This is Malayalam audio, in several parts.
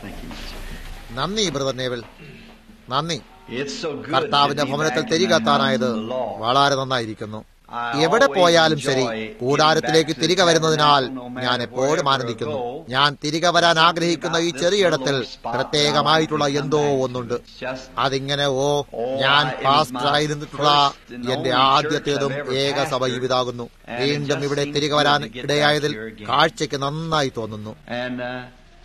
Thank you. നന്ദി ബ്രദർ നേവൽ നന്ദി It's so good കർത്താവിന്റെ to be ഭവനത്തിൽ back in the തിരികെത്താനായത് house of the Lord. വളരെ നന്നായിരിക്കുന്നു എവിടെ പോയാലും ശരി കൂടാരത്തിലേക്ക് തിരികെ വരുന്നതിനാൽ ഞാൻ എപ്പോഴും ആനന്ദിക്കുന്നു ഞാൻ തിരികെ വരാൻ ആഗ്രഹിക്കുന്ന ഈ ചെറിയിടത്തിൽ പ്രത്യേകമായിട്ടുള്ള എന്തോ ഒന്നുണ്ട് അതിങ്ങനെ ഓ ഞാൻ പാസ്റ്റർ ആയിരുന്നിട്ടുള്ള എന്റെ ആദ്യത്തേതും ഏക സഭ ഇതാകുന്നു വീണ്ടും ഇവിടെ തിരികെ വരാൻ ഇടയായതിൽ കാഴ്ചയ്ക്ക് നന്നായി തോന്നുന്നു And uh,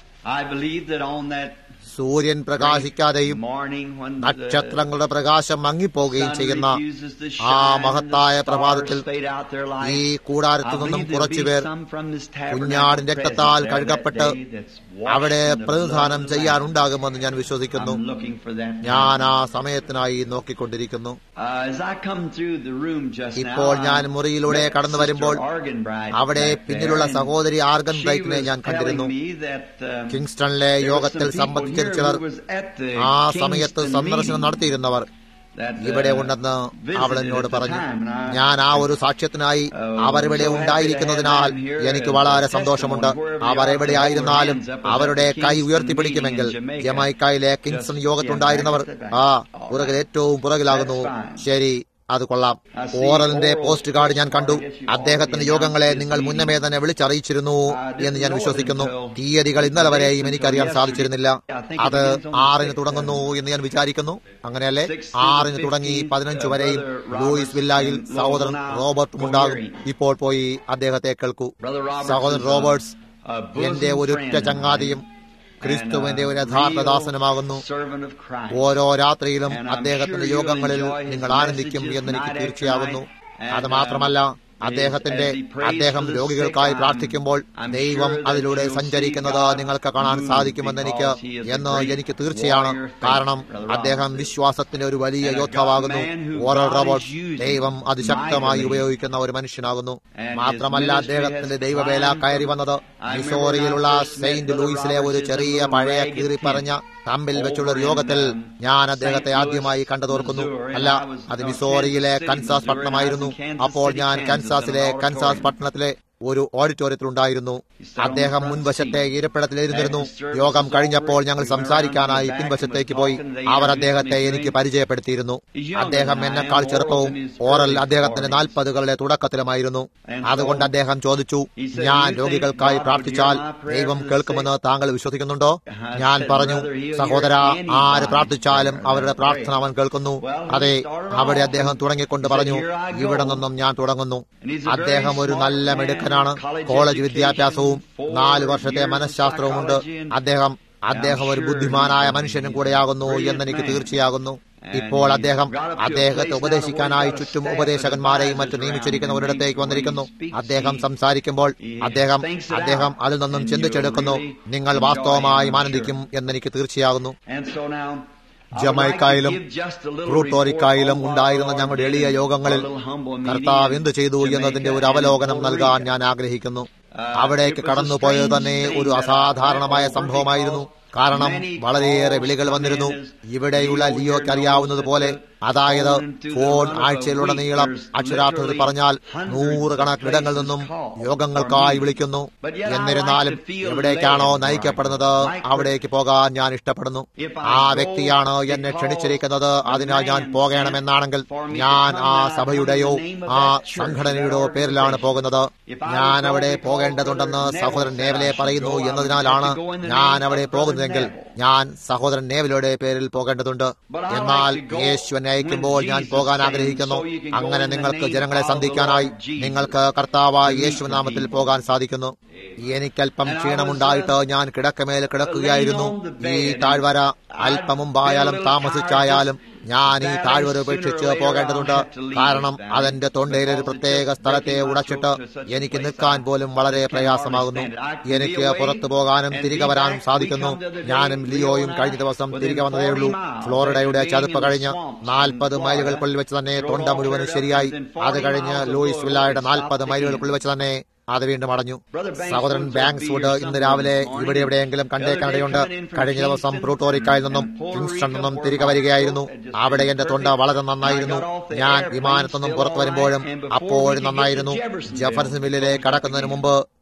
I believe that on that സൂര്യൻ പ്രകാശിക്കാതെയും morning when the നക്ഷത്രങ്ങളുടെ പ്രകാശം മങ്ങിപ്പോവുകയും sun ചെയ്യുന്ന refuses to ആ shine, മഹത്തായ the stars പ്രഭാതത്തിൽ fade out their light, ഈ I കൂടാരത്തിൽ നിന്നും believe there'll be കുറച്ചുപേർ some from this tabernacle കുഞ്ഞാടിന്റെ present രക്തത്താൽ there കഴുകപ്പെട്ട് that day that's washed അവിടെ in the blood പ്രതിനിധാനം of the ചെയ്യാനുണ്ടാകുമെന്ന് ഞാൻ Lamb. വിശ്വസിക്കുന്നു I'm looking for that ഞാൻ time. ആ സമയത്തിനായി നോക്കിക്കൊണ്ടിരിക്കുന്നു Uh, as I come through the room just ഇപ്പോൾ now, ഞാൻ I മുറിയിലൂടെ met കടന്നു Sister വരുമ്പോൾ Arganbright അവിടെ back there, പിന്നിലുള്ള and സഹോദരി ആർഗൻ she ബ്രൈറ്റിനെ was ഞാൻ കണ്ടിരുന്നു telling me that, um, കിങ്സ്റ്റണിലെ there were യോഗത്തിൽ some people സംബന്ധിച്ച here ചിലർ who was at the ആ സമയത്ത് Kingston സന്ദർശനം meeting നടത്തിയിരുന്നവർ that, uh, ഇവിടെ ഉണ്ടെന്ന് visited അവൾ എന്നോട് at the പറഞ്ഞു time, and I- ഞാൻ ആ ഒരു സാക്ഷ്യത്തിനായി Oh, അവരിവിടെ so happy to ഉണ്ടായിരിക്കുന്നതിനാൽ have them here എനിക്ക് as a വളരെ testimony സന്തോഷമുണ്ട് wherever അവർ they are, എവിടെയായിരുന്നാലും hold their hands up as അവരുടെ at the കൈ Kingston ഉയർത്തിപ്പിടിക്കുമെങ്കിൽ meeting in Jamaica. ജമൈക്കയിലെ കിങ്സ്റ്റൺ Just, യോഗത്തുണ്ടായിരുന്നവർ yeah, back at the ആ back. All പുറകിൽ right. ഏറ്റവും പുറകിലാകുന്നു That's fine. ശരി അത് കൊള്ളാം I see ഓറലിന്റെ Oral's പോസ്റ്റ് കാർഡ് ഞാൻ കണ്ടു I guess you അദ്ദേഹത്തിന്റെ already യോഗങ്ങളെ announced നിങ്ങൾ his മുന്നമേ meeting. തന്നെ വിളിച്ചറിയിച്ചിരുന്നു I didn't എന്ന് ഞാൻ know it വിശ്വസിക്കുന്നു until തീയതികൾ ഇന്നലെ വരെയും until എനിക്കറിയാൻ yesterday. സാധിച്ചിരുന്നില്ല I think it അത് begins on the ആറിന് sixth, തുടങ്ങുന്നു എന്ന് ഞാൻ വിചാരിക്കുന്നു അങ്ങനെയല്ലേ Sixth to the ആറിന് തുടങ്ങി 15th, പതിനഞ്ച് uh, വരെയും Brother Roberts ലൂയിസ് വില്ലായിൽ and സഹോദരൻ Lowell now റോബർട്ടും go ഉണ്ടാകും hearing. ഇപ്പോൾ പോയി അദ്ദേഹത്തെ കേൾക്കൂ Brother Roberts സഹോദരൻ is a- Roberts a bosom എന്റെ ഒരു friend ഉറ്റ of mine. ചങ്ങാതിയും ക്രിസ്തുവിന്റെ ഒരു And a യഥാർത്ഥ real ദാസനുമാകുന്നു servant of Christ. ഓരോ രാത്രിയിലും And I'm അദ്ദേഹത്തിന്റെ sure you'll യോഗങ്ങളിൽ enjoy his നിങ്ങൾ ആനന്ദിക്കും messages എന്ന് എനിക്ക് night after തീർച്ചയാകുന്നു night. And, അത് മാത്രമല്ല uh, അദ്ദേഹത്തിന്റെ as he prays അദ്ദേഹം for the രോഗികൾക്കായി sick, പ്രാർത്ഥിക്കുമ്പോൾ I'm- I'm ദൈവം sure that അതിലൂടെ you'll see സഞ്ചരിക്കുന്നത് God നിങ്ങൾക്ക് കാണാൻ move സാധിക്കുമെന്ന് എനിക്ക് because he is a എന്ന് great എനിക്ക് തീർച്ചയാണ് warrior faith, കാരണം Brother അദ്ദേഹം Roberts. വിശ്വാസത്തിന്റെ ഒരു വലിയ And a യോദ്ധാവാകുന്നു God man who Oral God is Roberts using ദൈവം അതിശക്തമായി mightily. ഉപയോഗിക്കുന്ന ഒരു മനുഷ്യനാകുന്നു And his മാത്രമല്ല ministry അദ്ദേഹത്തിന്റെ has ദൈവവേല climbed കയറി from- വന്നത് I remember മിസോറിയിലുള്ള when I first met Saint Brother ലൂയിസിലെ ഒരു Roberts in a ചെറിയ little പഴയ ragged കീറിപ്പറഞ്ഞ തമ്പിൽ വെച്ചുള്ള ഒരു over in, യോഗത്തിൽ um, ഞാൻ അദ്ദേഹത്തെ St. ആദ്യമായി Louis, കണ്ടതോർക്കുന്നു Missouri, അല്ല and I was അത് on മിസോറിയിലെ Kansas City, കൻസാസ് Missouri, പട്ടണമായിരുന്നു and I was in Kansas അപ്പോൾ City, ഞാൻ Kansas, കൻസാസിലെ in an കൻസാസ് auditorium. പട്ടണത്തിലെ ഒരു ഓഡിറ്റോറിയത്തിലുണ്ടായിരുന്നു അദ്ദേഹം മുൻവശത്തെ ഇരിപ്പിടത്തിലിരുന്നിരുന്നു യോഗം കഴിഞ്ഞപ്പോൾ ഞങ്ങൾ സംസാരിക്കാനായി പിൻവശത്തേക്ക് പോയി അവർ അദ്ദേഹത്തെ എനിക്ക് പരിചയപ്പെടുത്തിയിരുന്നു അദ്ദേഹം എന്നെക്കാൾ ചെറുപ്പവും ഓറൽ അദ്ദേഹത്തിന്റെ നാൽപ്പതുകളുടെ തുടക്കത്തിലുമായിരുന്നു അതുകൊണ്ട് അദ്ദേഹം ചോദിച്ചു ഞാൻ രോഗികൾക്കായി പ്രാർത്ഥിച്ചാൽ ദൈവം കേൾക്കുമെന്ന് താങ്കൾ വിശ്വസിക്കുന്നുണ്ടോ ഞാൻ പറഞ്ഞു സഹോദര ആര് പ്രാർത്ഥിച്ചാലും അവരുടെ പ്രാർത്ഥന അവൻ കേൾക്കുന്നു അതെ അവിടെ അദ്ദേഹം തുടങ്ങിക്കൊണ്ട് പറഞ്ഞു ഇവിടെ നിന്നും ഞാൻ തുടങ്ങുന്നു അദ്ദേഹം ഒരു നല്ല മിടുക്കനാണ് കോളേജ് വിദ്യാഭ്യാസവും നാല് വർഷത്തെ മനഃശാസ്ത്രവുമുണ്ട് അദ്ദേഹം അദ്ദേഹം ഒരു ബുദ്ധിമാനായ മനുഷ്യനും കൂടെയാകുന്നു എന്നെനിക്ക് തീർച്ചയാകുന്നു ഇപ്പോൾ അദ്ദേഹം അദ്ദേഹത്തെ ഉപദേശിക്കാനായി ചുറ്റും ഉപദേശകന്മാരെയും മറ്റു നിയമിച്ചിരിക്കുന്ന ഒരിടത്തേക്ക് വന്നിരിക്കുന്നു അദ്ദേഹം സംസാരിക്കുമ്പോൾ അദ്ദേഹം അദ്ദേഹം അതിൽ നിന്നും ചിന്തിച്ചെടുക്കുന്നു നിങ്ങൾ വാസ്തവമായി ആനന്ദിക്കും എന്നെനിക്ക് തീർച്ചയാകുന്നു And so now, ജമൈക്കായിലും പ്ലൂട്ടോറിക്കായിലും ഉണ്ടായിരുന്ന ഞങ്ങളുടെ എളിയ യോഗങ്ങളിൽ കർത്താവ് എന്ത് ചെയ്തു എന്നതിന്റെ ഒരു അവലോകനം നൽകാൻ ഞാൻ ആഗ്രഹിക്കുന്നു അവിടേക്ക് കടന്നുപോയത് തന്നെ ഒരു അസാധാരണമായ സംഭവമായിരുന്നു കാരണം വളരെയേറെ വിളികൾ വന്നിരുന്നു ഇവിടെയുള്ള ലിയോയ്ക്ക് അറിയാവുന്നതുപോലെ അതായത് ഫോൺ ആഴ്ചയിലുടനീളം അക്ഷരാർത്ഥത്തിൽ പറഞ്ഞാൽ നൂറുകണക്കിടങ്ങളിൽ നിന്നും യോഗങ്ങൾക്കായി വിളിക്കുന്നു എന്നിരുന്നാലും എവിടേക്കാണോ നയിക്കപ്പെടുന്നത് അവിടേക്ക് പോകാൻ ഞാൻ ഇഷ്ടപ്പെടുന്നു ആ വ്യക്തിയാണ് എന്നെ ക്ഷണിച്ചിരിക്കുന്നത് അതിനാൽ ഞാൻ പോകണമെന്നാണെങ്കിൽ ഞാൻ ആ സഭയുടെയോ ആ സംഘടനയുടെയോ പേരിലാണ് പോകുന്നത് ഞാൻ അവിടെ പോകേണ്ടതുണ്ടെന്ന് സഹോദരൻ നേവലെ പറയുന്നു എന്നതിനാലാണ് ഞാൻ അവിടെ പോകുന്നതെങ്കിൽ ഞാൻ സഹോദരൻ നേവലയുടെ പേരിൽ പോകേണ്ടതുണ്ട് എന്നാൽ യേശു എന്നെ അയക്കുമ്പോൾ ഞാൻ പോകാൻ ആഗ്രഹിക്കുന്നു അങ്ങനെ നിങ്ങൾക്ക് ജനങ്ങളെ സന്ധിക്കാനായി നിങ്ങൾക്ക് കർത്താവായ യേശു നാമത്തിൽ പോകാൻ സാധിക്കുന്നു എനിക്കല്പം ക്ഷീണമുണ്ടായിട്ട് ഞാൻ കിടക്കമേൽ കിടക്കുകയായിരുന്നു ഈ താഴ്വര അല്പം മുമ്പായാലും താമസിച്ചായാലും ഞാൻ ഈ താഴ്വര ഉപേക്ഷിച്ച് പോകേണ്ടതുണ്ട് കാരണം അതെന്റെ തൊണ്ടയിൽ ഒരു പ്രത്യേക സ്ഥലത്തെ ഉടച്ചിട്ട് എനിക്ക് നിൽക്കാൻ പോലും വളരെ പ്രയാസമാകുന്നു എനിക്ക് പുറത്തു പോകാനും തിരികെ വരാനും സാധിക്കുന്നു ഞാനും ലിയോയും കഴിഞ്ഞ ദിവസം തിരികെ വന്നതേയുള്ളൂ ഫ്ലോറിഡയുടെ ചതുപ്പ് കഴിഞ്ഞ് നാൽപ്പത് മൈലുകൾക്കുള്ളിൽ വെച്ച് തന്നെ തൊണ്ട മുഴുവനും ശരിയായി അത് കഴിഞ്ഞ് ലൂയിസ് വില്ലായുടെ നാൽപ്പത് മൈലുകൾക്കുള്ളിൽ വെച്ച് തന്നെ അത് വീണ്ടും അടഞ്ഞു സഹോദരൻ ബാങ്ക്സ് വുഡ് ഇന്ന് രാവിലെ ഇവിടെ എവിടെയെങ്കിലും കണ്ടേക്കാനിടയുണ്ട് കഴിഞ്ഞ ദിവസം പ്ലൂട്ടോറിക്കായിൽ നിന്നും കിങ്സ്റ്റൺ നിന്നും തിരികെ വരികയായിരുന്നു അവിടെ എന്റെ തൊണ്ട വളരെ നന്നായിരുന്നു ഞാൻ വിമാനത്തു നിന്നും പുറത്തു വരുമ്പോഴും അപ്പോഴും നന്നായിരുന്നു ജെഫർസൺ മില്ലിലെ കടക്കുന്നതിന് മുമ്പ്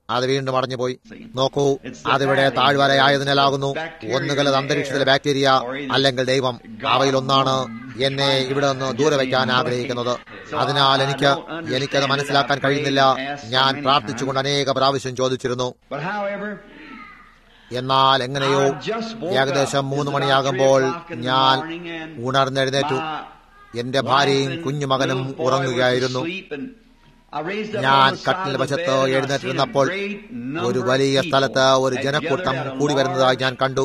അത് വീണ്ടും അടഞ്ഞുപോയി നോക്കൂ അതിവിടെ താഴ്വരയായതിനാലാകുന്നു ഒന്നുകിൽ അത് അന്തരീക്ഷത്തിലെ ബാക്ടീരിയ അല്ലെങ്കിൽ ദൈവം അവയിലൊന്നാണ് എന്നെ ഇവിടെ നിന്ന് ദൂരെ വയ്ക്കാൻ ആഗ്രഹിക്കുന്നത് അതിനാൽ എനിക്ക് എനിക്കത് മനസ്സിലാക്കാൻ കഴിയുന്നില്ല ഞാൻ പ്രാർത്ഥിച്ചുകൊണ്ട് അനേക പ്രാവശ്യം ചോദിച്ചിരുന്നു But however, എന്നാൽ എങ്ങനെയോ ഏകദേശം മൂന്ന് മണിയാകുമ്പോൾ ഞാൻ ഉണർന്നെഴുന്നേറ്റു എന്റെ ഭാര്യയും കുഞ്ഞുമകനും ഉറങ്ങുകയായിരുന്നു ഞാൻ കട്ടിൽ വശത്ത് എഴുന്നേറ്റിരുന്നപ്പോൾ ഒരു വലിയ സ്ഥലത്ത് ഒരു ജനക്കൂട്ടം കൂടി വരുന്നതായി ഞാൻ കണ്ടു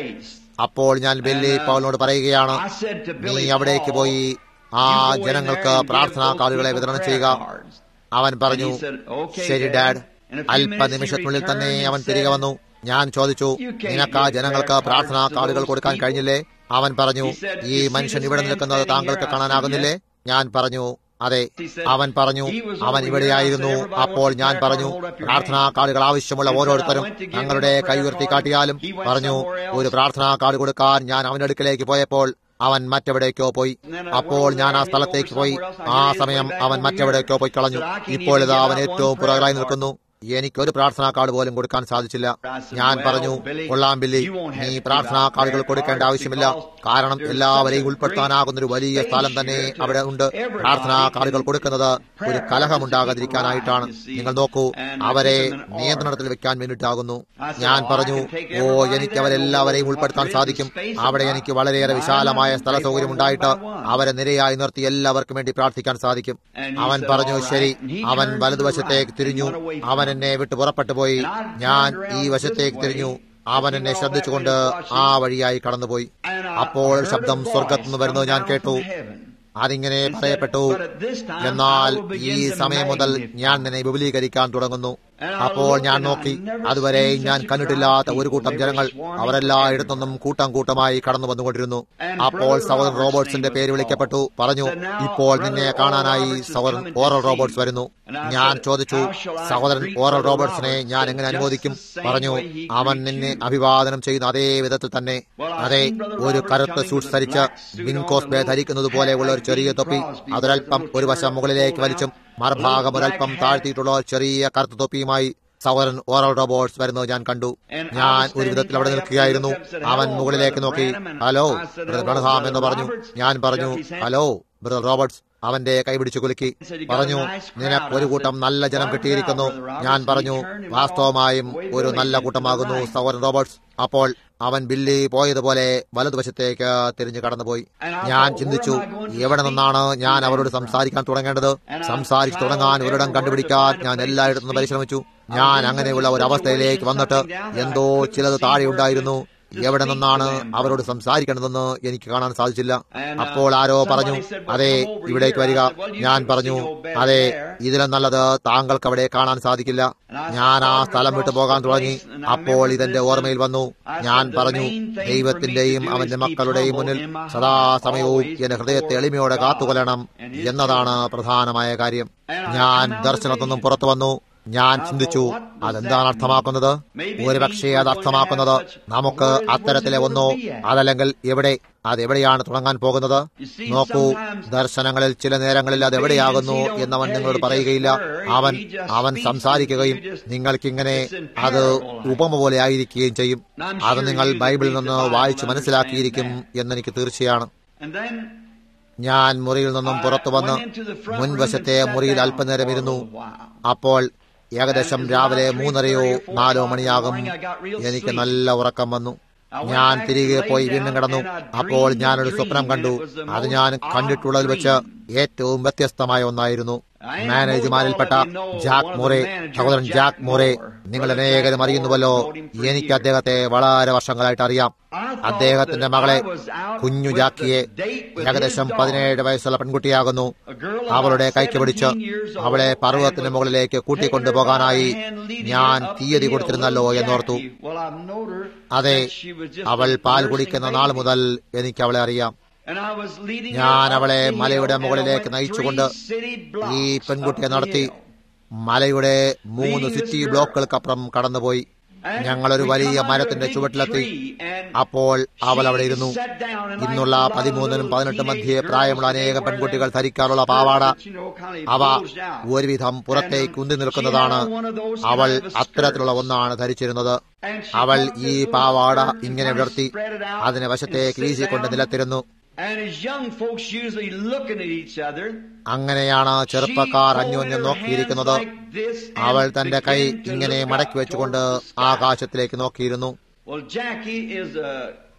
അപ്പോൾ ഞാൻ ബെല്ലി പൗലിനോട് പറയുകയാണ് നീ അവിടേക്ക് പോയി ആ ജനങ്ങൾക്ക് പ്രാർത്ഥനാ കാർഡുകളെ വിതരണം ചെയ്യുക അവൻ പറഞ്ഞു ശരി ഡാഡ് അല്പനിമിഷത്തിനുള്ളിൽ തന്നെ അവൻ തിരികെ വന്നു ഞാൻ ചോദിച്ചു നിനക്ക് ആ ജനങ്ങൾക്ക് പ്രാർത്ഥനാ കാർഡുകൾ കൊടുക്കാൻ കഴിഞ്ഞില്ലേ അവൻ പറഞ്ഞു ഈ മനുഷ്യൻ ഇവിടെ നിൽക്കുന്നത് താങ്കൾക്ക് കാണാനാകുന്നില്ലേ ഞാൻ പറഞ്ഞു അതെ അവൻ പറഞ്ഞു അവൻ ഇവിടെയായിരുന്നു അപ്പോൾ ഞാൻ പറഞ്ഞു പ്രാർത്ഥനാ കാർഡുകൾ ആവശ്യമുള്ള ഓരോരുത്തരും തങ്ങളുടെ കൈ ഉയർത്തി കാട്ടിയാലും പറഞ്ഞു ഒരു പ്രാർത്ഥനാ കാർഡ് കൊടുക്കാൻ ഞാൻ അവന്റെ അടുക്കലേക്ക് പോയപ്പോൾ അവൻ മറ്റെവിടേക്കോ പോയി അപ്പോൾ ഞാൻ ആ സ്ഥലത്തേക്ക് പോയി ആ സമയം അവൻ മറ്റെവിടേക്കോ പോയി കളഞ്ഞു ഇപ്പോഴിതാ അവൻ ഏറ്റവും പുറകിലായി നിൽക്കുന്നു എനിക്കൊരു പ്രാർത്ഥനാ കാർഡ് പോലും കൊടുക്കാൻ സാധിച്ചില്ല ഞാൻ പറഞ്ഞു കൊള്ളാം ബില്ലി നീ പ്രാർത്ഥനാ കാർഡുകൾ കൊടുക്കേണ്ട ആവശ്യമില്ല കാരണം എല്ലാവരെയും ഉൾപ്പെടുത്താനാകുന്ന ഒരു വലിയ സ്ഥലം തന്നെ അവിടെ ഉണ്ട് പ്രാർത്ഥനാ കാർഡുകൾ കൊടുക്കുന്നത് ഒരു കലഹമുണ്ടാകാതിരിക്കാനായിട്ടാണ് നിങ്ങൾ നോക്കൂ അവരെ നിയന്ത്രണത്തിൽ വെക്കാൻ വേണ്ടിയിട്ടാകുന്നു ഞാൻ പറഞ്ഞു ഓ എനിക്ക് അവരെല്ലാവരെയും ഉൾപ്പെടുത്താൻ സാധിക്കും അവിടെ എനിക്ക് വളരെയേറെ വിശാലമായ സ്ഥല സൗകര്യം ഉണ്ടായിട്ട് അവരെ നിരയായി നിർത്തി എല്ലാവർക്കും വേണ്ടി പ്രാർത്ഥിക്കാൻ സാധിക്കും അവൻ പറഞ്ഞു ശരി അവൻ വലതുവശത്തേക്ക് തിരിഞ്ഞു അവൻ എന്നെ വിട്ട് പുറപ്പെട്ടു പോയി ഞാൻ ഈ വശത്തേക്ക് തിരിഞ്ഞു അവൻ എന്നെ ശ്രദ്ധിച്ചുകൊണ്ട് ആ വഴിയായി കടന്നുപോയി അപ്പോൾ ഒരു ശബ്ദം സ്വർഗത്തുനിന്ന് വരുന്നത് ഞാൻ കേട്ടു അതിങ്ങനെ പറയപ്പെട്ടു എന്നാൽ ഈ സമയം മുതൽ ഞാൻ നിന്നെ വിപുലീകരിക്കാൻ തുടങ്ങുന്നു അപ്പോൾ ഞാൻ നോക്കി അതുവരെ ഞാൻ കണ്ടിട്ടില്ലാത്ത ഒരു കൂട്ടം ജനങ്ങൾ അവരെല്ലായിടത്തുനിന്നും കൂട്ടം കൂട്ടമായി കടന്നു വന്നുകൊണ്ടിരുന്നു അപ്പോൾ സഹോദരൻ റോബോട്ട്സിന്റെ പേര് വിളിക്കപ്പെട്ടു പറഞ്ഞു ഇപ്പോൾ നിന്നെ കാണാനായി സഹോദരൻ ഓറൽ റോബോട്ട്സ് വരുന്നു ഞാൻ ചോദിച്ചു സഹോദരൻ ഓറൽ റോബോട്ട്സിനെ ഞാൻ എങ്ങനെ അനുമോദിക്കും പറഞ്ഞു അവൻ നിന്നെ അഭിവാദനം ചെയ്യുന്ന അതേ വിധത്തിൽ തന്നെ അതെ ഒരു കറുത്ത സൂട്ട് ധരിച്ച് ബിൻകോസ് ധരിക്കുന്നത് പോലെയുള്ള ഒരു ചെറിയ തൊപ്പി അതൊരൽപ്പം ഒരു വശം മുകളിലേക്ക് വലിച്ചും മറുഭാഗം ഒരൽപ്പം താഴ്ത്തിയിട്ടുള്ള ഒരു ചെറിയ കറുത്ത തൊപ്പിയുമായി സഹോദരൻ ഓറൽ റോബോട്ട്സ് വരുന്നത് ഞാൻ കണ്ടു ഞാൻ ഒരു വിധത്തിൽ അവിടെ നിൽക്കുകയായിരുന്നു അവൻ മുകളിലേക്ക് നോക്കി ഹലോ ബ്രദർ ബ്രണഹാം എന്ന് പറഞ്ഞു ഞാൻ പറഞ്ഞു ഹലോ ബ്രദർ റോബർട്ട്സ് അവന്റെ കൈപിടിച്ചു കുലുക്കി പറഞ്ഞു നിനക്ക് ഒരു കൂട്ടം നല്ല ജനം കിട്ടിയിരിക്കുന്നു ഞാൻ പറഞ്ഞു വാസ്തവമായും ഒരു നല്ല കൂട്ടമാകുന്നു സഹോദരൻ റോബർട്ട്സ് അപ്പോൾ അവൻ ബില്ലി പോയതുപോലെ വലതുവശത്തേക്ക് തിരിഞ്ഞു കടന്നുപോയി ഞാൻ ചിന്തിച്ചു എവിടെ നിന്നാണ് ഞാൻ അവരോട് സംസാരിക്കാൻ തുടങ്ങേണ്ടത് സംസാരിച്ചു തുടങ്ങാൻ ഒരിടം കണ്ടുപിടിക്കാൻ ഞാൻ എല്ലായിടത്തും പരിശ്രമിച്ചു ഞാൻ അങ്ങനെയുള്ള ഒരു അവസ്ഥയിലേക്ക് വന്നിട്ട് എന്തോ ചിലത് താഴെ ഉണ്ടായിരുന്നു എവിടെ നിന്നാണ് അവരോട് സംസാരിക്കേണ്ടതെന്ന് എനിക്ക് കാണാൻ സാധിച്ചില്ല അപ്പോൾ ആരോ പറഞ്ഞു അതെ ഇവിടേക്ക് വരിക ഞാൻ പറഞ്ഞു അതെ ഇതിലും നല്ലത് താങ്കൾക്ക് അവിടെ കാണാൻ സാധിക്കില്ല ഞാൻ ആ സ്ഥലം വിട്ടു പോകാൻ തുടങ്ങി അപ്പോൾ ഇതെന്റെ ഓർമ്മയിൽ വന്നു ഞാൻ പറഞ്ഞു ദൈവത്തിന്റെയും അവന്റെ മക്കളുടെയും മുന്നിൽ സദാസമയവും എന്റെ ഹൃദയത്തെ എളിമയോടെ കാത്തുകൊല്ലണം എന്നതാണ് പ്രധാനമായ കാര്യം ഞാൻ ദർശനത്തിൽ നിന്നും പുറത്തു വന്നു ഞാൻ ചിന്തിച്ചു അതെന്താണ് അർത്ഥമാക്കുന്നത് ഒരുപക്ഷെ അത് അർത്ഥമാക്കുന്നത് നമുക്ക് അത്തരത്തിലെ ഒന്നോ അതല്ലെങ്കിൽ എവിടെ അതെവിടെയാണ് തുടങ്ങാൻ പോകുന്നത് നോക്കൂ ദർശനങ്ങളിൽ ചില നേരങ്ങളിൽ അത് എവിടെയാകുന്നു എന്നവൻ നിങ്ങളോട് പറയുകയില്ല അവൻ അവൻ സംസാരിക്കുകയും നിങ്ങൾക്കിങ്ങനെ അത് ഉപമ പോലെ ആയിരിക്കുകയും ചെയ്യും അത് നിങ്ങൾ ബൈബിളിൽ നിന്ന് വായിച്ചു മനസ്സിലാക്കിയിരിക്കും എന്നെനിക്ക് തീർച്ചയാണ് ഞാൻ മുറിയിൽ നിന്നും പുറത്തു വന്ന് മുൻവശത്തെ മുറിയിൽ അല്പനേരം ഇരുന്നു അപ്പോൾ ഏകദേശം രാവിലെ മൂന്നരയോ നാലോ മണിയാകും എനിക്ക് നല്ല ഉറക്കം വന്നു ഞാൻ തിരികെ പോയി വീണ്ടും കിടന്നു അപ്പോൾ ഞാനൊരു സ്വപ്നം കണ്ടു അത് ഞാൻ കണ്ടിട്ടുള്ളതിൽ വെച്ച് ഏറ്റവും വ്യത്യസ്തമായ ഒന്നായിരുന്നു മാനേജുമാരിൽപ്പെട്ട ജാക്ക് മോറെ സഹോദരൻ ജാക്ക് മോറെ നിങ്ങൾ അനേകരും അറിയുന്നുവല്ലോ എനിക്ക് അദ്ദേഹത്തെ വളരെ വർഷങ്ങളായിട്ട് അറിയാം അദ്ദേഹത്തിന്റെ മകളെ കുഞ്ഞു ജാക്കിയെ ഏകദേശം പതിനേഴ് വയസ്സുള്ള പെൺകുട്ടിയാകുന്നു അവളുടെ കൈക്ക് പിടിച്ച് അവളെ പർവ്വതത്തിന് മുകളിലേക്ക് കൂട്ടിക്കൊണ്ടുപോകാനായി ഞാൻ തീയതി കൊടുത്തിരുന്നല്ലോ എന്നോർത്തു അതെ അവൾ പാൽ കുടിക്കുന്ന നാൾ മുതൽ എനിക്ക് അവളെ അറിയാം ഞാൻ അവളെ മലയുടെ മുകളിലേക്ക് നയിച്ചുകൊണ്ട് ഈ പെൺകുട്ടിയെ നടത്തി മലയുടെ മൂന്ന് സിറ്റി ബ്ലോക്കുകൾക്കപ്പുറം കടന്നുപോയി ഞങ്ങളൊരു വലിയ മരത്തിന്റെ ചുവട്ടിലെത്തി അപ്പോൾ അവൾ അവിടെ ഇരുന്നു ഇന്നുള്ള പതിമൂന്നിനും പതിനെട്ടും മധ്യേ പ്രായമുള്ള അനേക പെൺകുട്ടികൾ ധരിക്കാറുള്ള പാവാട അവ ഒരുവിധം പുറത്തേക്ക് ഉന്തി നിൽക്കുന്നതാണ് അവൾ അത്തരത്തിലുള്ള ഒന്നാണ് ധരിച്ചിരുന്നത് അവൾ ഈ പാവാട ഇങ്ങനെ വിടർത്തി അതിനെ വശത്തേക്ക് വീശിക്കൊണ്ട് നിലത്തിരുന്നു And as young folks usually looking at each other, അങ്ങനെയാണ് ചെറുപ്പക്കാർ അന്യോന്യം നോക്കിയിരിക്കുന്നത് അവൾ തന്റെ കൈ ഇങ്ങനെ മടക്കി വെച്ചുകൊണ്ട് ആകാശത്തിലേക്ക് നോക്കിയിരുന്നു Well, Jackie is a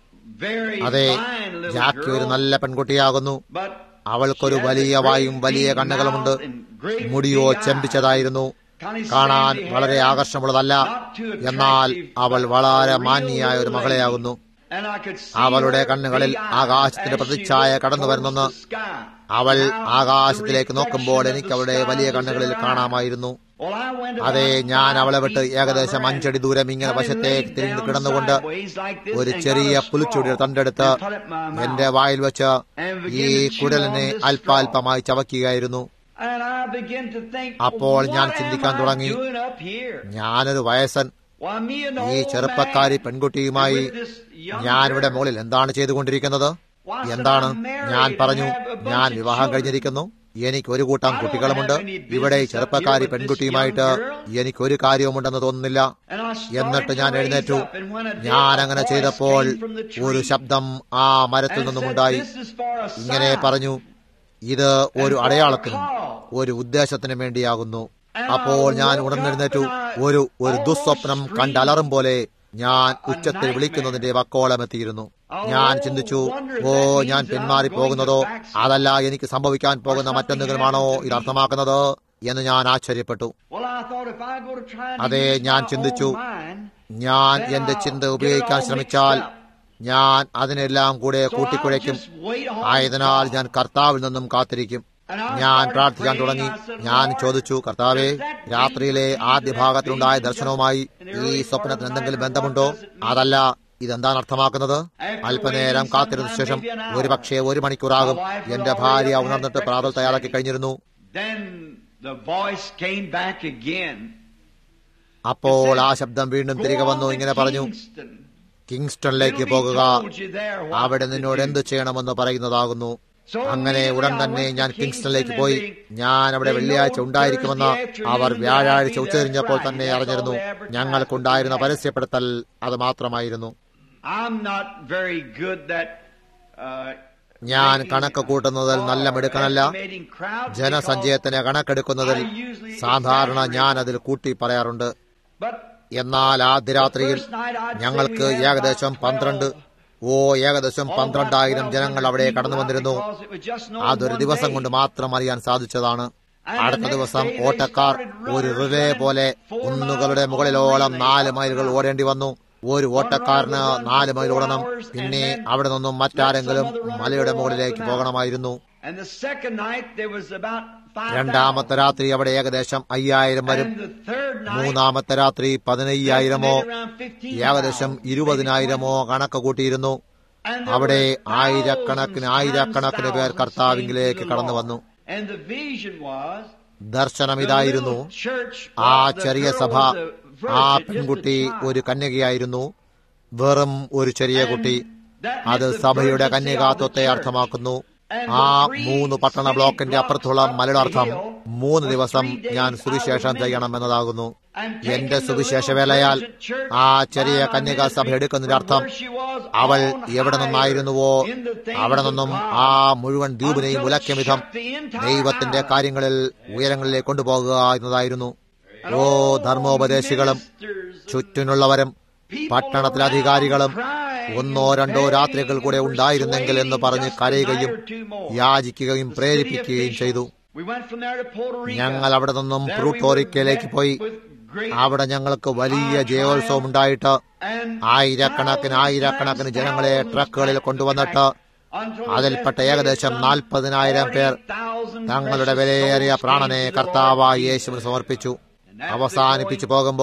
very അതെ fine little ജാക്കി ഒരു girl, നല്ല പെൺകുട്ടിയാകുന്നു but അവൾക്കൊരു വലിയ വായും വലിയ കണ്ണുകളുമുണ്ട് മുടിയോ ചെമ്പിച്ചതായിരുന്നു കാണാൻ വളരെ ആകർഷമുള്ളതല്ല എന്നാൽ അവൾ വളരെ മാന്യയായ ഒരു മകളെയാകുന്നു and I could see അവളുടെ her കണ്ണുകളിൽ big eyes ആകാശത്തിന്റെ as she പ്രതിച്ഛായ looked കടന്നു towards വരുന്നെന്ന് the sky. അവൾ Now, ആകാശത്തിലേക്ക് the നോക്കുമ്പോൾ reflection of എനിക്ക് the അവളുടെ sky വലിയ was in കണ്ണുകളിൽ her കാണാമായിരുന്നു eyes. Well, I went അതെ about ഞാൻ five അവളെ വിട്ട് feet ഏകദേശം from her അഞ്ചടി ദൂരം ഇങ്ങനെ and I വശത്തേക്ക് laid തിരിഞ്ഞു down കിടന്നുകൊണ്ട് sideways like this ഒരു and ചെറിയ got a പുലിച്ചുടി straw തണ്ടെടുത്ത് and put it in my mouth. എന്റെ വായിൽ വെച്ച് And ഈ began to chew കുടലിനെ on this അല്പാൽപമായി ചവയ്ക്കുകയായിരുന്നു And I began to think, അപ്പോൾ ഞാൻ what ചിന്തിക്കാൻ am I തുടങ്ങി. doing up here? ഞാനൊരു വയസ്സൻ Why, me and the ഈ old ചെറുപ്പക്കാരി man പെൺകുട്ടിയുമായി with this young ഞാനിവിടെ girl. മുകളിൽ എന്താണ് ചെയ്തുകൊണ്ടിരിക്കുന്നത് എന്താണ് ഞാൻ പറഞ്ഞു ഞാൻ വിവാഹം കഴിഞ്ഞിരിക്കുന്നു എനിക്ക് ഒരു കൂട്ടം കുട്ടികളുമുണ്ട് ഇവിടെ ഈ ചെറുപ്പക്കാരി പെൺകുട്ടിയുമായിട്ട് എനിക്ക് ഒരു കാര്യവുമുണ്ടെന്ന് തോന്നുന്നില്ല And I started എന്നിട്ട് to ഞാൻ raise എഴുന്നേറ്റു up, and when I did, ഞാൻ a അങ്ങനെ voice ചെയ്തപ്പോൾ came from the tree ഒരു ശബ്ദം ആ മരത്തിൽ and നിന്നുമുണ്ടായി said, "This is for a ഇങ്ങനെ sign." പറഞ്ഞു ഇത് ഒരു അടയാളത്തിനും ഒരു ഉദ്ദേശത്തിനും വേണ്ടിയാകുന്നു അപ്പോൾ ഞാൻ ഉണർന്നെഴുന്നേറ്റു ഒരു ഒരു ദുസ്വപ്നം കണ്ടലറും പോലെ ഞാൻ ഉച്ചത്തിൽ വിളിക്കുന്നതിന്റെ വക്കോളമെത്തിയിരുന്നു ഞാൻ ചിന്തിച്ചു ഓ ഞാൻ പിന്മാറി പോകുന്നതോ അതല്ല എനിക്ക് സംഭവിക്കാൻ പോകുന്ന മറ്റെന്തെങ്കിലുമാണോ ഇത് അർത്ഥമാക്കുന്നത് എന്ന് ഞാൻ ആശ്ചര്യപ്പെട്ടു Well, I thought if I go to try and അതെ use ഞാൻ my ചിന്തിച്ചു own mind, ഞാൻ എന്റെ ചിന്ത ഉപയോഗിക്കാൻ ശ്രമിച്ചാൽ ഞാൻ അതിനെല്ലാം കൂടെ so I'll കൂട്ടിക്കുഴയ്ക്കും just wait on ആയതിനാൽ God. ഞാൻ കർത്താവിൽ നിന്നും കാത്തിരിക്കും ഞാൻ പ്രാർത്ഥിക്കാൻ തുടങ്ങി ഞാൻ ചോദിച്ചു കർത്താവെ രാത്രിയിലെ ആദ്യ ഭാഗത്തിലുണ്ടായ ദർശനവുമായി ഈ സ്വപ്നത്തിന് എന്തെങ്കിലും ബന്ധമുണ്ടോ അതല്ല ഇതെന്താണ് അർത്ഥമാക്കുന്നത് അല്പനേരം കാത്തിരുന്ന ശേഷം ഒരു പക്ഷേ ഒരു മണിക്കൂറാകും എന്റെ ഭാര്യ ഉണർന്നിട്ട് പ്രാതൽ തയ്യാറാക്കി കഴിഞ്ഞിരുന്നു Then the voice came back again. അപ്പോൾ ആ ശബ്ദം വീണ്ടും തിരികെ Go വന്നു on to ഇങ്ങനെ പറഞ്ഞു Kingston. കിങ്സ്റ്റണിലേക്ക് It'll be പോകുക told you there what അവിടെ to നിന്നോട് do. എന്ത് ചെയ്യണമെന്ന് പറയുന്നതാകുന്നു So അങ്ങനെ immediately ഉടൻ I തന്നെ went to ഞാൻ Kingston കിങ്സ്റ്റണിലേക്ക് and പോയി they- ഞാൻ അവിടെ they വെള്ളിയാഴ്ച know ഉണ്ടായിരിക്കുമെന്ന് Thursday അവർ afternoon വ്യാഴാഴ്ച that I'd be ഉച്ചതിരിഞ്ഞപ്പോൾ there തന്നെ Friday. അറിഞ്ഞിരുന്നു That's all they advertised ഞങ്ങൾക്കുണ്ടായിരുന്ന we had. പരസ്യപ്പെടുത്തൽ അത് മാത്രമായിരുന്നു I'm not very good that uh, ഞാൻ making, കണക്ക് കൂട്ടുന്നതിൽ or നല്ല മിടുക്കനല്ല estimating crowds ജനസഞ്ചയത്തിന് കണക്കെടുക്കുന്നതിൽ I usually സാധാരണ exaggerate. ഞാൻ അതിൽ കൂട്ടി പറയാറുണ്ട് But എന്നാൽ ആദ്യ രാത്രിയിൽ the first night I'd say ഞങ്ങൾക്ക് we had ഏകദേശം about പന്ത്രണ്ട് 12 ഓ ഏകദേശം പന്ത്രണ്ടായിരം ജനങ്ങൾ അവിടെ കടന്നു വന്നിരുന്നു അതൊരു ദിവസം കൊണ്ട് മാത്രം അറിയാൻ സാധിച്ചതാണ് അടുത്ത ദിവസം ഓട്ടക്കാർ ഒരു റിലേ പോലെ കുന്നുകളുടെ മുകളിലോളം നാല് മൈലുകൾ ഓടേണ്ടി വന്നു ഒരു ഓട്ടക്കാരന് നാല് മൈൽ ഓടണം പിന്നെ അവിടെ നിന്നും മറ്റാരെങ്കിലും മലയുടെ മുകളിലേക്ക് പോകണമായിരുന്നു രണ്ടാമത്തെ രാത്രി അവിടെ ഏകദേശം അയ്യായിരം വരും മൂന്നാമത്തെ രാത്രി പതിനയ്യായിരമോ ഏകദേശം ഇരുപതിനായിരമോ കണക്ക് കൂട്ടിയിരുന്നു അവിടെ ആയിരക്കണക്കിന് ആയിരക്കണക്കിന് പേർ കർത്താവിംഗിലേക്ക് കടന്നു വന്നു ദർശനം ഇതായിരുന്നു ആ ചെറിയ സഭ ആ പെൺകുട്ടി ഒരു കന്യകയായിരുന്നു വെറും ഒരു ചെറിയ കുട്ടി അത് സഭയുടെ കന്യകാത്വത്തെ അർത്ഥമാക്കുന്നു ആ മൂന്ന് പട്ടണ ബ്ലോക്കിന്റെ അപ്പുറത്തുള്ള മലയാളർത്ഥം മൂന്ന് ദിവസം ഞാൻ സുവിശേഷം ചെയ്യണം എന്നതാകുന്നു എന്റെ സുവിശേഷ വേലയാൽ ആ ചെറിയ കന്യക സഭ എടുക്കുന്നതിന്റെ അർത്ഥം അവൾ എവിടെ നിന്നായിരുന്നുവോ അവിടെ നിന്നും ആ മുഴുവൻ ദ്വീപിനെയും ഉലയ്ക്കും വിധം ദൈവത്തിന്റെ കാര്യങ്ങളിൽ ഉയരങ്ങളിലേക്ക് കൊണ്ടുപോകുക എന്നതായിരുന്നു ഓ ധർമ്മോപദേശികളും ചുറ്റിനുള്ളവരും പട്ടണത്തിലെ അധികാരികളും ഒന്നോ രണ്ടോ രാത്രികൾ കൂടെ ഉണ്ടായിരുന്നെങ്കിൽ എന്ന് പറഞ്ഞ് കരയുകയും യാചിക്കുകയും പ്രേരിപ്പിക്കുകയും ചെയ്തു ഞങ്ങൾ അവിടെ നിന്നും പ്ലൂട്ടോറിക്കയിലേക്ക് പോയി അവിടെ ഞങ്ങൾക്ക് വലിയ ജയോത്സവം ഉണ്ടായിട്ട് ആയിരക്കണക്കിന് ആയിരക്കണക്കിന് ജനങ്ങളെ ട്രക്കുകളിൽ കൊണ്ടുവന്നിട്ട് അതിൽപ്പെട്ട ഏകദേശം നാൽപ്പതിനായിരം പേർ തങ്ങളുടെ വിലയേറിയ പ്രാണനെ കർത്താവായി യേശുവിന് സമർപ്പിച്ചു അവസാനിപ്പിച്ചു പോകുമ്പോൾ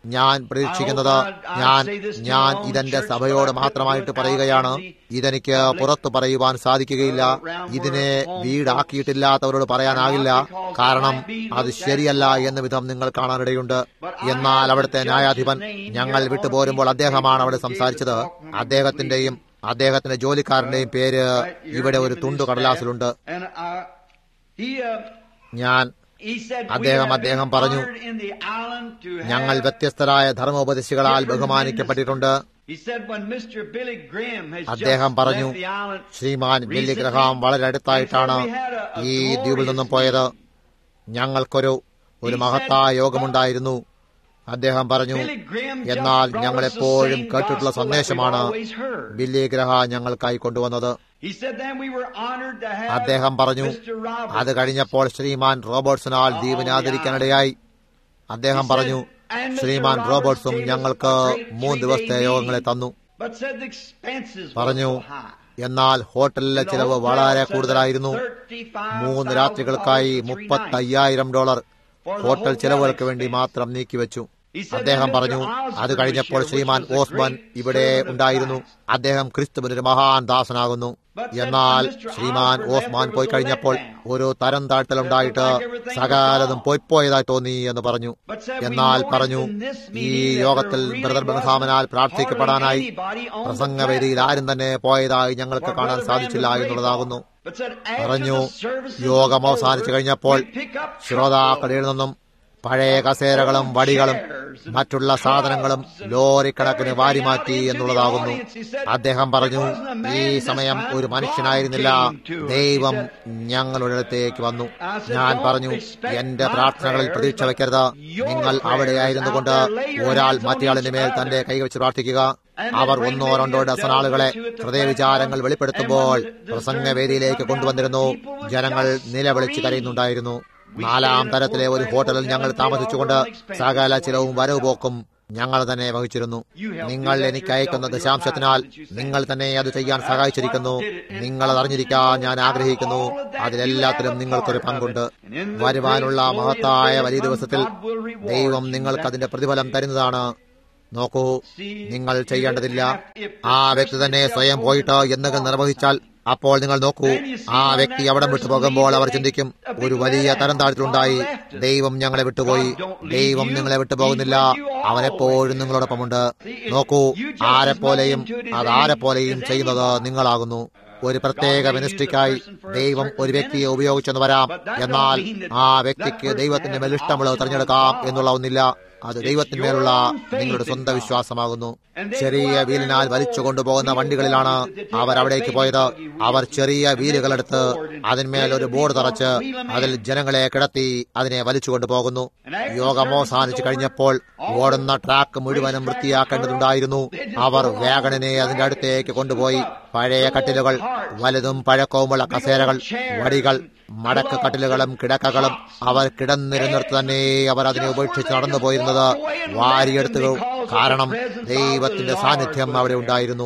ഞാൻ പ്രതീക്ഷിക്കുന്നത് ഞാൻ ഞാൻ ഇതെന്റെ സഭയോട് മാത്രമായിട്ട് പറയുകയാണ് ഇതെനിക്ക് പുറത്തു പറയുവാൻ സാധിക്കുകയില്ല ഇതിനെ വീടാക്കിയിട്ടില്ലാത്തവരോട് പറയാനാകില്ല കാരണം അത് ശരിയല്ല എന്ന വിധം നിങ്ങൾ കാണാനിടയുണ്ട് എന്നാൽ അവിടുത്തെ ന്യായാധിപൻ ഞങ്ങൾ വിട്ടുപോരുമ്പോൾ അദ്ദേഹമാണ് അവിടെ സംസാരിച്ചത് അദ്ദേഹത്തിന്റെയും അദ്ദേഹത്തിന്റെ ജോലിക്കാരന്റെയും പേര് ഇവിടെ ഒരു തുണ്ടു കടലാസിലുണ്ട് And uh, he, uh, ഞാൻ he said, അദ്ദേഹം- we have അദ്ദേഹം been പറഞ്ഞു, honored in the island to ഞങ്ങൾ have വ്യത്യസ്തരായ ധർമ്മോപദേശികളാൽ ബഹുമാനിക്കപ്പെട്ടിട്ടുണ്ട് He said when Mr. Billy Graham has അദ്ദേഹം just പറഞ്ഞു left the island, ശ്രീമാൻ ബില്ലി recently, ഗ്രഹാം വളരെ അടുത്തായിട്ടാണ് he said we had a- a ഈ ദ്വീപിൽ നിന്നും glorious പോയത് ഞങ്ങൾക്കൊരു ഒരു മഹത്തായ യോഗമുണ്ടായിരുന്നു അദ്ദേഹം പറഞ്ഞു Billy Graham just എന്നാൽ brought ഞങ്ങൾ us the എപ്പോഴും same കേട്ടിട്ടുള്ള gospel that we've സന്ദേശമാണ് always heard. ബില്ലി ഗ്രഹ ഞങ്ങൾക്കായി കൊണ്ടുവന്നത് He said then we were honored to have അദ്ദേഹം പറഞ്ഞു Mr. Roberts. അത് കഴിഞ്ഞപ്പോൾ ശ്രീമാൻ റോബർട്ട്സിനാൽ ദ്വീപിനെ ആദരിക്കാനിടയായി അദ്ദേഹം പറഞ്ഞു ശ്രീമാൻ റോബർട്ട്സും ഞങ്ങൾക്ക് മൂന്ന് ദിവസത്തെ യോഗങ്ങളെ തന്നു But said the expenses were പറഞ്ഞു so high. എന്നാൽ ഹോട്ടലിലെ ചിലവ് വളരെ കൂടുതലായിരുന്നു മൂന്ന് രാത്രികൾക്കായി മുപ്പത്തി അയ്യായിരം ഡോളർ ഹോട്ടൽ ചെലവുകൾക്ക് വേണ്ടി മാത്രം നീക്കിവെച്ചു അദ്ദേഹം പറഞ്ഞു അത് കഴിഞ്ഞപ്പോൾ ശ്രീമാൻ ഓസ്മാൻ ഇവിടെ ഉണ്ടായിരുന്നു അദ്ദേഹം ക്രിസ്തുവിനൊരു മഹാൻ ദാസനാകുന്നു എന്നാൽ ശ്രീമാൻ ഓസ്മാൻ പോയി കഴിഞ്ഞപ്പോൾ ഒരു തരം താഴ്ത്തലുണ്ടായിട്ട് സകലതും പോയിപ്പോയതായി തോന്നി എന്ന് പറഞ്ഞു എന്നാൽ പറഞ്ഞു ഈ യോഗത്തിൽ ബ്രദർ ബൻഹാമനാൽ പ്രാർത്ഥിക്കപ്പെടാനായി പ്രസംഗവേദിയിൽ ആരും തന്നെ പോയതായി ഞങ്ങൾക്ക് കാണാൻ സാധിച്ചില്ല എന്നുള്ളതാകുന്നു പറഞ്ഞു യോഗം അവസാനിച്ചു കഴിഞ്ഞപ്പോൾ ശ്രോതാക്കളിൽ നിന്നും പഴയ കസേരകളും വടികളും മറ്റുള്ള സാധനങ്ങളും ലോറിക്കണക്കിന് വാരിമാറ്റി എന്നുള്ളതാകുന്നു അദ്ദേഹം പറഞ്ഞു ഈ സമയം ഒരു മനുഷ്യനായിരുന്നില്ല ദൈവം ഞങ്ങളുടെ അടുത്തേക്ക് വന്നു ഞാൻ പറഞ്ഞു എന്റെ പ്രാർത്ഥനകളിൽ പ്രതീക്ഷ വയ്ക്കരുത് നിങ്ങൾ അവിടെയായിരുന്നു കൊണ്ട് ഒരാൾ മറ്റേയാളിന്റെ മേൽ തന്റെ കൈവച്ച് പ്രാർത്ഥിക്കുക അവർ ഒന്നോ രണ്ടോ ഡസൻ ആളുകളെ ഹൃദയവിചാരങ്ങൾ വെളിപ്പെടുത്തുമ്പോൾ പ്രസംഗവേദിയിലേക്ക് കൊണ്ടുവന്നിരുന്നു ജനങ്ങൾ നിലവിളിച്ച് കരയുന്നുണ്ടായിരുന്നു നാലാം തരത്തിലെ ഒരു ഹോട്ടലിൽ ഞങ്ങൾ താമസിച്ചുകൊണ്ട് സകല ചിലവും വരവ് പോക്കും ഞങ്ങൾ തന്നെ വഹിച്ചിരുന്നു നിങ്ങൾ എനിക്ക് അയക്കുന്ന ദശാംശത്തിനാൽ നിങ്ങൾ തന്നെ അത് ചെയ്യാൻ സഹായിച്ചിരിക്കുന്നു നിങ്ങൾ അത് അറിഞ്ഞിരിക്കാൻ ഞാൻ ആഗ്രഹിക്കുന്നു അതിലെല്ലാത്തിലും നിങ്ങൾക്കൊരു പങ്കുണ്ട് വരുവാനുള്ള മഹത്തായ വലിയ ദിവസത്തിൽ ദൈവം നിങ്ങൾക്ക് അതിന്റെ പ്രതിഫലം തരുന്നതാണ് നോക്കൂ നിങ്ങൾ ചെയ്യേണ്ടതില്ല ആ വ്യക്തി തന്നെ സ്വയം പോയിട്ട് എന്തെങ്കിലും നിർവഹിച്ചാൽ അപ്പോൾ നിങ്ങൾ നോക്കൂ ആ വ്യക്തി അവിടെ വിട്ടു പോകുമ്പോൾ അവർ ചിന്തിക്കും ഒരു വലിയ തരം താഴ്ത്തിലുണ്ടായി ദൈവം ഞങ്ങളെ വിട്ടുപോയി ദൈവം നിങ്ങളെ വിട്ടുപോകുന്നില്ല അവനെപ്പോഴും നിങ്ങളോടൊപ്പമുണ്ട് നോക്കൂ ആരെപ്പോലെയും അതാരെപ്പോലെയും ചെയ്യുന്നത് നിങ്ങളാകുന്നു ഒരു പ്രത്യേക മിനിസ്ട്രിക്കായി ദൈവം ഒരു വ്യക്തിയെ ഉപയോഗിച്ചെന്ന് വരാം എന്നാൽ ആ വ്യക്തിക്ക് ദൈവത്തിന്റെ മേൽ ഇഷ്ടമുള്ളത് തിരഞ്ഞെടുക്കാം എന്നുള്ള ഒന്നില്ല അത് ദൈവത്തിന്മേലുള്ള നിങ്ങളുടെ സ്വന്തം വിശ്വാസമാകുന്നു ചെറിയ വീലിനാൽ വലിച്ചു കൊണ്ടുപോകുന്ന വണ്ടികളിലാണ് അവർ അവിടേക്ക് പോയത് അവർ ചെറിയ വീലുകളെടുത്ത് അതിന്മേൽ ഒരു ബോർഡ് തറച്ച് അതിൽ ജനങ്ങളെ കിടത്തി അതിനെ വലിച്ചു കൊണ്ടുപോകുന്നു യോഗം അവസാനിച്ചു കഴിഞ്ഞപ്പോൾ ഓടുന്ന ട്രാക്ക് മുഴുവനും വൃത്തിയാക്കേണ്ടതുണ്ടായിരുന്നു അവർ വാഗണിനെ അതിന്റെ അടുത്തേക്ക് കൊണ്ടുപോയി പഴയ കട്ടിലുകൾ വലുതും പഴക്കവുമുള്ള കസേരകൾ വടികൾ മടക്ക് കട്ടിലുകളും കിടക്കകളും അവർ കിടന്നിരുന്നിടത്ത് തന്നെ അവർ അതിനെ ഉപേക്ഷിച്ച് നടന്നു പോയിരുന്നത് വാരിയെടുത്തു കാരണം ദൈവത്തിന്റെ സാന്നിധ്യം അവിടെ ഉണ്ടായിരുന്നു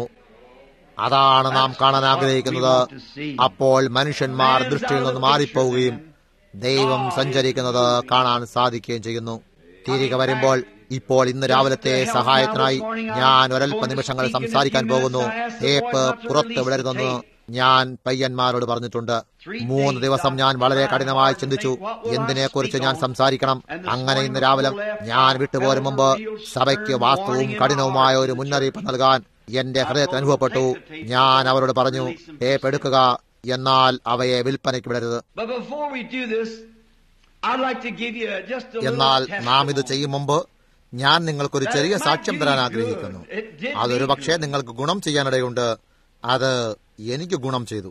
അതാണ് നാം കാണാൻ ആഗ്രഹിക്കുന്നത് അപ്പോൾ മനുഷ്യന്മാർ ദൃഷ്ടിയിൽ നിന്ന് മാറിപ്പോവുകയും ദൈവം സഞ്ചരിക്കുന്നത് കാണാൻ സാധിക്കുകയും ചെയ്യുന്നു തിരികെ വരുമ്പോൾ ഇപ്പോൾ ഇന്ന് രാവിലത്തെ സഹായത്തിനായി ഞാൻ ഒരൽപ്പ നിമിഷങ്ങൾ സംസാരിക്കാൻ പോകുന്നു ടേപ്പ് പുറത്ത് വിടരുതെന്ന് ഞാൻ പയ്യന്മാരോട് പറഞ്ഞിട്ടുണ്ട് മൂന്ന് ദിവസം ഞാൻ വളരെ കഠിനമായി ചിന്തിച്ചു എന്തിനെ കുറിച്ച് ഞാൻ സംസാരിക്കണം അങ്ങനെ ഇന്ന് രാവിലെ ഞാൻ വിട്ടുപോരും മുമ്പ് സഭയ്ക്ക് വാസ്തവവും കഠിനവുമായ ഒരു മുന്നറിയിപ്പ് നൽകാൻ എന്റെ ഹൃദയത്തിൽ അനുഭവപ്പെട്ടു ഞാൻ അവരോട് പറഞ്ഞു ടേപ്പ് എടുക്കുക എന്നാൽ അവയെ വിൽപ്പനയ്ക്ക് വിടരുത് But before we do this, I'd like to give you just a എന്നാൽ little നാം ഇത് testimony. ചെയ്യും മുമ്പ് ഞാൻ നിങ്ങൾക്കൊരു ചെറിയ സാക്ഷ്യം തരാൻ ആഗ്രഹിക്കുന്നു അതൊരു പക്ഷേ നിങ്ങൾക്ക് ഗുണം ചെയ്യാനിടയുണ്ട് അത് എനിക്ക് ഗുണം ചെയ്തു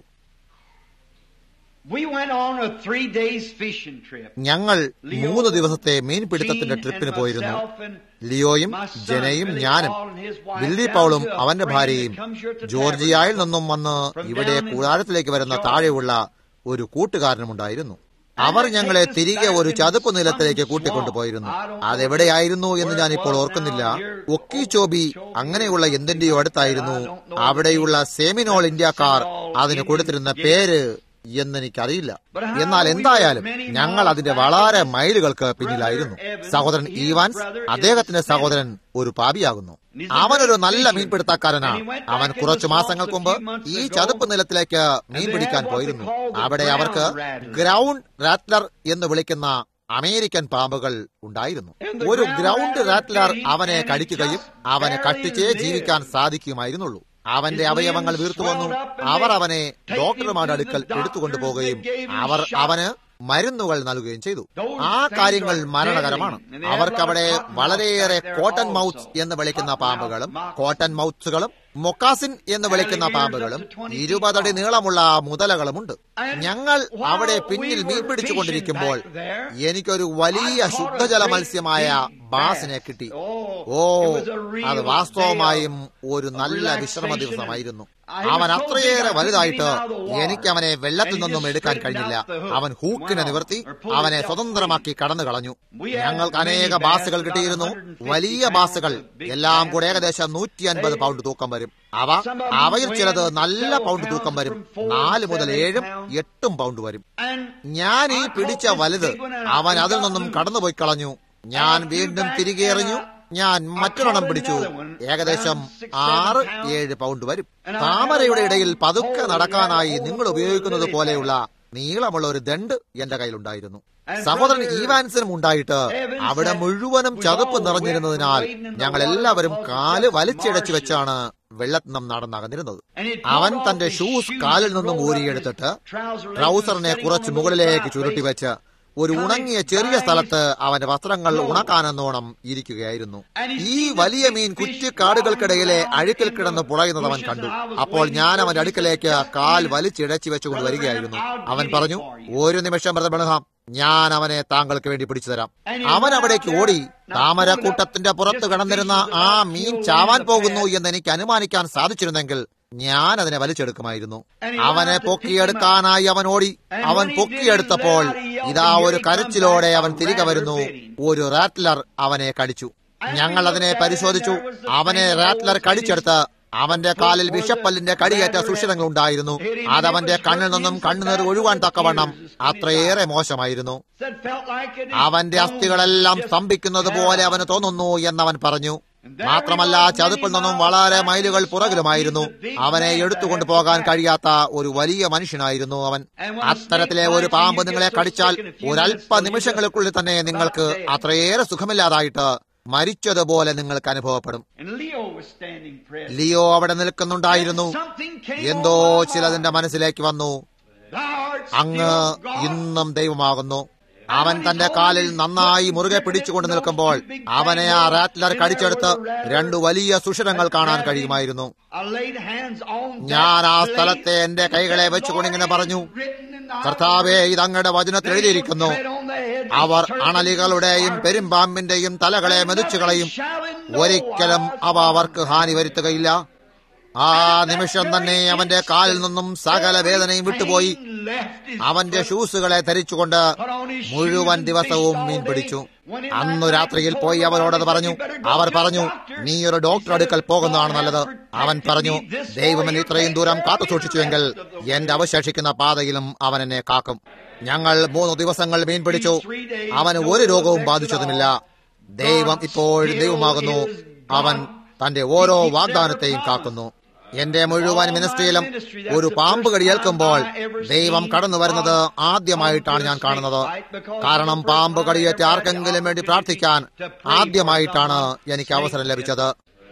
We went on a three days fishing trip. ഞങ്ങൾ മൂന്ന് ദിവസത്തെ മീൻപിടുത്തത്തിന്റെ ട്രിപ്പിന് പോയിരുന്നു ലിയോയും ജനയും ഞാനും വില്ലി പൗളും അവന്റെ ഭാര്യയും ജോർജിയയിൽ നിന്നും വന്ന് ഇവിടെ കൂടാരത്തിലേക്ക് വരുന്ന താഴെയുള്ള ഒരു കൂട്ടുകാരനുമുണ്ടായിരുന്നു അവർ ഞങ്ങളെ തിരികെ ഒരു ചതുപ്പ് നിലത്തിലേക്ക് കൂട്ടിക്കൊണ്ടുപോയിരുന്നു അതെവിടെയായിരുന്നു എന്ന് ഞാൻ ഇപ്പോൾ ഓർക്കുന്നില്ല ഒക്കി ചോബി അങ്ങനെയുള്ള എന്തിന്റെയോ അടുത്തായിരുന്നു അവിടെയുള്ള സെമിനോൾ ഇന്ത്യക്കാർ അതിന് കൊടുത്തിരുന്ന പേര് എന്നെനിക്കറിയില്ല എന്നാൽ എന്തായാലും ഞങ്ങൾ അതിന്റെ വളരെ മൈലുകൾക്ക് പിന്നിലായിരുന്നു സഹോദരൻ ഈവാൻസ് അദ്ദേഹത്തിന്റെ സഹോദരൻ ഒരു പാപിയാകുന്നു അവനൊരു നല്ല മീൻപിടുത്തക്കാരനാണ് അവൻ കുറച്ചു മാസങ്ങൾക്ക് മുമ്പ് ഈ ചതുപ്പ് നിലത്തിലേക്ക് മീൻ പിടിക്കാൻ പോയിരുന്നു അവിടെ അവർക്ക് ഗ്രൗണ്ട് റാറ്റ്ലർ എന്ന് വിളിക്കുന്ന അമേരിക്കൻ പാമ്പുകൾ ഉണ്ടായിരുന്നു ഒരു ഗ്രൗണ്ട് റാറ്റ്ലർ അവനെ കടിക്കുകയും അവനെ കട്ടിച്ചേ ജീവിക്കാൻ സാധിക്കുമായിരുന്നുള്ളൂ അവന്റെ അവയവങ്ങൾ വീർത്തു വന്നു അവർ അവനെ ഡോക്ടർമാരുടെ അടുക്കൽ എടുത്തുകൊണ്ടുപോവുകയും അവർ അവന് മരുന്നുകൾ നൽകുകയും ചെയ്തു ആ കാര്യങ്ങൾ മരണകരമാണ് അവർക്കവിടെ വളരെയേറെ കോട്ടൺ മൗത്ത്സ് എന്ന് വിളിക്കുന്ന പാമ്പുകളും കോട്ടൺ മൗത്ത്സുകളും മൊക്കാസിൻ എന്ന് വിളിക്കുന്ന പാമ്പുകളും ഇരുപതടി നീളമുള്ള മുതലകളുമുണ്ട് ഞങ്ങൾ അവിടെ പിന്നിൽ മീൻ പിടിച്ചുകൊണ്ടിരിക്കുമ്പോൾ എനിക്കൊരു വലിയ ശുദ്ധജല മത്സ്യമായ ബാസിനെ കിട്ടി ഓ അത് വാസ്തവമായും ഒരു നല്ല വിശ്രമ ദിവസമായിരുന്നു അവൻ അത്രയേറെ വലുതായിട്ട് എനിക്ക് അവനെ വെള്ളത്തിൽ നിന്നും എടുക്കാൻ കഴിഞ്ഞില്ല അവൻ ഹൂക്കിനെ നിവർത്തി അവനെ സ്വതന്ത്രമാക്കി കടന്നു കളഞ്ഞു ഞങ്ങൾക്ക് അനേക ബാസുകൾ കിട്ടിയിരുന്നു വലിയ ബാസുകൾ എല്ലാം കൂടെ ഏകദേശം നൂറ്റി അൻപത് പൗണ്ട് തൂക്കം വരും അവ അവയിൽ ചിലത് നല്ല പൗണ്ട് തൂക്കം വരും നാല് മുതൽ ഏഴും എട്ടും പൗണ്ട് വരും ഞാൻ ഈ പിടിച്ച വലുത് അവൻ അതിൽ നിന്നും കടന്നുപോയി കളഞ്ഞു ഞാൻ വീണ്ടും തിരികെ എറിഞ്ഞു ഞാൻ മറ്റൊരെണ്ണം പിടിച്ചു ഏകദേശം ആറ് ഏഴ് പൗണ്ട് വരും താമരയുടെ ഇടയിൽ പതുക്കെ നടക്കാനായി നിങ്ങൾ ഉപയോഗിക്കുന്നത് പോലെയുള്ള നീളമുള്ള ഒരു ദണ്ട് എന്റെ കയ്യിലുണ്ടായിരുന്നു സഹോദരൻ ഈവാൻസിനും ഉണ്ടായിട്ട് അവിടെ മുഴുവനും ചതുപ്പ് നിറഞ്ഞിരുന്നതിനാൽ ഞങ്ങൾ എല്ലാവരും കാല് വലിച്ചിടച്ചു വെച്ചാണ് വെള്ളത്തിൽ നിന്നും നടന്നകന്നിരുന്നത് അവൻ തന്റെ ഷൂസ് കാലിൽ നിന്നും ഊരിയെടുത്തിട്ട് ട്രൗസറിനെ കുറച്ച് മുകളിലേക്ക് ചുരുട്ടി വെച്ച് ഒരു ഉണങ്ങിയ ചെറിയ സ്ഥലത്ത് അവന്റെ വസ്ത്രങ്ങൾ ഉണക്കാനെന്നോണം ഇരിക്കുകയായിരുന്നു ഈ വലിയ മീൻ കുറ്റിക്കാടുകൾക്കിടയിലെ അഴുക്കിൽ കിടന്ന് പുളയുന്നത് അവൻ കണ്ടു അപ്പോൾ ഞാൻ അവന്റെ അടുക്കലേക്ക് കാൽ വലിച്ചിടച്ചു വെച്ചുകൊണ്ട് വരികയായിരുന്നു അവൻ പറഞ്ഞു ഒരു നിമിഷം ബ്രദർ ബണഹാം ഞാൻ അവനെ താങ്കൾക്ക് വേണ്ടി പിടിച്ചു തരാം അവൻ അവിടേക്ക് ഓടി താമരക്കൂട്ടത്തിന്റെ പുറത്ത് കിടന്നിരുന്ന ആ മീൻ ചാവാൻ പോകുന്നു എന്ന് എനിക്ക് അനുമാനിക്കാൻ സാധിച്ചിരുന്നെങ്കിൽ ഞാൻ അതിനെ വലിച്ചെടുക്കുമായിരുന്നു അവനെ പൊക്കിയെടുക്കാനായി അവൻ ഓടി അവൻ പൊക്കിയെടുത്തപ്പോൾ ഇതാ ഒരു കരച്ചിലോടെ അവൻ തിരികെ വരുന്നു ഒരു റാറ്റ്ലർ അവനെ കടിച്ചു ഞങ്ങൾ അതിനെ പരിശോധിച്ചു അവനെ റാറ്റ്ലർ കടിച്ചെടുത്ത് അവന്റെ കാലിൽ വിഷപ്പല്ലിന്റെ കടിയേറ്റ സുഷിരങ്ങൾ ഉണ്ടായിരുന്നു അതവന്റെ കണ്ണിൽ നിന്നും കണ്ണുനീർ ഒഴുകാൻ തക്കവണ്ണം അത്രയേറെ മോശമായിരുന്നു അവന്റെ അസ്ഥികളെല്ലാം സ്തംഭിക്കുന്നത് പോലെ അവന് തോന്നുന്നു എന്നവൻ പറഞ്ഞു മാത്രമല്ല ചതുപ്പിൽ നിന്നും വളരെ മൈലുകൾ പുറകിലുമായിരുന്നു അവനെ എടുത്തുകൊണ്ടു പോകാൻ കഴിയാത്ത ഒരു വലിയ മനുഷ്യനായിരുന്നു അവൻ അത്തരത്തിലെ ഒരു പാമ്പ് നിങ്ങളെ കടിച്ചാൽ ഒരല്പ നിമിഷങ്ങൾക്കുള്ളിൽ തന്നെ നിങ്ങൾക്ക് അത്രയേറെ സുഖമില്ലാതായിട്ട് മരിച്ചതുപോലെ നിങ്ങൾക്ക് അനുഭവപ്പെടും ലിയോ അവിടെ നിൽക്കുന്നുണ്ടായിരുന്നു എന്തോ ചിലതിന്റെ മനസ്സിലേക്ക് വന്നു അങ്ങ് ഇന്നും ദൈവമാകുന്നു അവൻ തന്റെ കാലിൽ നന്നായി മുറുകെ പിടിച്ചുകൊണ്ട് നിൽക്കുമ്പോൾ അവനെ ആ റാറ്റ്ലർ കടിച്ചെടുത്ത് രണ്ടു വലിയ സുഷിരങ്ങൾ കാണാൻ കഴിയുമായിരുന്നു ഞാൻ ആ സ്ഥലത്തെ എന്റെ കൈകളെ വെച്ചുകൊണ്ടിങ്ങനെ പറഞ്ഞു കർത്താവെ ഇത് അങ്ങയുടെ വചനത്തിൽ എഴുതിയിരിക്കുന്നു അവർ അണലികളുടെയും പെരുമ്പാമ്പിന്റെയും തലകളെ മെതിച്ചു കളയും ഒരിക്കലും അവ അവർക്ക് ഹാനി വരുത്തുകയില്ല ആ നിമിഷം തന്നെ അവന്റെ കാലിൽ നിന്നും സകല വേദനയും വിട്ടുപോയി അവന്റെ ഷൂസുകളെ ധരിച്ചുകൊണ്ട് മുഴുവൻ ദിവസവും മീൻ പിടിച്ചു അന്നു രാത്രിയിൽ പോയി അവരോടത് പറഞ്ഞു അവർ പറഞ്ഞു നീ ഒരു ഡോക്ടർ അടുക്കൽ പോകുന്നതാണ് നല്ലത് അവൻ പറഞ്ഞു ദൈവമൻ ഇത്രയും ദൂരം കാത്തു സൂക്ഷിച്ചുവെങ്കിൽ എന്റെ അവശേഷിക്കുന്ന പാതയിലും അവൻ എന്നെ കാക്കും ഞങ്ങൾ മൂന്ന് ദിവസങ്ങൾ മീൻ പിടിച്ചു അവന് ഒരു രോഗവും ബാധിച്ചതുമില്ല ദൈവം ഇപ്പോഴും ദൈവമാകുന്നു അവൻ തന്റെ ഓരോ വാഗ്ദാനത്തെയും കാക്കുന്നു എന്റെ മുഴുവൻ മിനിസ്ട്രിയിലും ഒരു പാമ്പ് കടിയേൽക്കുമ്പോൾ ദൈവം കടന്നു വരുന്നത് ആദ്യമായിട്ടാണ് ഞാൻ കാണുന്നത് കാരണം പാമ്പ് കടിയേറ്റ് ആർക്കെങ്കിലും വേണ്ടി പ്രാർത്ഥിക്കാൻ ആദ്യമായിട്ടാണ് എനിക്ക് അവസരം ലഭിച്ചത്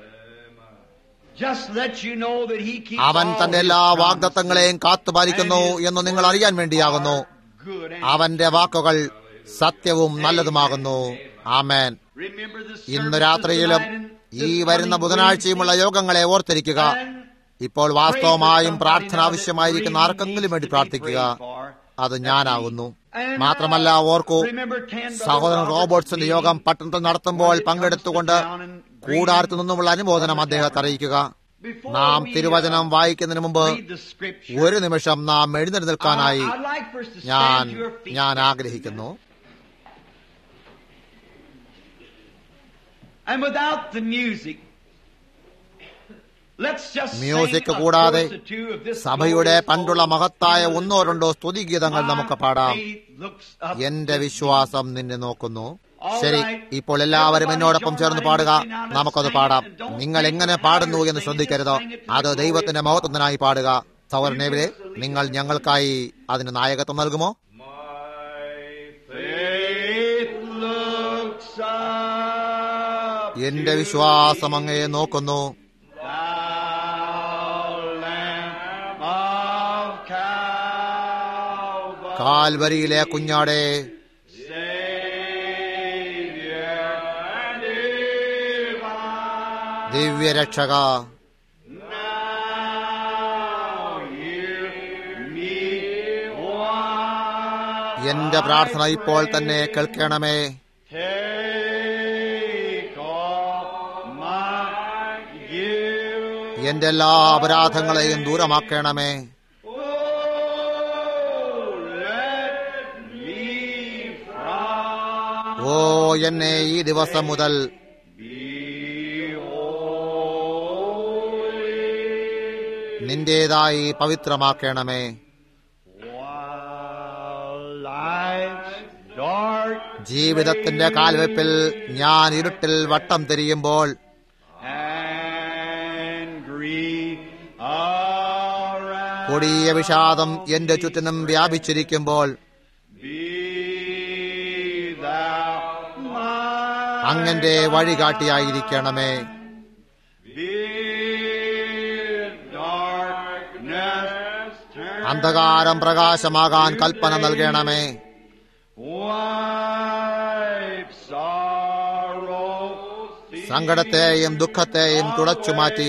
അവൻ തന്റെ എല്ലാ വാഗ്ദത്തങ്ങളെയും കാത്തുപാലിക്കുന്നു എന്ന് നിങ്ങൾ അറിയാൻ വേണ്ടിയാകുന്നു അവന്റെ വാക്കുകൾ സത്യവും നല്ലതുമാകുന്നു ആമേൻ ഇന്ന് രാത്രിയിലും ഈ വരുന്ന ബുധനാഴ്ചയുമുള്ള യോഗങ്ങളെ ഓർത്തിരിക്കുക ഇപ്പോൾ വാസ്തവമായും പ്രാർത്ഥന ആവശ്യമായിരിക്കുന്ന ആർക്കെങ്കിലും വേണ്ടി പ്രാർത്ഥിക്കുക അത് ഞാനാകുന്നു മാത്രമല്ല ഓർക്കൂ സഹോദരൻ റോബോട്ട്സിന്റെ യോഗം പട്ടണത്തിൽ നടത്തുമ്പോൾ പങ്കെടുത്തുകൊണ്ട് കൂടാരത്തു നിന്നുമുള്ള അനുമോദനം അദ്ദേഹത്തെ അറിയിക്കുക നാം തിരുവചനം വായിക്കുന്നതിന് മുമ്പ് ഒരു നിമിഷം നാം എഴുന്നേറ്റ് നിൽക്കാനായി ഞാൻ ഞാൻ ആഗ്രഹിക്കുന്നു And without the music, Let's just music sing a കൂടാതെ verse or two of this സഭയുടെ glorious പണ്ടുള്ള song. മഹത്തായ ഒന്നോ രണ്ടോ സ്തുതിഗീതങ്ങൾ നമുക്ക് പാടാം My faith looks up എന്റെ to thee. വിശ്വാസം നിന്നെ നോക്കുന്നു ശരി ഇപ്പോൾ എല്ലാവരും എന്നോടൊപ്പം ചേർന്ന് പാടുക നമുക്കത് പാടാം നിങ്ങൾ എങ്ങനെ പാടുന്നു എന്ന് ശ്രദ്ധിക്കരുത് അത് ദൈവത്തിന്റെ മഹത്വത്തിനായി പാടുക സൗരനേവിലെ നിങ്ങൾ ഞങ്ങൾക്കായി അതിന് നായകത്വം നൽകുമോ Faith looks up എന്റെ വിശ്വാസം അങ്ങയെ നോക്കുന്നു thou Lamb of Calvary, കാൽവരിയിലെ കുഞ്ഞാടെ Savior divine. ദിവ്യരക്ഷക Now hear me one. എന്റെ പ്രാർത്ഥന ഇപ്പോൾ തന്നെ കേൾക്കണമേ Take off my guilt. എന്റെ എല്ലാ അപരാധങ്ങളെയും ദൂരമാക്കണമേ Oh, let me from ഓ എന്നെ ഈ ദിവസം മുതൽ be holy. നിന്റേതായി പവിത്രമാക്കണമേ While life's dark ജീവിതത്തിന്റെ കാൽവെപ്പിൽ ഞാൻ ഇരുട്ടിൽ വട്ടം തിരിയുമ്പോൾ and grief around കൊടിയ വിഷാദം എന്റെ ചുറ്റിനും വ്യാപിച്ചിരിക്കുമ്പോൾ be thou my അങ്ങന്റെ വഴികാട്ടിയായിരിക്കണമേ Bid darkness turn അന്ധകാരം പ്രകാശമാകാൻ കൽപ്പന നൽകണമേ wipe sorrows സങ്കടത്തെയും ദുഃഖത്തെയും തുടച്ചുമാറ്റി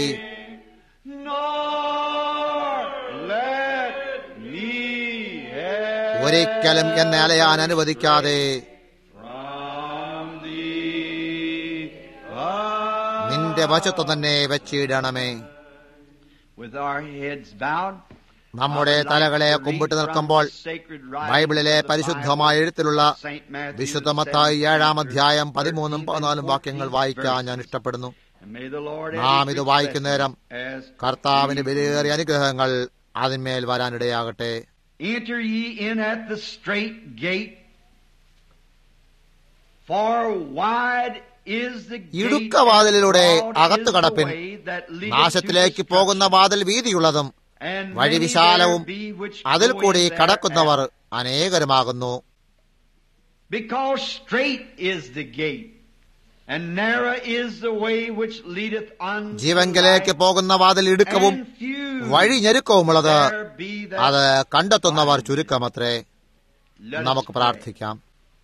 nor let me have ഒരിക്കലും എന്നെ അലയാൻ അനുവദിക്കാതെ from thee a- നിന്റെ വശത്തു തന്നെ വെച്ചിടണമേ with our heads bowed നമ്മുടെ തലകളെ കുമ്പിട്ട് നിൽക്കുമ്പോൾ ബൈബിളിലെ പരിശുദ്ധമായ എഴുത്തിലുള്ള വിശുദ്ധമത്തായി ഏഴാം അധ്യായം പതിമൂന്നും പതിനാലും വാക്യങ്ങൾ വായിക്കാൻ ഞാൻ ഇഷ്ടപ്പെടുന്നു നാം ഇത് വായിക്കുന്ന നേരം കർത്താവിന് വിലയേറിയ അനുഗ്രഹങ്ങൾ അതിന്മേൽ വരാനിടയാകട്ടെ Enter ye in at the straight gate, for wide is the gate, ഇടുക്കവാതിലിലൂടെ and broad അകത്ത് is the കടപ്പിൻ. way that leadeth നാശത്തിലേക്ക് to പോകുന്ന വാതിൽ വീതിയുള്ളതും destruction, and വഴി many വിശാലവും there be which അതിൽ go കൂടി in കടക്കുന്നവർ thereat. അനേകരുമാകുന്നു Because straight is the gate, and narrow is the way which leadeth unto ജീവങ്കലേക്ക് life, പോകുന്ന വാതിൽ ഇടുക്കവും and few വഴി ഞെരുക്കവുമുള്ളത് there be that അത് കണ്ടെത്തുന്നവർ ചുരുക്കമത്രേ Let us നമുക്ക് pray. പ്രാർത്ഥിക്കാം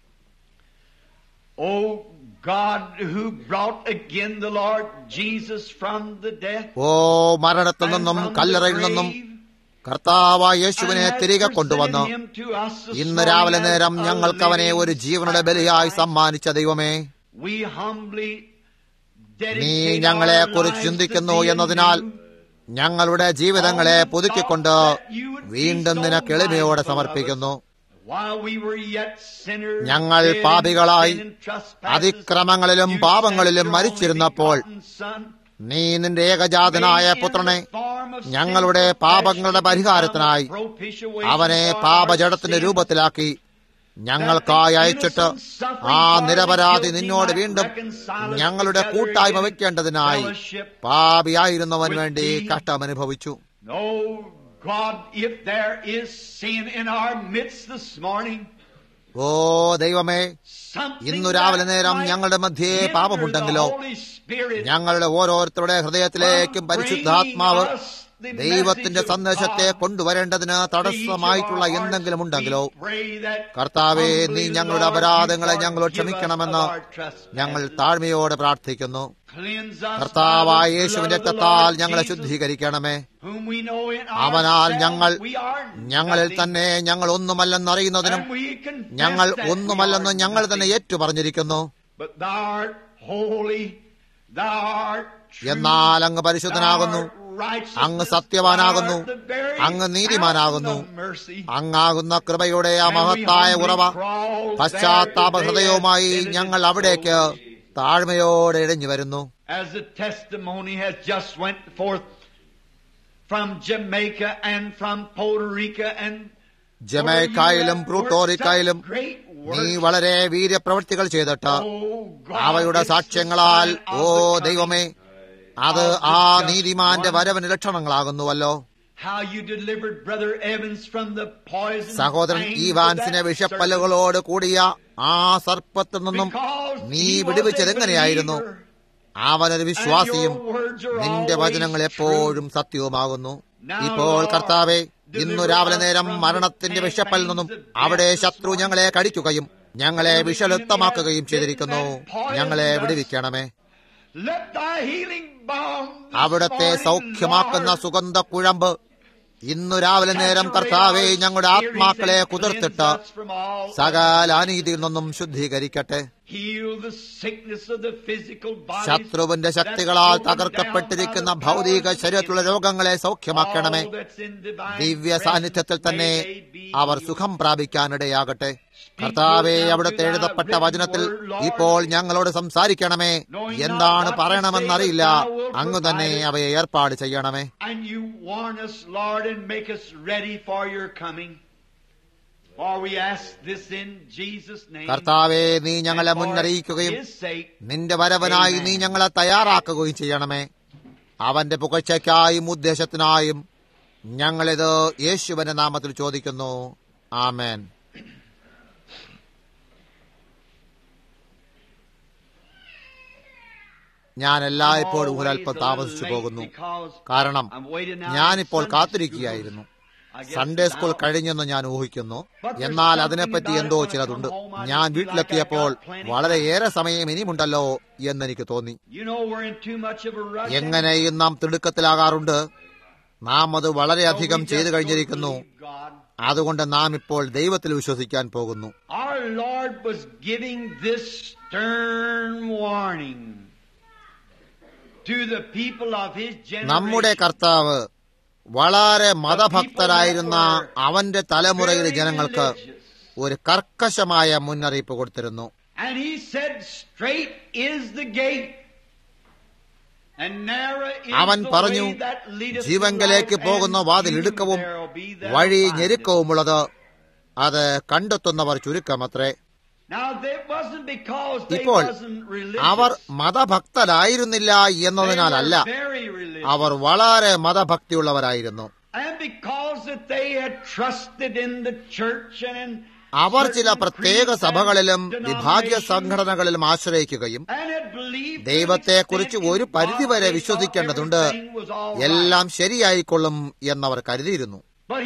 O God, who brought again the Lord Jesus from the death ഓ മരണത്തിൽ and നിന്നും from the കല്ലറയിൽ നിന്നും grave, കർത്താവായ യേശുവിനെ and hath തിരികെ presented കൊണ്ടുവന്ന് him to us this ഇന്ന് രാവിലെ morning നേരം as a ഞങ്ങൾക്ക് അവനെ living ഒരു ജീവനുടെ ബലിയായി sacrifice. സമ്മാനിച്ച ദൈവമേ We humbly നീ dedicate ഞങ്ങളെ our കുറിച്ച് lives ചിന്തിക്കുന്നു to thee എന്നതിനാൽ and you. ഞങ്ങളുടെ ജീവിതങ്ങളെ പുതുക്കിക്കൊണ്ട് വീണ്ടും നിനക്ക് എളിമയോടെ സമർപ്പിക്കുന്നു While we were yet sinners, ഞങ്ങൾ dead in പാപികളായി sin and trespasses, അതിക്രമങ്ങളിലും you പാപങ്ങളിലും sent your മരിച്ചിരുന്നപ്പോൾ only begotten Son, നീ നിന്റെ ഏകജാതനായ made in പുത്രനെ the form of ഞങ്ങളുടെ sinful പാപങ്ങളുടെ flesh, പരിഹാരത്തിനായി become a propitiation അവനെ for our പാപജടത്തിന്റെ sins. രൂപത്തിലാക്കി ഞങ്ങൾക്കായി അയച്ചിട്ട് ആ നിരപരാധി നിന്നോട് വീണ്ടും ഞങ്ങളുടെ കൂട്ടായ്മ വയ്ക്കേണ്ടതിനായി പാപിയായിരുന്നവൻ വേണ്ടി കഷ്ടമനുഭവിച്ചു No, God, if there is sin in our midst this morning, ഓ ദൈവമേ something ഇന്നു രാവിലെ that നേരം might ഞങ്ങളുടെ മധ്യേ hinder പാപമുണ്ടെങ്കിലോ the Holy Spirit ഞങ്ങളുടെ ഓരോരുത്തരുടെ ഹൃദയത്തിലേക്കും from പരിശുദ്ധാത്മാവ് bringing us the ദൈവത്തിന്റെ message of സന്ദേശത്തെ God കൊണ്ടുവരേണ്ടതിന് തടസ്സമായിട്ടുള്ള എന്തെങ്കിലും ഉണ്ടെങ്കിലോ We pray that കർത്താവേ humbly, നീ ഞങ്ങളുടെ Lord, അപരാധങ്ങളെ you ഞങ്ങളോട് forgive us ക്ഷമിക്കണമെന്ന് of our trespasses. ഞങ്ങൾ താഴ്മയോടെ പ്രാർത്ഥിക്കുന്നു Cleanse us കർത്താവായ by the യേശുവിന്റെ blood of the രക്തത്താൽ Lord ഞങ്ങളെ Jesus, ശുദ്ധീകരിക്കണമേ whom we know in അവനാൽ ourselves ഞങ്ങൾ we are ഞങ്ങളിൽ nothing, തന്നെ ഞങ്ങൾ ഒന്നുമല്ലെന്നറിയുന്നതിനും and we confess ഞങ്ങൾ that we ഒന്നുമല്ലെന്ന് are ഞങ്ങൾ തന്നെ nothing. ഏറ്റുപറഞ്ഞിരിക്കുന്നു But thou art holy, thou art true, എന്നാൽ അങ്ങ് പരിശുദ്ധനാകുന്നു thou art righteous, അങ്ങ് സത്യവാനാകുന്നു thou art the very അങ്ങ് നീതിമാനാകുന്നു fountain of mercy. അങ്ങാകുന്ന കൃപയുടെ ആ And we മഹത്തായ humbly ഉറവ crawl പശ്ചാത്താപ there today ഹൃദയവുമായി as ഞങ്ങൾ it is അവിടേക്ക് so. താഴ്മയോടെ ഇഴഞ്ഞു വരുന്നു as the testimony has just went forth from Jamaica and from Puerto Rico and ജമൈക്കായിലും ബ്രൂട്ടോറിക്കായിലും നീ വളരെ വീര്യപ്രവൃത്തികൾ ചെയ്തിട്ട് അവയുടെ സാക്ഷ്യങ്ങളാൽ ഓ ദൈവമേ അത് ആ നീതിമാന്റെ വരവിന് ലക്ഷണങ്ങളാകുന്നുവല്ലോ സഹോദരൻ ഈവാൻസിനെ വിഷപ്പല്ലുകളോട് കൂടിയ ആ സർപ്പത്തിൽ നിന്നും നീ വിടുവിച്ചതെങ്ങനെയായിരുന്നു അവനൊരു വിശ്വാസിയും നിന്റെ വചനങ്ങൾ എപ്പോഴും സത്യവുമാകുന്നു ഇപ്പോൾ കർത്താവെ ഇന്നു രാവിലെ നേരം മരണത്തിന്റെ വിഷപ്പൽ നിന്നും അവിടെ ശത്രു ഞങ്ങളെ കടിക്കുകയും ഞങ്ങളെ വിഷലുപ്തമാക്കുകയും ചെയ്തിരിക്കുന്നു ഞങ്ങളെ വിടുവിക്കണമേ അവിടത്തെ സൗഖ്യമാക്കുന്ന സുഗന്ധ കുഴമ്പ് ഇന്നു രാവിലെ നേരം കർത്താവെ ഞങ്ങളുടെ ആത്മാക്കളെ കുതിർത്തിട്ട് സകല അനീതിയിൽ നിന്നും ശുദ്ധീകരിക്കട്ടെ ശത്രുവിന്റെ ശക്തികളാൽ തകർക്കപ്പെട്ടിരിക്കുന്ന ഭൗതിക ശരീരത്തിലുള്ള രോഗങ്ങളെ സൗഖ്യമാക്കണമേ ദിവ്യ സാന്നിധ്യത്തിൽ തന്നെ അവർ സുഖം പ്രാപിക്കാനിടയാകട്ടെ കർത്താവെ അവിടുത്തെ എഴുതപ്പെട്ട വചനത്തിൽ ഇപ്പോൾ ഞങ്ങളോട് സംസാരിക്കണമേ എന്താണ് പറയണമെന്നറിയില്ല അങ്ങ് തന്നെ അവയെ ഏർപ്പാട് ചെയ്യണമേ കർത്താവെ നീ ഞങ്ങളെ മുന്നറിയിക്കുകയും നിന്റെ വരവനായി നീ ഞങ്ങളെ തയ്യാറാക്കുകയും ചെയ്യണമേ അവന്റെ പുകഴ്ചയ്ക്കായും ഉദ്ദേശത്തിനായും ഞങ്ങളിത് യേശുവിന്റെ നാമത്തിൽ ചോദിക്കുന്നു ആമേൻ ഞാൻ എല്ലായ്പ്പോഴും ഒരൽപ്പം താമസിച്ചു പോകുന്നു കാരണം ഞാനിപ്പോൾ കാത്തിരിക്കുകയായിരുന്നു സൺഡേ സ്കൂൾ കഴിഞ്ഞെന്ന് ഞാൻ ഊഹിക്കുന്നു എന്നാൽ അതിനെപ്പറ്റി എന്തോ ചിലതുണ്ട് ഞാൻ വീട്ടിലെത്തിയപ്പോൾ വളരെയേറെ സമയം ഇനിയുമുണ്ടല്ലോ എന്നെനിക്ക് തോന്നി എങ്ങനെയും നാം തിടുക്കത്തിലാകാറുണ്ട് നാം അത് വളരെയധികം ചെയ്തു കഴിഞ്ഞിരിക്കുന്നു അതുകൊണ്ട് നാം ഇപ്പോൾ ദൈവത്തിൽ വിശ്വസിക്കാൻ പോകുന്നു നമ്മുടെ കർത്താവ് വളരെ മതഭക്തരായിരുന്ന അവന്റെ തലമുറയിലെ ജനങ്ങൾക്ക് ഒരു കർക്കശമായ മുന്നറിയിപ്പ് കൊടുത്തിരുന്നു അവൻ പറഞ്ഞു ജീവങ്കലേക്ക് പോകുന്ന വാതിൽ ഇടുക്കവും വഴി ഞെരുക്കവുമുള്ളത് അത് കണ്ടെത്തുന്നവർ ചുരുക്കമത്രേ ഇപ്പോൾ അവർ മതഭക്തരായിരുന്നില്ല എന്നതിനാലല്ല അവർ വളരെ മതഭക്തിയുള്ളവരായിരുന്നു അവർ ചില പ്രത്യേക സഭകളിലും വിഭാഗീയ സംഘടനകളിലും ആശ്രയിക്കുകയും ദൈവത്തെക്കുറിച്ച് ഒരു പരിധിവരെ വിശ്വസിക്കേണ്ടതുണ്ട് എല്ലാം ശരിയായിക്കൊള്ളും എന്നവർ കരുതിയിരുന്നു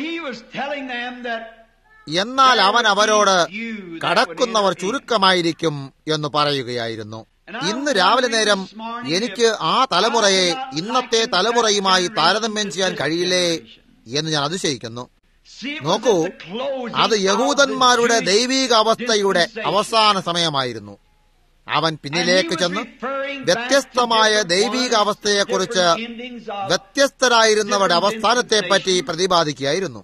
എന്നാൽ അവൻ അവരോട് കടക്കുന്നവർ ചുരുക്കമായിരിക്കും എന്ന് പറയുകയായിരുന്നു ഇന്ന് രാവിലെ നേരം എനിക്ക് ആ തലമുറയെ ഇന്നത്തെ തലമുറയുമായി താരതമ്യം ചെയ്യാൻ കഴിയില്ലേ എന്ന് ഞാൻ അതിശയിക്കുന്നു നോക്കൂ അത് യഹൂദന്മാരുടെ ദൈവീക അവസ്ഥയുടെ അവസാന സമയമായിരുന്നു അവൻ പിന്നിലേക്ക് ചെന്ന് വ്യത്യസ്തമായ ദൈവീക അവസ്ഥയെക്കുറിച്ച് വ്യത്യസ്തരായിരുന്നവരുടെ അവസ്ഥാനത്തെപ്പറ്റി പ്രതിപാദിക്കുകയായിരുന്നു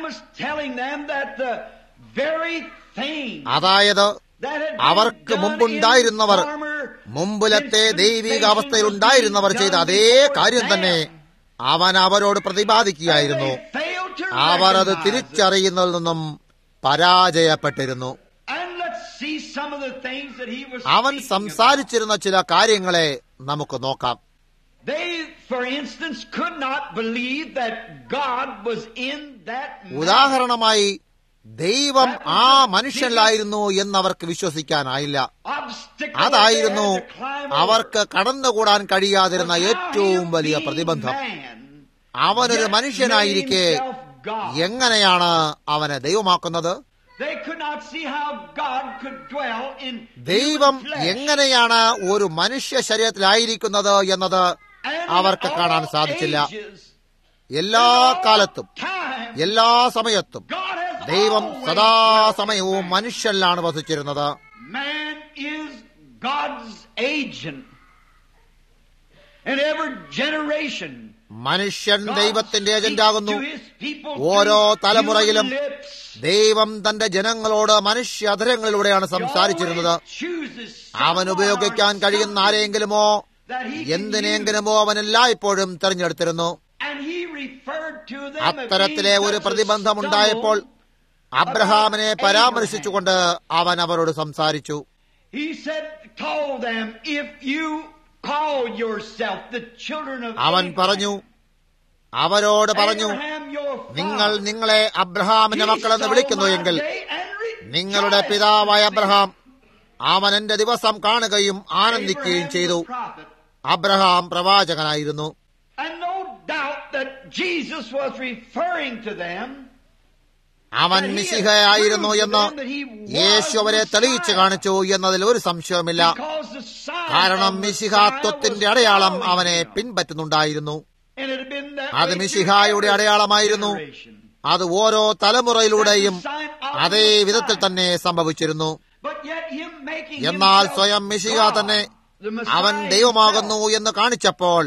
അതായത് അവർക്ക് മുമ്പുണ്ടായിരുന്നവർ മുമ്പിലത്തെ ദൈവിക അവസ്ഥയിൽ ഉണ്ടായിരുന്നവർ ചെയ്ത അതേ കാര്യം തന്നെ അവൻ അവരോട് പ്രതിപാദിക്കുകയായിരുന്നു അവർ അത് തിരിച്ചറിയുന്നതിൽ നിന്നും പരാജയപ്പെട്ടിരുന്നു അവൻ സംസാരിച്ചിരുന്ന ചില കാര്യങ്ങളെ നമുക്ക് നോക്കാം ഉദാഹരണമായി ദൈവം ആ മനുഷ്യനിലായിരുന്നു എന്നവർക്ക് വിശ്വസിക്കാനായില്ല അതായിരുന്നു അവർക്ക് കടന്നുകൂടാൻ കഴിയാതിരുന്ന ഏറ്റവും വലിയ പ്രതിബന്ധം അവനൊരു മനുഷ്യനായിരിക്കെ എങ്ങനെയാണ് അവനെ ദൈവമാക്കുന്നത് ദൈവം എങ്ങനെയാണ് ഒരു മനുഷ്യ ശരീരത്തിലായിരിക്കുന്നത് എന്നത് അവർക്ക് കാണാൻ സാധിച്ചില്ല എല്ലാ കാലത്തും എല്ലാ സമയത്തും ദൈവം സദാസമയവും മനുഷ്യനിലാണ് വസിച്ചിരുന്നത് മനുഷ്യൻ ദൈവത്തിന്റെ ഏജന്റാകുന്നു ഓരോ തലമുറയിലും ദൈവം തന്റെ ജനങ്ങളോട് മനുഷ്യ അധരങ്ങളിലൂടെയാണ് സംസാരിച്ചിരുന്നത് അവൻ ഉപയോഗിക്കാൻ കഴിയുന്ന ആരെങ്കിലുമോ that he can എന്തിനെങ്കിലുമോ അവൻ എല്ലായ്പ്പോഴും തെരഞ്ഞെടുത്തിരുന്നു use. And he referred to them as അത്തരത്തിലെ being ഒരു such a പ്രതിബന്ധമുണ്ടായപ്പോൾ stumble. അബ്രഹാമിനെ പരാമർശിച്ചുകൊണ്ട് അവൻ അവരോട് സംസാരിച്ചു He said, told them, if you call yourself the children of അവൻ Abraham, പറഞ്ഞു അവരോട് പറഞ്ഞു Abraham your നിങ്ങൾ father, നിങ്ങളെ അബ്രഹാമിന്റെ he മക്കളെന്ന് saw വിളിക്കുന്നു my എങ്കിൽ day and rejoiced. നിങ്ങളുടെ പിതാവായ അബ്രഹാം അവൻ എന്റെ ദിവസം കാണുകയും ആനന്ദിക്കുകയും Abraham ചെയ്തു the prophet. അബ്രഹാം പ്രവാചകനായിരുന്നു And no doubt that Jesus was referring to them. അവൻ that he had മിശിഹയായിരുന്നു proved to എന്ന് them that he was യേശു അവരെ Messiah. തെളിയിച്ചു കാണിച്ചു എന്നതിൽ ഒരു സംശയവുമില്ല Because the sign കാരണം of മിശിഹാത്വത്തിന്റെ Messiah was അടയാളം following അവനെ him. പിൻപറ്റുന്നുണ്ടായിരുന്നു And it had been that അത് way മിശിഹായുടെ through every അടയാളമായിരുന്നു generation. അത് ഓരോ തലമുറയിലൂടെയും That's the sign of the അതേ വിധത്തിൽ Messiah. തന്നെ സംഭവിച്ചിരുന്നു But yet him making എന്നാൽ himself സ്വയം മിശിഹ God, തന്നെ the Messiah അവൻ himself, ദൈവമാകുന്നു എന്ന് കാണിച്ചപ്പോൾ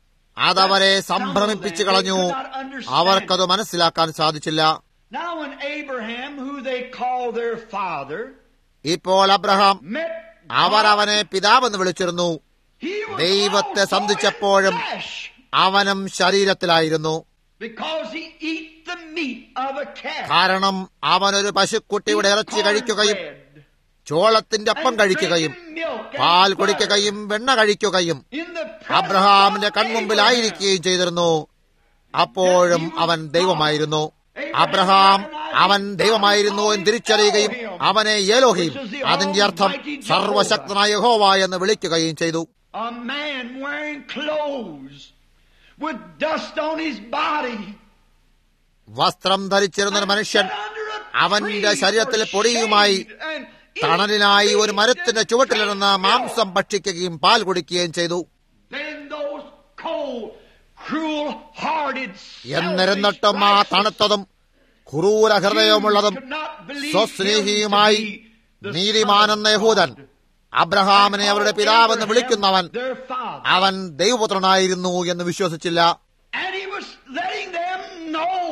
അതവരെ സംഭ്രമിപ്പിച്ചു കളഞ്ഞു അവർക്കത് മനസ്സിലാക്കാൻ സാധിച്ചില്ല Now when Abraham, who they call their father, ഇപ്പോൾ അബ്രഹാം met അവർ God, അവനെ പിതാവെന്ന് വിളിച്ചിരുന്നു he was ദൈവത്തെ also സന്ധിച്ചപ്പോഴും in flesh, അവനും ശരീരത്തിലായിരുന്നു because he eat the meat of a calf. കാരണം അവനൊരു പശുക്കുട്ടിയുടെ ഇറച്ചി Eat കഴിക്കുകയും cornbread, ചോളത്തിന്റെ അപ്പം and കഴിക്കുകയും drinking milk and പാൽ butter കുടിക്കുകയും വെണ്ണ കഴിക്കുകയും in the presence അബ്രഹാമിന്റെ of കൺമുമ്പിലായിരിക്കുകയും ചെയ്തിരുന്നു അപ്പോഴും അവൻ ദൈവമായിരുന്നു അബ്രഹാം അവൻ ദൈവമായിരുന്നു എന്ന് തിരിച്ചറിയുകയും അവനെ യേലോഹിം അതിന്റെ അർത്ഥം സർവശക്തനായ യഹോവ എന്ന് വിളിക്കുകയും ചെയ്തു A man wearing clothes with dust on his body. വസ്ത്രം ധരിച്ചിരുന്ന ഒരു മനുഷ്യൻ Under a അവന്റെ tree ശരീരത്തിൽ for പൊടിയുമായി shade and eat തണലിനായി ഒരു meat മരത്തിന്റെ and ചുവട്ടിലിരുന്ന് drink മാംസം milk. ഭക്ഷിക്കുകയും പാൽ കുടിക്കുകയും ചെയ്തു Then those cold, cruel-hearted, എന്നിരുന്നിട്ടും ആ selfish, തണുത്തതും ക്രൂര ഹൃദയവുമുള്ളതും Jews could not believe him സ്വസ്നേഹിയുമായി to be the നീതിമാനെന്ന Son of യഹൂദൻ God. അബ്രഹാമിനെ അവരുടെ പിതാവെന്ന് വിളിക്കുന്നവൻ Their father. അവൻ ദൈവപുത്രനായിരുന്നു എന്ന് വിശ്വസിച്ചില്ല And he was letting them know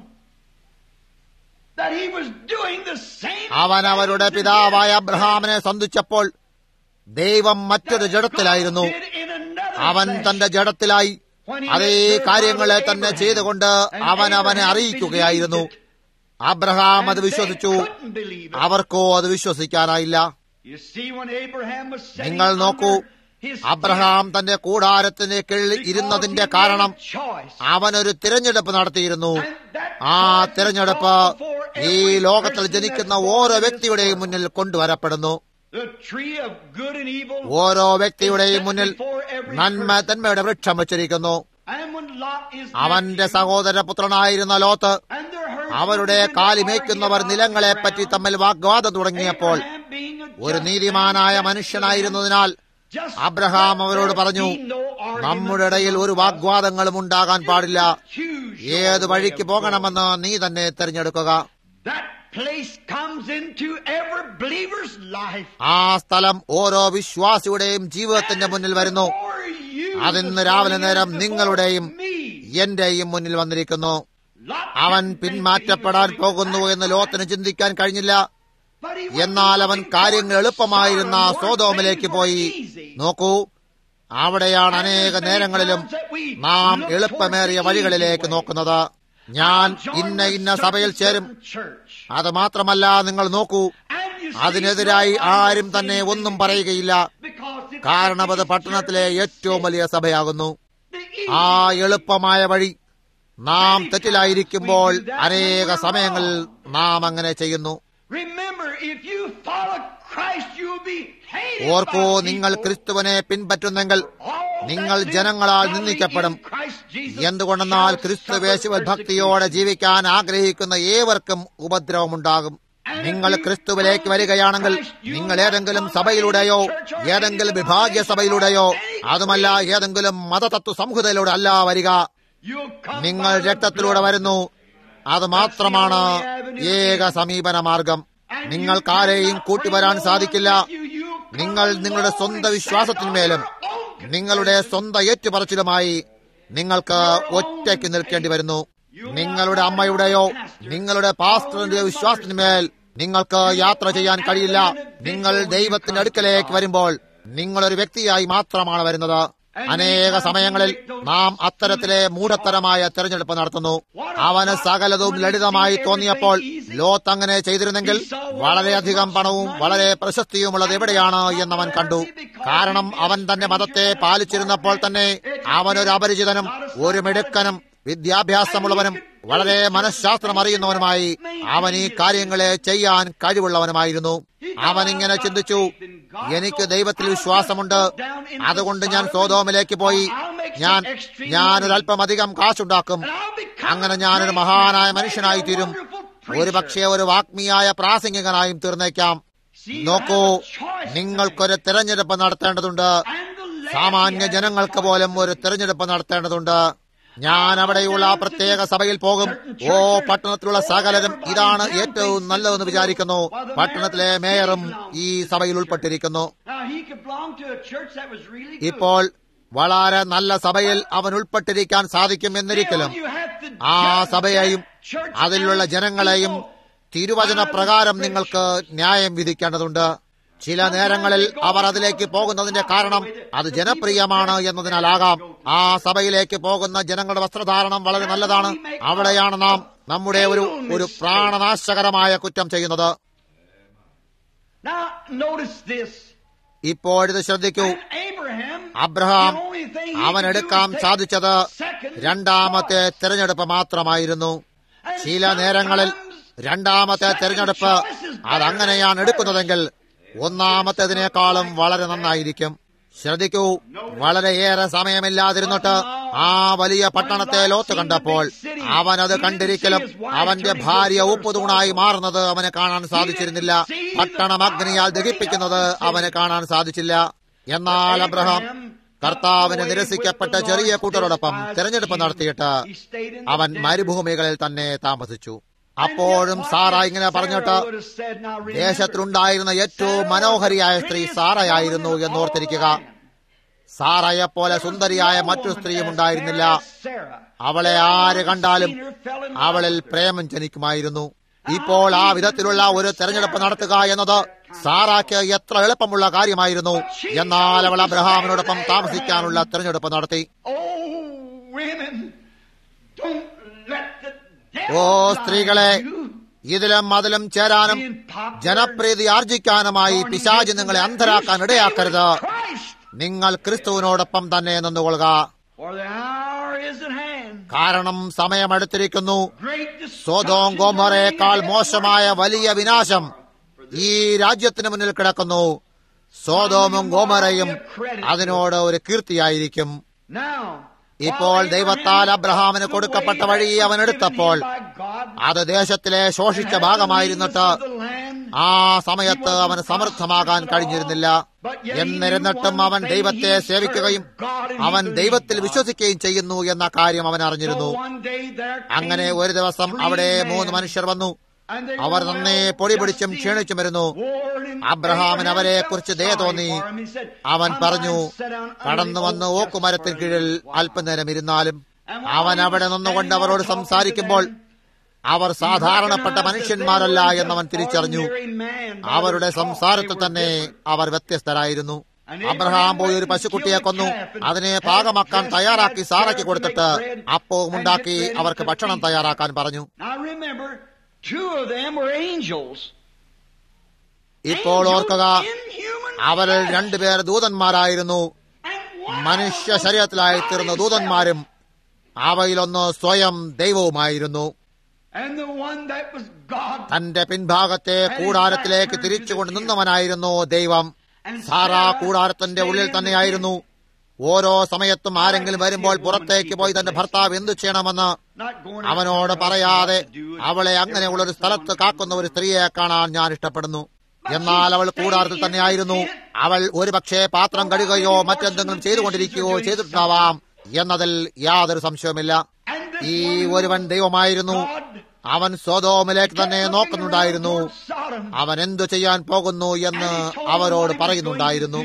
that he was doing the same അവൻ അവരുടെ things പിതാവായ അബ്രഹാമിനെ സന്ധിച്ചപ്പോൾ ദൈവം മറ്റൊരു ജഡത്തിലായിരുന്നു God did in another അവൻ flesh. തന്റെ ജഡത്തിലായി അതേ കാര്യങ്ങളെ തന്നെ ചെയ്തുകൊണ്ട് അവൻ അവനെ അറിയിക്കുകയായിരുന്നു അബ്രഹാം അത് വിശ്വസിച്ചു അവർക്കോ അത് വിശ്വസിക്കാനായില്ല You see, when Abraham was sitting നിങ്ങൾ നോക്കൂ under his അബ്രഹാം തന്റെ കൂടാരത്തിന് കീഴിൽ tent, ഇരുന്നതിന്റെ because he കാരണം made a choice. അവനൊരു തിരഞ്ഞെടുപ്പ് നടത്തിയിരുന്നു And that ആ choice was തിരഞ്ഞെടുപ്പ് brought before ഈ every ലോകത്തിൽ person ജനിക്കുന്ന that's ഓരോ born in this വ്യക്തിയുടെയും world. മുന്നിൽ കൊണ്ടുവരപ്പെടുന്നു The tree of good and evil ഓരോ വ്യക്തിയുടെയും is set മുന്നിൽ before every നന്മ person. തന്മയുടെ വൃക്ഷം വച്ചിരിക്കുന്നു And when Lot is അവന്റെ nephew, സഹോദര പുത്രനായിരുന്ന ലോത്ത് and their herdsmen അവരുടെ began to കാലിമേക്കുന്നവർ argue നിലങ്ങളെപ്പറ്റി about the തമ്മിൽ വാഗ്വാദം തുടങ്ങിയപ്പോൾ Abraham being a ഒരു just നീതിമാനായ man, മനുഷ്യനായിരുന്നതിനാൽ just അബ്രഹാം let അവരോട് there പറഞ്ഞു be no argument നമ്മുടെ ഇടയിൽ ഒരു among us. വാഗ്വാദങ്ങളും ഉണ്ടാകാൻ പാടില്ല Choose your ഏത് way വഴിക്ക് of പോകണമെന്ന് നീ തന്നെ തിരഞ്ഞെടുക്കുക going. That place comes into every believer's life. ആ സ്ഥലം ഓരോ വിശ്വാസിയുടെയും ജീവിതത്തിന്റെ മുന്നിൽ വരുന്നു For you അതിന്ന് this രാവിലെ morning നേരം is നിങ്ങളുടെയും before me. എന്റെയും മുന്നിൽ വന്നിരിക്കുന്നു Lot അവൻ didn't think പിന്മാറ്റപ്പെടാൻ that he was പോകുന്നു going എന്ന് back, ലോത്തിന് ചിന്തിക്കാൻ കഴിഞ്ഞില്ല but he was എന്നാൽ അവൻ looking കാര്യങ്ങൾ toward എളുപ്പമായിരുന്ന Sodom, where സോതോമിലേക്ക് things പോയി were easy. നോക്കൂ അവിടെയാണ് അനേക നേരങ്ങളിലും നാം എളുപ്പമേറിയ വഴികളിലേക്ക് നോക്കുന്നത് ഞാൻ ഇന്ന ഇന്ന സഭയിൽ ചേരും അത് മാത്രമല്ല നിങ്ങൾ നോക്കൂ അതിനെതിരായി ആരും തന്നെ ഒന്നും പറയുകയില്ല കാരണം അത് പട്ടണത്തിലെ ഏറ്റവും വലിയ സഭയാകുന്നു ആ എളുപ്പമായ വഴി നാം തെറ്റിലായിരിക്കുമ്പോൾ അനേക സമയങ്ങളിൽ നാം അങ്ങനെ ചെയ്യുന്നു ഓർക്കൂ നിങ്ങൾ ക്രിസ്തുവിനെ പിൻപറ്റുന്നെങ്കിൽ നിങ്ങൾ ജനങ്ങളാൽ നിന്ദിക്കപ്പെടും എന്തുകൊണ്ടെന്നാൽ ക്രിസ്തുവേശുവൽ ഭക്തിയോടെ ജീവിക്കാൻ ആഗ്രഹിക്കുന്ന ഏവർക്കും ഉപദ്രവമുണ്ടാകും നിങ്ങൾ ക്രിസ്തുവിലേക്ക് വരികയാണെങ്കിൽ നിങ്ങൾ ഏതെങ്കിലും സഭയിലൂടെയോ ഏതെങ്കിലും വിഭാഗീയ സഭയിലൂടെയോ അതുമല്ല ഏതെങ്കിലും മതതത്വ സംഹിതയിലൂടെ അല്ല വരിക നിങ്ങൾ രക്തത്തിലൂടെ വരുന്നു അത് മാത്രമാണ് ഏക സമീപന മാർഗം നിങ്ങൾക്കാരെയും കൂട്ടിവരാൻ സാധിക്കില്ല നിങ്ങൾ നിങ്ങളുടെ സ്വന്തം വിശ്വാസത്തിന്മേലും നിങ്ങളുടെ സ്വന്തം ഏറ്റുപറച്ചിലുമായി നിങ്ങൾക്ക് ഒറ്റയ്ക്ക് നിൽക്കേണ്ടി വരുന്നു നിങ്ങളുടെ അമ്മയുടെയോ നിങ്ങളുടെ പാസ്റ്ററിന്റെ വിശ്വാസത്തിന്മേൽ നിങ്ങൾക്ക് യാത്ര ചെയ്യാൻ കഴിയില്ല നിങ്ങൾ ദൈവത്തിന്റെ അടുക്കലേക്ക് വരുമ്പോൾ നിങ്ങളൊരു വ്യക്തിയായി മാത്രമാണ് വരുന്നത് അനേക സമയങ്ങളിൽ നാം അത്തരത്തിലെ മൂഢത്തരമായ തെരഞ്ഞെടുപ്പ് നടത്തുന്നു അവന് സകലതും ലളിതമായി തോന്നിയപ്പോൾ ലോത്ത് അങ്ങനെ ചെയ്തിരുന്നെങ്കിൽ വളരെയധികം പണവും വളരെ പ്രശസ്തിയുമുള്ളത് എവിടെയാണ് എന്നവൻ കണ്ടു കാരണം അവൻ തന്റെ മതത്തെ പാലിച്ചിരുന്നപ്പോൾ തന്നെ അവനൊരു അപരിചിതനും ഒരു മിടുക്കനും വിദ്യാഭ്യാസമുള്ളവനും വളരെ മനഃശാസ്ത്രം അറിയുന്നവനുമായി അവൻ ഈ കാര്യങ്ങളെ ചെയ്യാൻ കഴിവുള്ളവനുമായിരുന്നു അവൻ ഇങ്ങനെ ചിന്തിച്ചു എനിക്ക് ദൈവത്തിൽ വിശ്വാസമുണ്ട് അതുകൊണ്ട് ഞാൻ സോതോമിലേക്ക് പോയി ഞാൻ ഞാനൊരല്പം അധികം കാശുണ്ടാക്കും അങ്ങനെ ഞാനൊരു മഹാനായ മനുഷ്യനായി തീരും ഒരു പക്ഷേ ഒരു വാഗ്മിയായ പ്രാസംഗികനായും തീർന്നേക്കാം നോക്കൂ നിങ്ങൾക്കൊരു തിരഞ്ഞെടുപ്പ് നടത്തേണ്ടതുണ്ട് സാമാന്യ ജനങ്ങൾക്ക് പോലും ഒരു തിരഞ്ഞെടുപ്പ് നടത്തേണ്ടതുണ്ട് ഞാൻ അവിടെയുള്ള ആ പ്രത്യേക സഭയിൽ പോകും ഓ പട്ടണത്തിലുള്ള സകലരും ഇതാണ് ഏറ്റവും നല്ലതെന്ന് വിചാരിക്കുന്നു പട്ടണത്തിലെ മേയറും ഈ സഭയിൽ ഉൾപ്പെട്ടിരിക്കുന്നു ഇപ്പോൾ വളരെ നല്ല സഭയിൽ അവൻ ഉൾപ്പെട്ടിരിക്കാൻ സാധിക്കും എന്നിരിക്കലും ആ സഭയെയും അതിലുള്ള ജനങ്ങളെയും തിരുവചന പ്രകാരം നിങ്ങൾക്ക് ന്യായം വിധിക്കേണ്ടതുണ്ട് ചില നേരങ്ങളിൽ അവർ അതിലേക്ക് പോകുന്നതിന്റെ കാരണം അത് ജനപ്രിയമാണ് എന്നതിനാലാകാം ആ സഭയിലേക്ക് പോകുന്ന ജനങ്ങളുടെ വസ്ത്രധാരണം വളരെ നല്ലതാണ് അവിടെയാണ് നാം നമ്മുടെ ഒരു ഒരു പ്രാണനാശകരമായ കുറ്റം ചെയ്യുന്നത് ഇപ്പോഴിത് ശ്രദ്ധിക്കൂ അബ്രഹാം അവൻ എടുക്കാൻ സാധിച്ചത് രണ്ടാമത്തെ തെരഞ്ഞെടുപ്പ് മാത്രമായിരുന്നു ചില നേരങ്ങളിൽ രണ്ടാമത്തെ തെരഞ്ഞെടുപ്പ് അതങ്ങനെയാണ് എടുക്കുന്നതെങ്കിൽ ഒന്നാമത്തേതിനേക്കാളും വളരെ നന്നായിരിക്കും ശ്രദ്ധിക്കൂ വളരെയേറെ സമയമില്ലാതിരുന്നിട്ട് ആ വലിയ പട്ടണത്തെ ലോത്ത് കണ്ടപ്പോൾ അവൻ അത് കണ്ടിരിക്കലും അവന്റെ ഭാര്യ ഉപ്പുതൂണായി മാറുന്നത് അവന് കാണാൻ സാധിച്ചിരുന്നില്ല പട്ടണം അഗ്നിയാൽ ദഹിപ്പിക്കുന്നത് അവന് കാണാൻ സാധിച്ചില്ല എന്നാൽ അബ്രഹാം കർത്താവിന് നിരസിക്കപ്പെട്ട ചെറിയ കൂട്ടരോടൊപ്പം തെരഞ്ഞെടുപ്പ് നടത്തിയിട്ട് അവൻ മരുഭൂമികളിൽ തന്നെ താമസിച്ചു അപ്പോഴും സാറ ഇങ്ങനെ പറഞ്ഞിട്ട് ദേശത്തിലുണ്ടായിരുന്ന ഏറ്റവും മനോഹരിയായ സ്ത്രീ സാറയായിരുന്നു എന്നോർത്തിരിക്കുക സാറയെപ്പോലെ സുന്ദരിയായ മറ്റു സ്ത്രീയും ഉണ്ടായിരുന്നില്ല അവളെ ആര് കണ്ടാലും അവളിൽ പ്രേമം ജനിക്കുമായിരുന്നു ഇപ്പോൾ ആ വിധത്തിലുള്ള ഒരു തെരഞ്ഞെടുപ്പ് നടത്തുക എന്നത് സാറാക്ക് എത്ര എളുപ്പമുള്ള കാര്യമായിരുന്നു എന്നാൽ അവൾ അബ്രഹാമിനോടൊപ്പം താമസിക്കാനുള്ള തെരഞ്ഞെടുപ്പ് നടത്തി ഓ സ്ത്രീകളെ ഇതിലും അതിലും ചേരാനും ജനപ്രീതി ആർജിക്കാനുമായി പിശാജ് നിങ്ങളെ അന്ധരാക്കാൻ ഇടയാക്കരുത് നിങ്ങൾ ക്രിസ്തുവിനോടൊപ്പം തന്നെ നിന്നുകൊള്ളുക കാരണം സമയമെടുത്തിരിക്കുന്നു സോതോം ഗോമറേക്കാൾ മോശമായ വലിയ വിനാശം ഈ രാജ്യത്തിന് മുന്നിൽ കിടക്കുന്നു സോതോമും ഗോമറയും അതിനോട് ഒരു കീർത്തിയായിരിക്കും ഇപ്പോൾ ദൈവത്താൽ അബ്രഹാമിന് കൊടുക്കപ്പെട്ട വഴി അവൻ എടുത്തപ്പോൾ അത് ദേശത്തിലെ ശോഷിച്ച ഭാഗമായിരുന്നിട്ട് ആ സമയത്ത് അവന് സമൃദ്ധമാകാൻ കഴിഞ്ഞിരുന്നില്ല എന്നിരുന്നിട്ടും അവൻ ദൈവത്തെ സേവിക്കുകയും അവൻ ദൈവത്തിൽ വിശ്വസിക്കുകയും ചെയ്യുന്നു എന്ന കാര്യം അവൻ അറിഞ്ഞിരുന്നു അങ്ങനെ ഒരു ദിവസം അവിടെ മൂന്ന് മനുഷ്യർ വന്നു അവർ നന്നേ പൊടി പിടിച്ചും ക്ഷീണിച്ചും വരുന്നു അബ്രഹാമിന് അവരെ കുറിച്ച് ദയ തോന്നി അവൻ പറഞ്ഞു കടന്നു വന്ന് ഓക്കുമരത്തിന് കീഴിൽ അല്പനേരം ഇരുന്നാലും അവൻ അവിടെ നിന്നുകൊണ്ട് അവരോട് സംസാരിക്കുമ്പോൾ അവർ സാധാരണപ്പെട്ട മനുഷ്യന്മാരല്ല എന്നവൻ തിരിച്ചറിഞ്ഞു അവരുടെ സംസാരത്തിൽ തന്നെ അവർ വ്യത്യസ്തരായിരുന്നു അബ്രഹാം പോയി ഒരു പശുക്കുട്ടിയെ കൊന്നു അതിനെ പാകമാക്കാൻ തയ്യാറാക്കി സാറയ്ക്ക് കൊടുത്തിട്ട് അപ്പവും ഉണ്ടാക്കി അവർക്ക് ഭക്ഷണം തയ്യാറാക്കാൻ പറഞ്ഞു ഇപ്പോൾ ഓർക്കുക അവരിൽ രണ്ടുപേർ ദൂതന്മാരായിരുന്നു മനുഷ്യ ശരീരത്തിലായി തീർന്ന ദൂതന്മാരും അവയിലൊന്ന് സ്വയം ദൈവവുമായിരുന്നു തന്റെ പിൻഭാഗത്തെ കൂടാരത്തിലേക്ക് തിരിച്ചുകൊണ്ട് നിന്നവനായിരുന്നു ദൈവം സാറാ കൂടാരത്തിന്റെ ഉള്ളിൽ തന്നെയായിരുന്നു ഓരോ സമയത്തും ആരെങ്കിലും വരുമ്പോൾ പുറത്തേക്ക് പോയി തന്റെ ഭർത്താവ് എന്തു ചെയ്യണമെന്ന് അവനോട് പറയാതെ അവളെ അങ്ങനെയുള്ള ഒരു സ്ഥലത്ത് കാക്കുന്ന ഒരു സ്ത്രീയെ കാണാൻ ഞാൻ ഇഷ്ടപ്പെടുന്നു എന്നാൽ അവൾ കൂടാരത്തിൽ തന്നെയായിരുന്നു അവൾ ഒരുപക്ഷെ പാത്രം കഴുകുകയോ മറ്റെന്തെങ്കിലും ചെയ്തുകൊണ്ടിരിക്കുകയോ ചെയ്തിട്ടുണ്ടാവാം എന്നതിൽ യാതൊരു സംശയവുമില്ല ഈ ഒരുവൻ ദൈവമായിരുന്നു അവൻ സ്വതോമിലേക്ക് തന്നെ നോക്കുന്നുണ്ടായിരുന്നു അവൻ എന്തു ചെയ്യാൻ പോകുന്നു എന്ന് അവരോട് പറയുന്നുണ്ടായിരുന്നു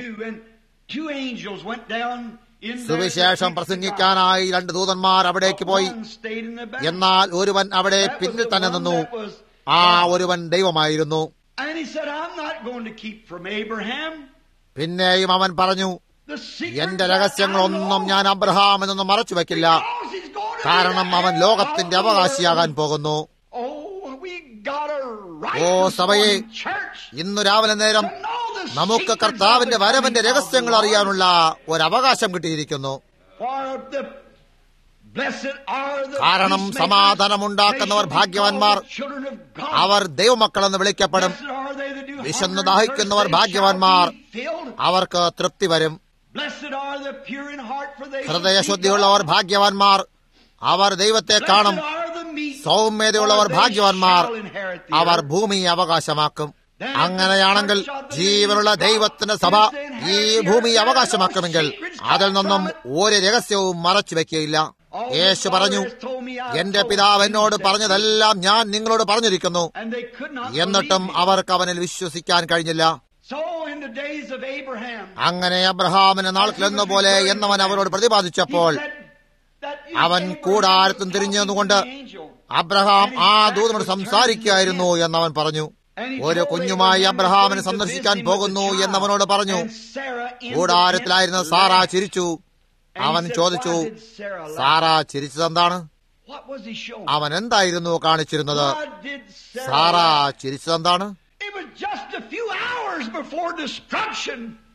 സുവിശേഷം പ്രസംഗിക്കാനായി രണ്ട് ദൂതന്മാർ അവിടേക്ക് പോയി എന്നാൽ ഒരുവൻ അവിടെ പിന്നിൽ തന്നെ നിന്നു ആ ഒരുവൻ ദൈവമായിരുന്നു പിന്നെയും അവൻ പറഞ്ഞു the secret എന്റെ രഹസ്യങ്ങളൊന്നും ഞാൻ അബ്രഹാമിൽ നിന്നും മറച്ചു വെക്കില്ല because he's going to കാരണം അവൻ ലോകത്തിന്റെ അവകാശിയാകാൻ പോകുന്നു Oh, we got a right oh this സഭയെ morning, church, ഇന്ന് രാവിലെ നേരം to know the നമുക്ക് secrets of കർത്താവിന്റെ the വരവിന്റെ coming of രഹസ്യങ്ങൾ the Lord. അറിയാനുള്ള ഒരു അവകാശം കിട്ടിയിരിക്കുന്നു For the blessed are the കാരണം peacemakers. സമാധാനമുണ്ടാക്കുന്നവർ They shall be ഭാഗ്യവാന്മാർ called the children of God. അവർ ദൈവമക്കളെന്ന് വിളിക്കപ്പെടും Blessed are they that do വിശന്ന് hunger and ദാഹിക്കുന്നവർ thirst, they ഭാഗ്യവാന്മാർ. shall be filled. അവർക്ക് തൃപ്തി വരും Blessed are the pure in heart, for they shall see ഹൃദയശുദ്ധിയുള്ളവർ God. ഭാഗ്യവാന്മാർ അവർ ദൈവത്തെ കാണും Blessed are the meek, സൗമ്യതയുള്ളവർ for they ഭാഗ്യവാന്മാർ shall inherit the our earth. ഭൂമിയെ അവകാശമാക്കും അങ്ങനെയാണെങ്കിൽ ജീവനുള്ള ദൈവത്തിന്റെ സഭ ഈ ഭൂമി അവകാശമാക്കുമെങ്കിൽ അതിൽ നിന്നും ഒരു രഹസ്യവും മറച്ചു വെക്കുകയില്ല യേശു പറഞ്ഞു എന്റെ പിതാവ് എന്നോട് പറഞ്ഞതെല്ലാം ഞാൻ നിങ്ങളോട് പറഞ്ഞിരിക്കുന്നു And they could not എന്നിട്ടും believe me. അവർക്ക് അവനിൽ വിശ്വസിക്കാൻ കഴിഞ്ഞില്ല So in the days of Abraham, അങ്ങനെ അബ്രഹാമിന് നാൾക്കിലെന്ന പോലെ എന്നവൻ അവരോട് പ്രതിപാദിച്ചപ്പോൾ he said that you അവൻ Abraham കൂടാരത്തും was തിരിഞ്ഞു talking to നിന്നുകൊണ്ട് the angel. അബ്രഹാം ആ ദൂതനോട് സംസാരിക്കുകയായിരുന്നു എന്നവൻ പറഞ്ഞു ഒരു കുഞ്ഞുമായി അബ്രഹാമിനെ സന്ദർശിക്കാൻ പോകുന്നു എന്നവനോട് പറഞ്ഞു കൂടാരത്തിലായിരുന്ന സാറ ചിരിച്ചു അവൻ ചോദിച്ചു സാറ ചിരിച്ചതെന്താണ് What was he showing? അവൻ എന്തായിരുന്നു കാണിച്ചിരുന്നത് What did Sarah Sarah like? ചിരിച്ചതെന്താണ് It was just a few hours before destruction.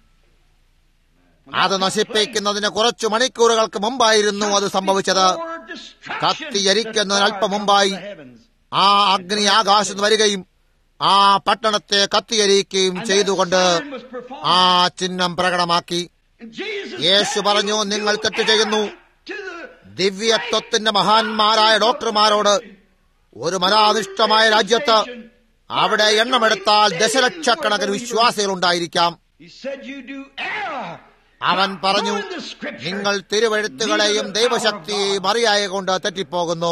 അത് നശിപ്പിക്കുന്നതിന് കുറച്ചു മണിക്കൂറുകൾക്ക് മുമ്പായിരുന്നു അത് സംഭവിച്ചത് Before destruction, കത്തിയരിക്കുന്നതിന് the അല്പം fire മുമ്പായി comes from the heavens. ആ അഗ്നി ആകാശത്ത് വരികയും ആ പട്ടണത്തെ കത്തിയരിക്കുകയും And ചെയ്തുകൊണ്ട് that sign was performed. ആ ചിഹ്നം പ്രകടമാക്കി And Jesus യേശു said, പറഞ്ഞു, "You നിങ്ങൾ do തെറ്റ് ചെയ്യുന്നു. err to the ദിവ്യത്വത്തിന്റെ മഹാന്മാരായ ഡോക്ടർമാരോട് ഒരു മനാനിഷ്ടമായ രാജ്യത്ത് അവിടെ എണ്ണമെടുത്താൽ ദശലക്ഷക്കണക്കിന് വിശ്വാസികൾ ഉണ്ടായിരിക്കാം He said, "You do err." അവൻ പറഞ്ഞു Knowing the scripture. നിങ്ങൾ തിരുവെഴുത്തുകളെയും ദൈവശക്തിയെയും അറിയായ കൊണ്ട് തെറ്റിപ്പോകുന്നു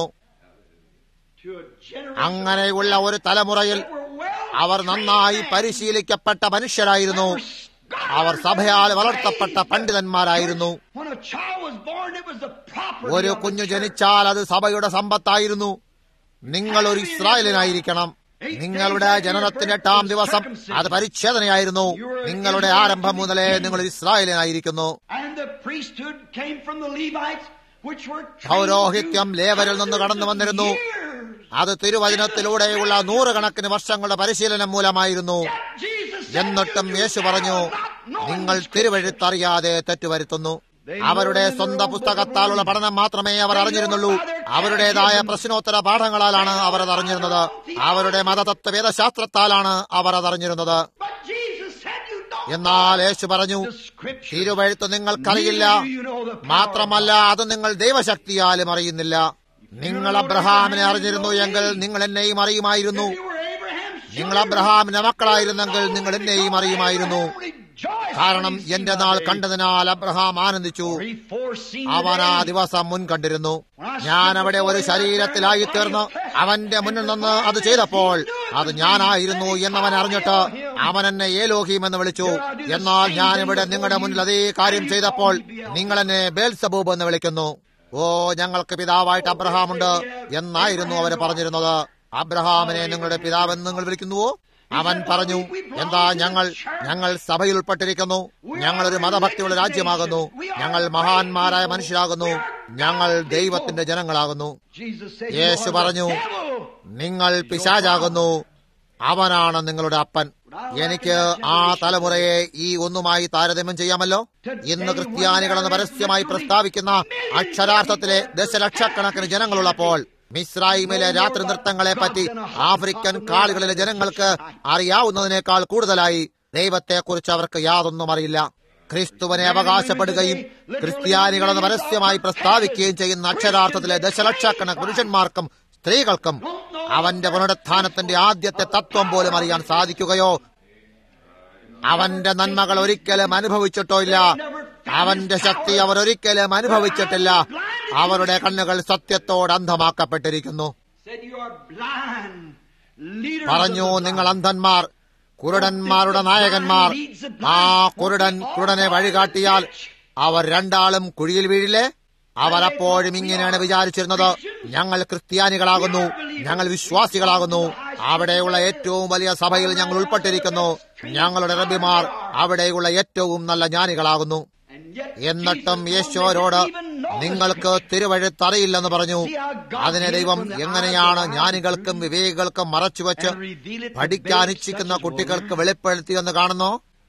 To a generation അങ്ങനെയുള്ള ഒരു തലമുറയിൽ that were well അവർ നന്നായി trained പരിശീലിക്കപ്പെട്ട മനുഷ്യരായിരുന്നു men, were our scholars സഭയാൽ and വളർത്തപ്പെട്ട raised. പണ്ഡിതന്മാരായിരുന്നു When a child was born, it was the property ഒരു of the കുഞ്ഞു church. ജനിച്ചാൽ അത് സഭയുടെ സമ്പത്തായിരുന്നു നിങ്ങൾ ഒരു ഇസ്രായേലിനായിരിക്കണം നിങ്ങളുടെ ജനനത്തിന്റെ എട്ടാം ദിവസം അത് പരിച്ഛേദനയായിരുന്നു നിങ്ങളുടെ ആരംഭം മുതലേ നിങ്ങൾ ഒരു ഇസ്രായേലിനായിരിക്കുന്നു And the priesthood came from the Levites, which were trained പൗരോഹിത്യം through ലേവരിൽ നിന്ന് hundreds കടന്നു of വന്നിരുന്നു years. അത് തിരുവചനത്തിലൂടെയുള്ള നൂറുകണക്കിന് വർഷങ്ങളുടെ പരിശീലനം മൂലമായിരുന്നു Yet Jesus said, എന്നിട്ടും "You do യേശു err പറഞ്ഞു not knowing നിങ്ങൾ the scripture." തിരുവഴുത്തറിയാതെ തെറ്റുവരുത്തുന്നു അവരുടെ സ്വന്തം പുസ്തകത്താലുള്ള പഠനം മാത്രമേ അവർ അറിഞ്ഞിരുന്നുള്ളൂ അവരുടേതായ പ്രശ്നോത്തര പാഠങ്ങളാലാണ് അവർ അത് അറിഞ്ഞിരുന്നത് അവരുടെ മതതത്വ വേദശാസ്ത്രത്താലാണ് അവർ അത് അറിഞ്ഞിരുന്നത് But Jesus said, "You don't എന്നാൽ യേശു പറഞ്ഞു know the scripture." തിരുവഴുത്ത് നിങ്ങൾക്കറിയില്ല Neither do you know the power of മാത്രമല്ല അത് നിങ്ങൾ ദൈവശക്തിയാലും അറിയുന്നില്ല നിങ്ങൾ അബ്രഹാമിനെ അറിഞ്ഞിരുന്നു എങ്കിൽ നിങ്ങൾ എന്നെയും അറിയുമായിരുന്നു If you were Abraham's നിങ്ങൾ children, അബ്രഹാമിന്റെ മക്കളായിരുന്നെങ്കിൽ നിങ്ങൾ എന്നെയും അറിയുമായിരുന്നു rejoiced കാരണം when he എന്റെ seen നാൾ my day. കണ്ടതിനാൽ അബ്രഹാം ആനന്ദിച്ചു For he foreseen the അവൻ ആ day. ദിവസം മുൻ കണ്ടിരുന്നു ഞാൻ അവിടെ ഒരു ശരീരത്തിലായി തീർന്ന് അവന്റെ മുന്നിൽ നിന്ന് അത് ചെയ്തപ്പോൾ അത് ഞാനായിരുന്നു എന്നവൻ അറിഞ്ഞിട്ട് അവൻ എന്നെ ഏലോഹീം എന്ന് വിളിച്ചു എന്നാൽ ഞാൻ ഇവിടെ നിങ്ങളുടെ മുന്നിൽ അതേ കാര്യം ചെയ്തപ്പോൾ നിങ്ങൾ എന്നെ ബേൽസബൂബ് എന്ന് വിളിക്കുന്നു ഓ ഞങ്ങൾക്ക് പിതാവായിട്ട് അബ്രഹാമുണ്ട് എന്നായിരുന്നു അവർ പറഞ്ഞിരുന്നത് അബ്രഹാമിനെ നിങ്ങളുടെ പിതാവെന്ന് നിങ്ങൾ വിളിക്കുന്നുവോ അവൻ പറഞ്ഞു എന്താ ഞങ്ങൾ ഞങ്ങൾ സഭയിൽ ഉൾപ്പെട്ടിരിക്കുന്നു ഞങ്ങൾ ഒരു മതഭക്തിയുള്ള രാജ്യമാകുന്നു ഞങ്ങൾ മഹാന്മാരായ മനുഷ്യരാകുന്നു ഞങ്ങൾ ദൈവത്തിന്റെ ജനങ്ങളാകുന്നു Jesus said, "You Yeshu are the പറഞ്ഞു devil." നിങ്ങൾ പിശാചാകുന്നു അവനാണ് നിങ്ങളുടെ അപ്പൻ എനിക്ക് ആ തലമുറയെ ഈ ഒന്നുമായി താരതമ്യം ചെയ്യാമല്ലോ ഇന്ന് ക്രിസ്ത്യാനികളെന്ന് പരസ്യമായി പ്രസ്താവിക്കുന്ന അക്ഷരാർത്ഥത്തിലെ ദശലക്ഷക്കണക്കിന് ജനങ്ങളുള്ളപ്പോൾ മിസ്രൈമിലെ രാത്രി നൃത്തങ്ങളെ പറ്റി ആഫ്രിക്കൻ കാളുകളിലെ ജനങ്ങൾക്ക് അറിയാവുന്നതിനേക്കാൾ കൂടുതലായി ദൈവത്തെക്കുറിച്ച് അവർക്ക് യാതൊന്നും അറിയില്ല ക്രിസ്തുവിനെ അവകാശപ്പെടുകയും ക്രിസ്ത്യാനികളെന്ന് പരസ്യമായി പ്രസ്താവിക്കുകയും ചെയ്യുന്ന അക്ഷരാർത്ഥത്തിലെ ദശലക്ഷക്കണക്കിന് പുരുഷന്മാർക്കും സ്ത്രീകൾക്കും അവന്റെ പുനരുത്ഥാനത്തിന്റെ ആദ്യത്തെ തത്വം പോലും അറിയാൻ സാധിക്കുകയോ അവന്റെ നന്മകൾ ഒരിക്കലും അനുഭവിച്ചിട്ടോ ഇല്ല അവന്റെ ശക്തി അവർ ഒരിക്കലും അനുഭവിച്ചിട്ടില്ല അവരുടെ കണ്ണുകൾ സത്യത്തോട് അന്ധമാക്കപ്പെട്ടിരിക്കുന്നു Said, "You are blind, leaders പറഞ്ഞു of the നിങ്ങൾ blind." അന്ധന്മാർ കുരുടന്മാരുടെ നായകന്മാർ ആ കുരുടൻ കുരുടനെ വഴികാട്ടിയാൽ അവർ രണ്ടാളും കുഴിയിൽ വീഴില്ലേ അവർ അപ്പോഴും ഇങ്ങനെയാണ് വിചാരിച്ചിരുന്നത് ഞങ്ങൾ ക്രിസ്ത്യാനികളാകുന്നു ഞങ്ങൾ വിശ്വാസികളാകുന്നു അവിടെയുള്ള ഏറ്റവും വലിയ സഭയിൽ ഞങ്ങൾ ഉൾപ്പെട്ടിരിക്കുന്നു ഞങ്ങളുടെ റബിമാർ അവിടെയുള്ള ഏറ്റവും നല്ല ജ്ഞാനികളാകുന്നു And എന്നിട്ടും യേശുവരോട് നിങ്ങൾക്ക് തിരുവഴുത്തറിയില്ലെന്ന് പറഞ്ഞു അതിനെ ദൈവം എങ്ങനെയാണ് ജ്ഞാനികൾക്കും വിവേകികൾക്കും മറച്ചുവെച്ച് പഠിക്കാൻ ഇച്ഛിക്കുന്ന കുട്ടികൾക്ക് വെളിപ്പെടുത്തിയെന്ന് കാണുന്നു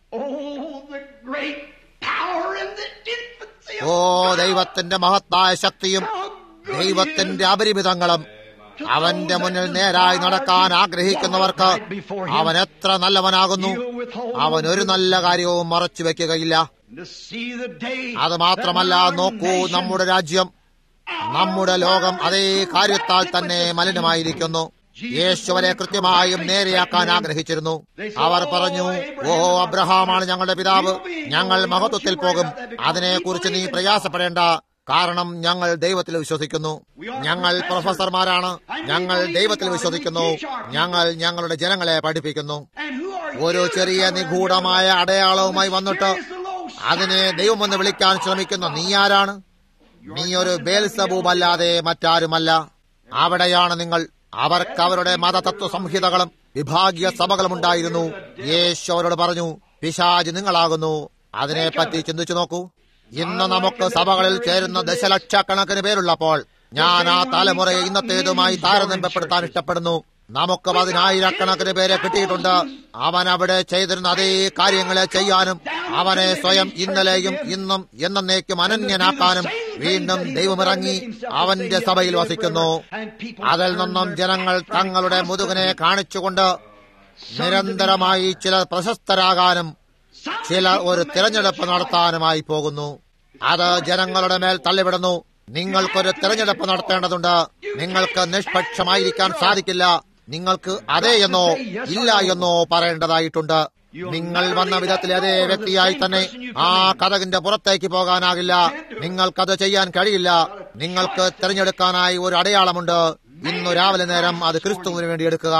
ഓ ദൈവത്തിന്റെ മഹത്തായ ശക്തിയും ദൈവത്തിന്റെ അപരിമിതങ്ങളും അവന്റെ മുന്നിൽ നേരായി നടക്കാൻ ആഗ്രഹിക്കുന്നവർക്ക് അവൻ എത്ര നല്ലവനാകുന്നു അവൻ ഒരു നല്ല കാര്യവും മറച്ചു വെക്കുകയില്ല അത് മാത്രമല്ല നോക്കൂ നമ്മുടെ രാജ്യം നമ്മുടെ ലോകം അതേ കാര്യത്താൽ തന്നെ മലിനമായിരിക്കുന്നു യേശുവരെ കൃത്യമായും നേരെയാക്കാൻ ആഗ്രഹിച്ചിരുന്നു അവർ പറഞ്ഞു ഓ അബ്രഹാമാണ് ഞങ്ങളുടെ പിതാവ് ഞങ്ങൾ മഹത്വത്തിൽ പോകും അതിനെക്കുറിച്ച് നീ പ്രയാസപ്പെടേണ്ട കാരണം ഞങ്ങൾ ദൈവത്തിൽ വിശ്വസിക്കുന്നു ഞങ്ങൾ പ്രൊഫസർമാരാണ് ഞങ്ങൾ ദൈവത്തിൽ വിശ്വസിക്കുന്നു ഞങ്ങൾ ഞങ്ങളുടെ ജനങ്ങളെ പഠിപ്പിക്കുന്നു ഒരു ചെറിയ നിഗൂഢമായ അടയാളവുമായി വന്നിട്ട് അതിനെ ദൈവമെന്ന് വിളിക്കാൻ ശ്രമിക്കുന്ന നീ ആരാണ് നീ ഒരു ബേൽസബൂബല്ലാതെ മറ്റാരുമല്ല അവിടെയാണ് നിങ്ങൾ അവർക്ക് അവരുടെ മതതത്വ സംഹിതകളും വിഭാഗീയ സഭകളും ഉണ്ടായിരുന്നു യേശു അവരോട് പറഞ്ഞു പിശാജ് നിങ്ങളാകുന്നു അതിനെപ്പറ്റി ചിന്തിച്ചു നോക്കൂ ഇന്ന് നമുക്ക് സഭകളിൽ ചേരുന്ന ദശലക്ഷക്കണക്കിന് പേരുള്ളപ്പോൾ ഞാൻ ആ തലമുറയെ ഇന്നത്തേതുമായി താരതമ്യപ്പെടുത്താൻ ഇഷ്ടപ്പെടുന്നു നമുക്ക് പതിനായിരക്കണക്കിന് പേരെ കിട്ടിയിട്ടുണ്ട് അവൻ അവിടെ ചെയ്തിരുന്ന അതേ കാര്യങ്ങളെ ചെയ്യാനും അവനെ സ്വയം ഇന്നലെയും ഇന്നും എന്നേക്കും അനന്യനാക്കാനും വീണ്ടും ദൈവമിറങ്ങി അവന്റെ സഭയിൽ വസിക്കുന്നു അതിൽ നിന്നും ജനങ്ങൾ തങ്ങളുടെ മുതുകനെ കാണിച്ചുകൊണ്ട് നിരന്തരമായി ചില പ്രശസ്തരാകാനും ചില ഒരു തിരഞ്ഞെടുപ്പ് നടത്താനുമായി പോകുന്നു അത് ജനങ്ങളുടെ മേൽ തള്ളിവിടുന്നു നിങ്ങൾക്കൊരു തിരഞ്ഞെടുപ്പ് നടത്തേണ്ടതുണ്ട് നിങ്ങൾക്ക് നിഷ്പക്ഷമായിരിക്കാൻ സാധിക്കില്ല നിങ്ങൾക്ക് അതെ എന്നോ ഇല്ല എന്നോ പറയേണ്ടതായിട്ടുണ്ട് നിങ്ങൾ വന്ന വിധത്തിലെ അതേ വ്യക്തിയായി തന്നെ ആ കഥകിന്റെ പുറത്തേക്ക് പോകാനാകില്ല നിങ്ങൾക്കത് ചെയ്യാൻ കഴിയില്ല നിങ്ങൾക്ക് തിരഞ്ഞെടുക്കാനായി ഒരു അടയാളമുണ്ട് ഇന്നു രാവിലെ നേരം അത് ക്രിസ്തുവിന് വേണ്ടി എടുക്കുക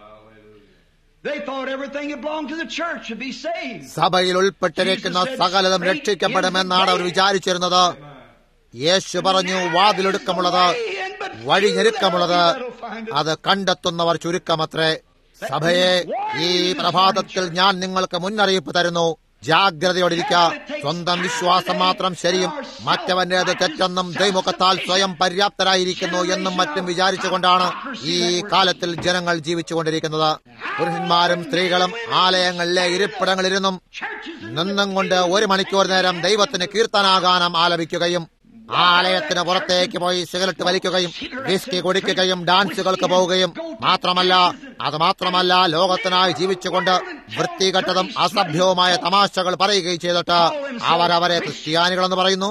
സഭയിൽ ഉൾപ്പെട്ടിരിക്കുന്ന സകലതും രക്ഷിക്കപ്പെടുമെന്നാണ് അവർ വിചാരിച്ചിരുന്നത് യേശു പറഞ്ഞു വാതിലൊടുക്കമുള്ളത് വഴി ഞെരുക്കമുള്ളത് അത് കണ്ടെത്തുന്നവർ ചുരുക്കമത്രേ സഭയെ ഈ പ്രഭാതത്തിൽ ഞാൻ നിങ്ങൾക്ക് മുന്നറിയിപ്പ് തരുന്നു ജാഗ്രതയോടിരിക്ക സ്വന്തം വിശ്വാസം മാത്രം ശരിയും മറ്റവന്റേത് തെറ്റെന്നും ദൈമുഖത്താൽ സ്വയം പര്യാപ്തരായിരിക്കുന്നു എന്നും മറ്റും വിചാരിച്ചുകൊണ്ടാണ് ഈ കാലത്തിൽ ജനങ്ങൾ ജീവിച്ചുകൊണ്ടിരിക്കുന്നത് പുരുഷന്മാരും സ്ത്രീകളും ആലയങ്ങളിലെ ഇരിപ്പിടങ്ങളിലിരുന്നും നിന്നും കൊണ്ട് ഒരു മണിക്കൂർ നേരം ദൈവത്തിന് കീർത്തനാഗാനം ആലപിക്കുകയും ആലയത്തിന് പുറത്തേക്ക് പോയി സിഗരറ്റ് വലിക്കുകയും വിസ്കി കുടിക്കുകയും ഡാൻസുകൾക്ക് പോവുകയും മാത്രമല്ല അത് മാത്രമല്ല ലോകത്തിനായി ജീവിച്ചുകൊണ്ട് വൃത്തികെട്ടതും അസഭ്യവുമായ തമാശകൾ പറയുകയും ചെയ്തിട്ട് അവരവരെ ക്രിസ്ത്യാനികളെന്ന് പറയുന്നു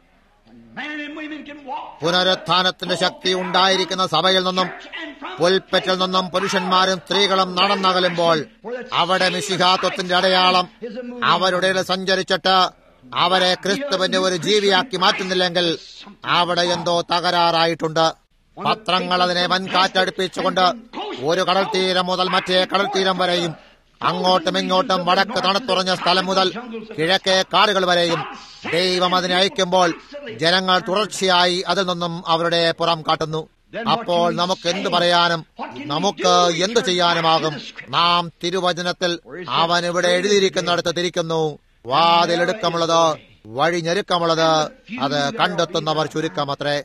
പുനരുത്ഥാനത്തിന്റെ ശക്തി ഉണ്ടായിരിക്കുന്ന സഭയിൽ നിന്നും പുൽപ്പറ്റിൽ നിന്നും പുരുഷന്മാരും സ്ത്രീകളും നടന്നകലുമ്പോൾ അവിടെ മിശിഹാത്വത്തിന്റെ അടയാളം അവരുടെ സഞ്ചരിച്ചിട്ട് അവരെ ക്രിസ്തുവിന്റെ ഒരു ജീവിയാക്കി മാറ്റുന്നില്ലെങ്കിൽ അവിടെ എന്തോ തകരാറായിട്ടുണ്ട് പത്രങ്ങൾ അതിനെ വൻകാറ്റടുപ്പിച്ചുകൊണ്ട് ഒരു കടൽ തീരം മുതൽ മറ്റേ കടൽ തീരം വരെയും അങ്ങോട്ടും ഇങ്ങോട്ടും വടക്ക് തണുത്തുറഞ്ഞ സ്ഥലം മുതൽ കിഴക്കേ കാടുകൾ വരെയും ദൈവം അതിനെ അയക്കുമ്പോൾ ജനങ്ങൾ തുടർച്ചയായി അതിൽ നിന്നും അവരുടെ പുറം കാട്ടുന്നു അപ്പോൾ നമുക്ക് എന്തു പറയാനും നമുക്ക് എന്തു ചെയ്യാനുമാകും നാം തിരുവചനത്തിൽ അവൻ ഇവിടെ എഴുതിയിരിക്കുന്നിടത്ത് തിരിക്കുന്നു വാതിലെടുക്കമുള്ളത് വഴി ഞെരുക്കമുള്ളത് അത് കണ്ടെത്തുന്നവർ ചുരുക്കമത്രേ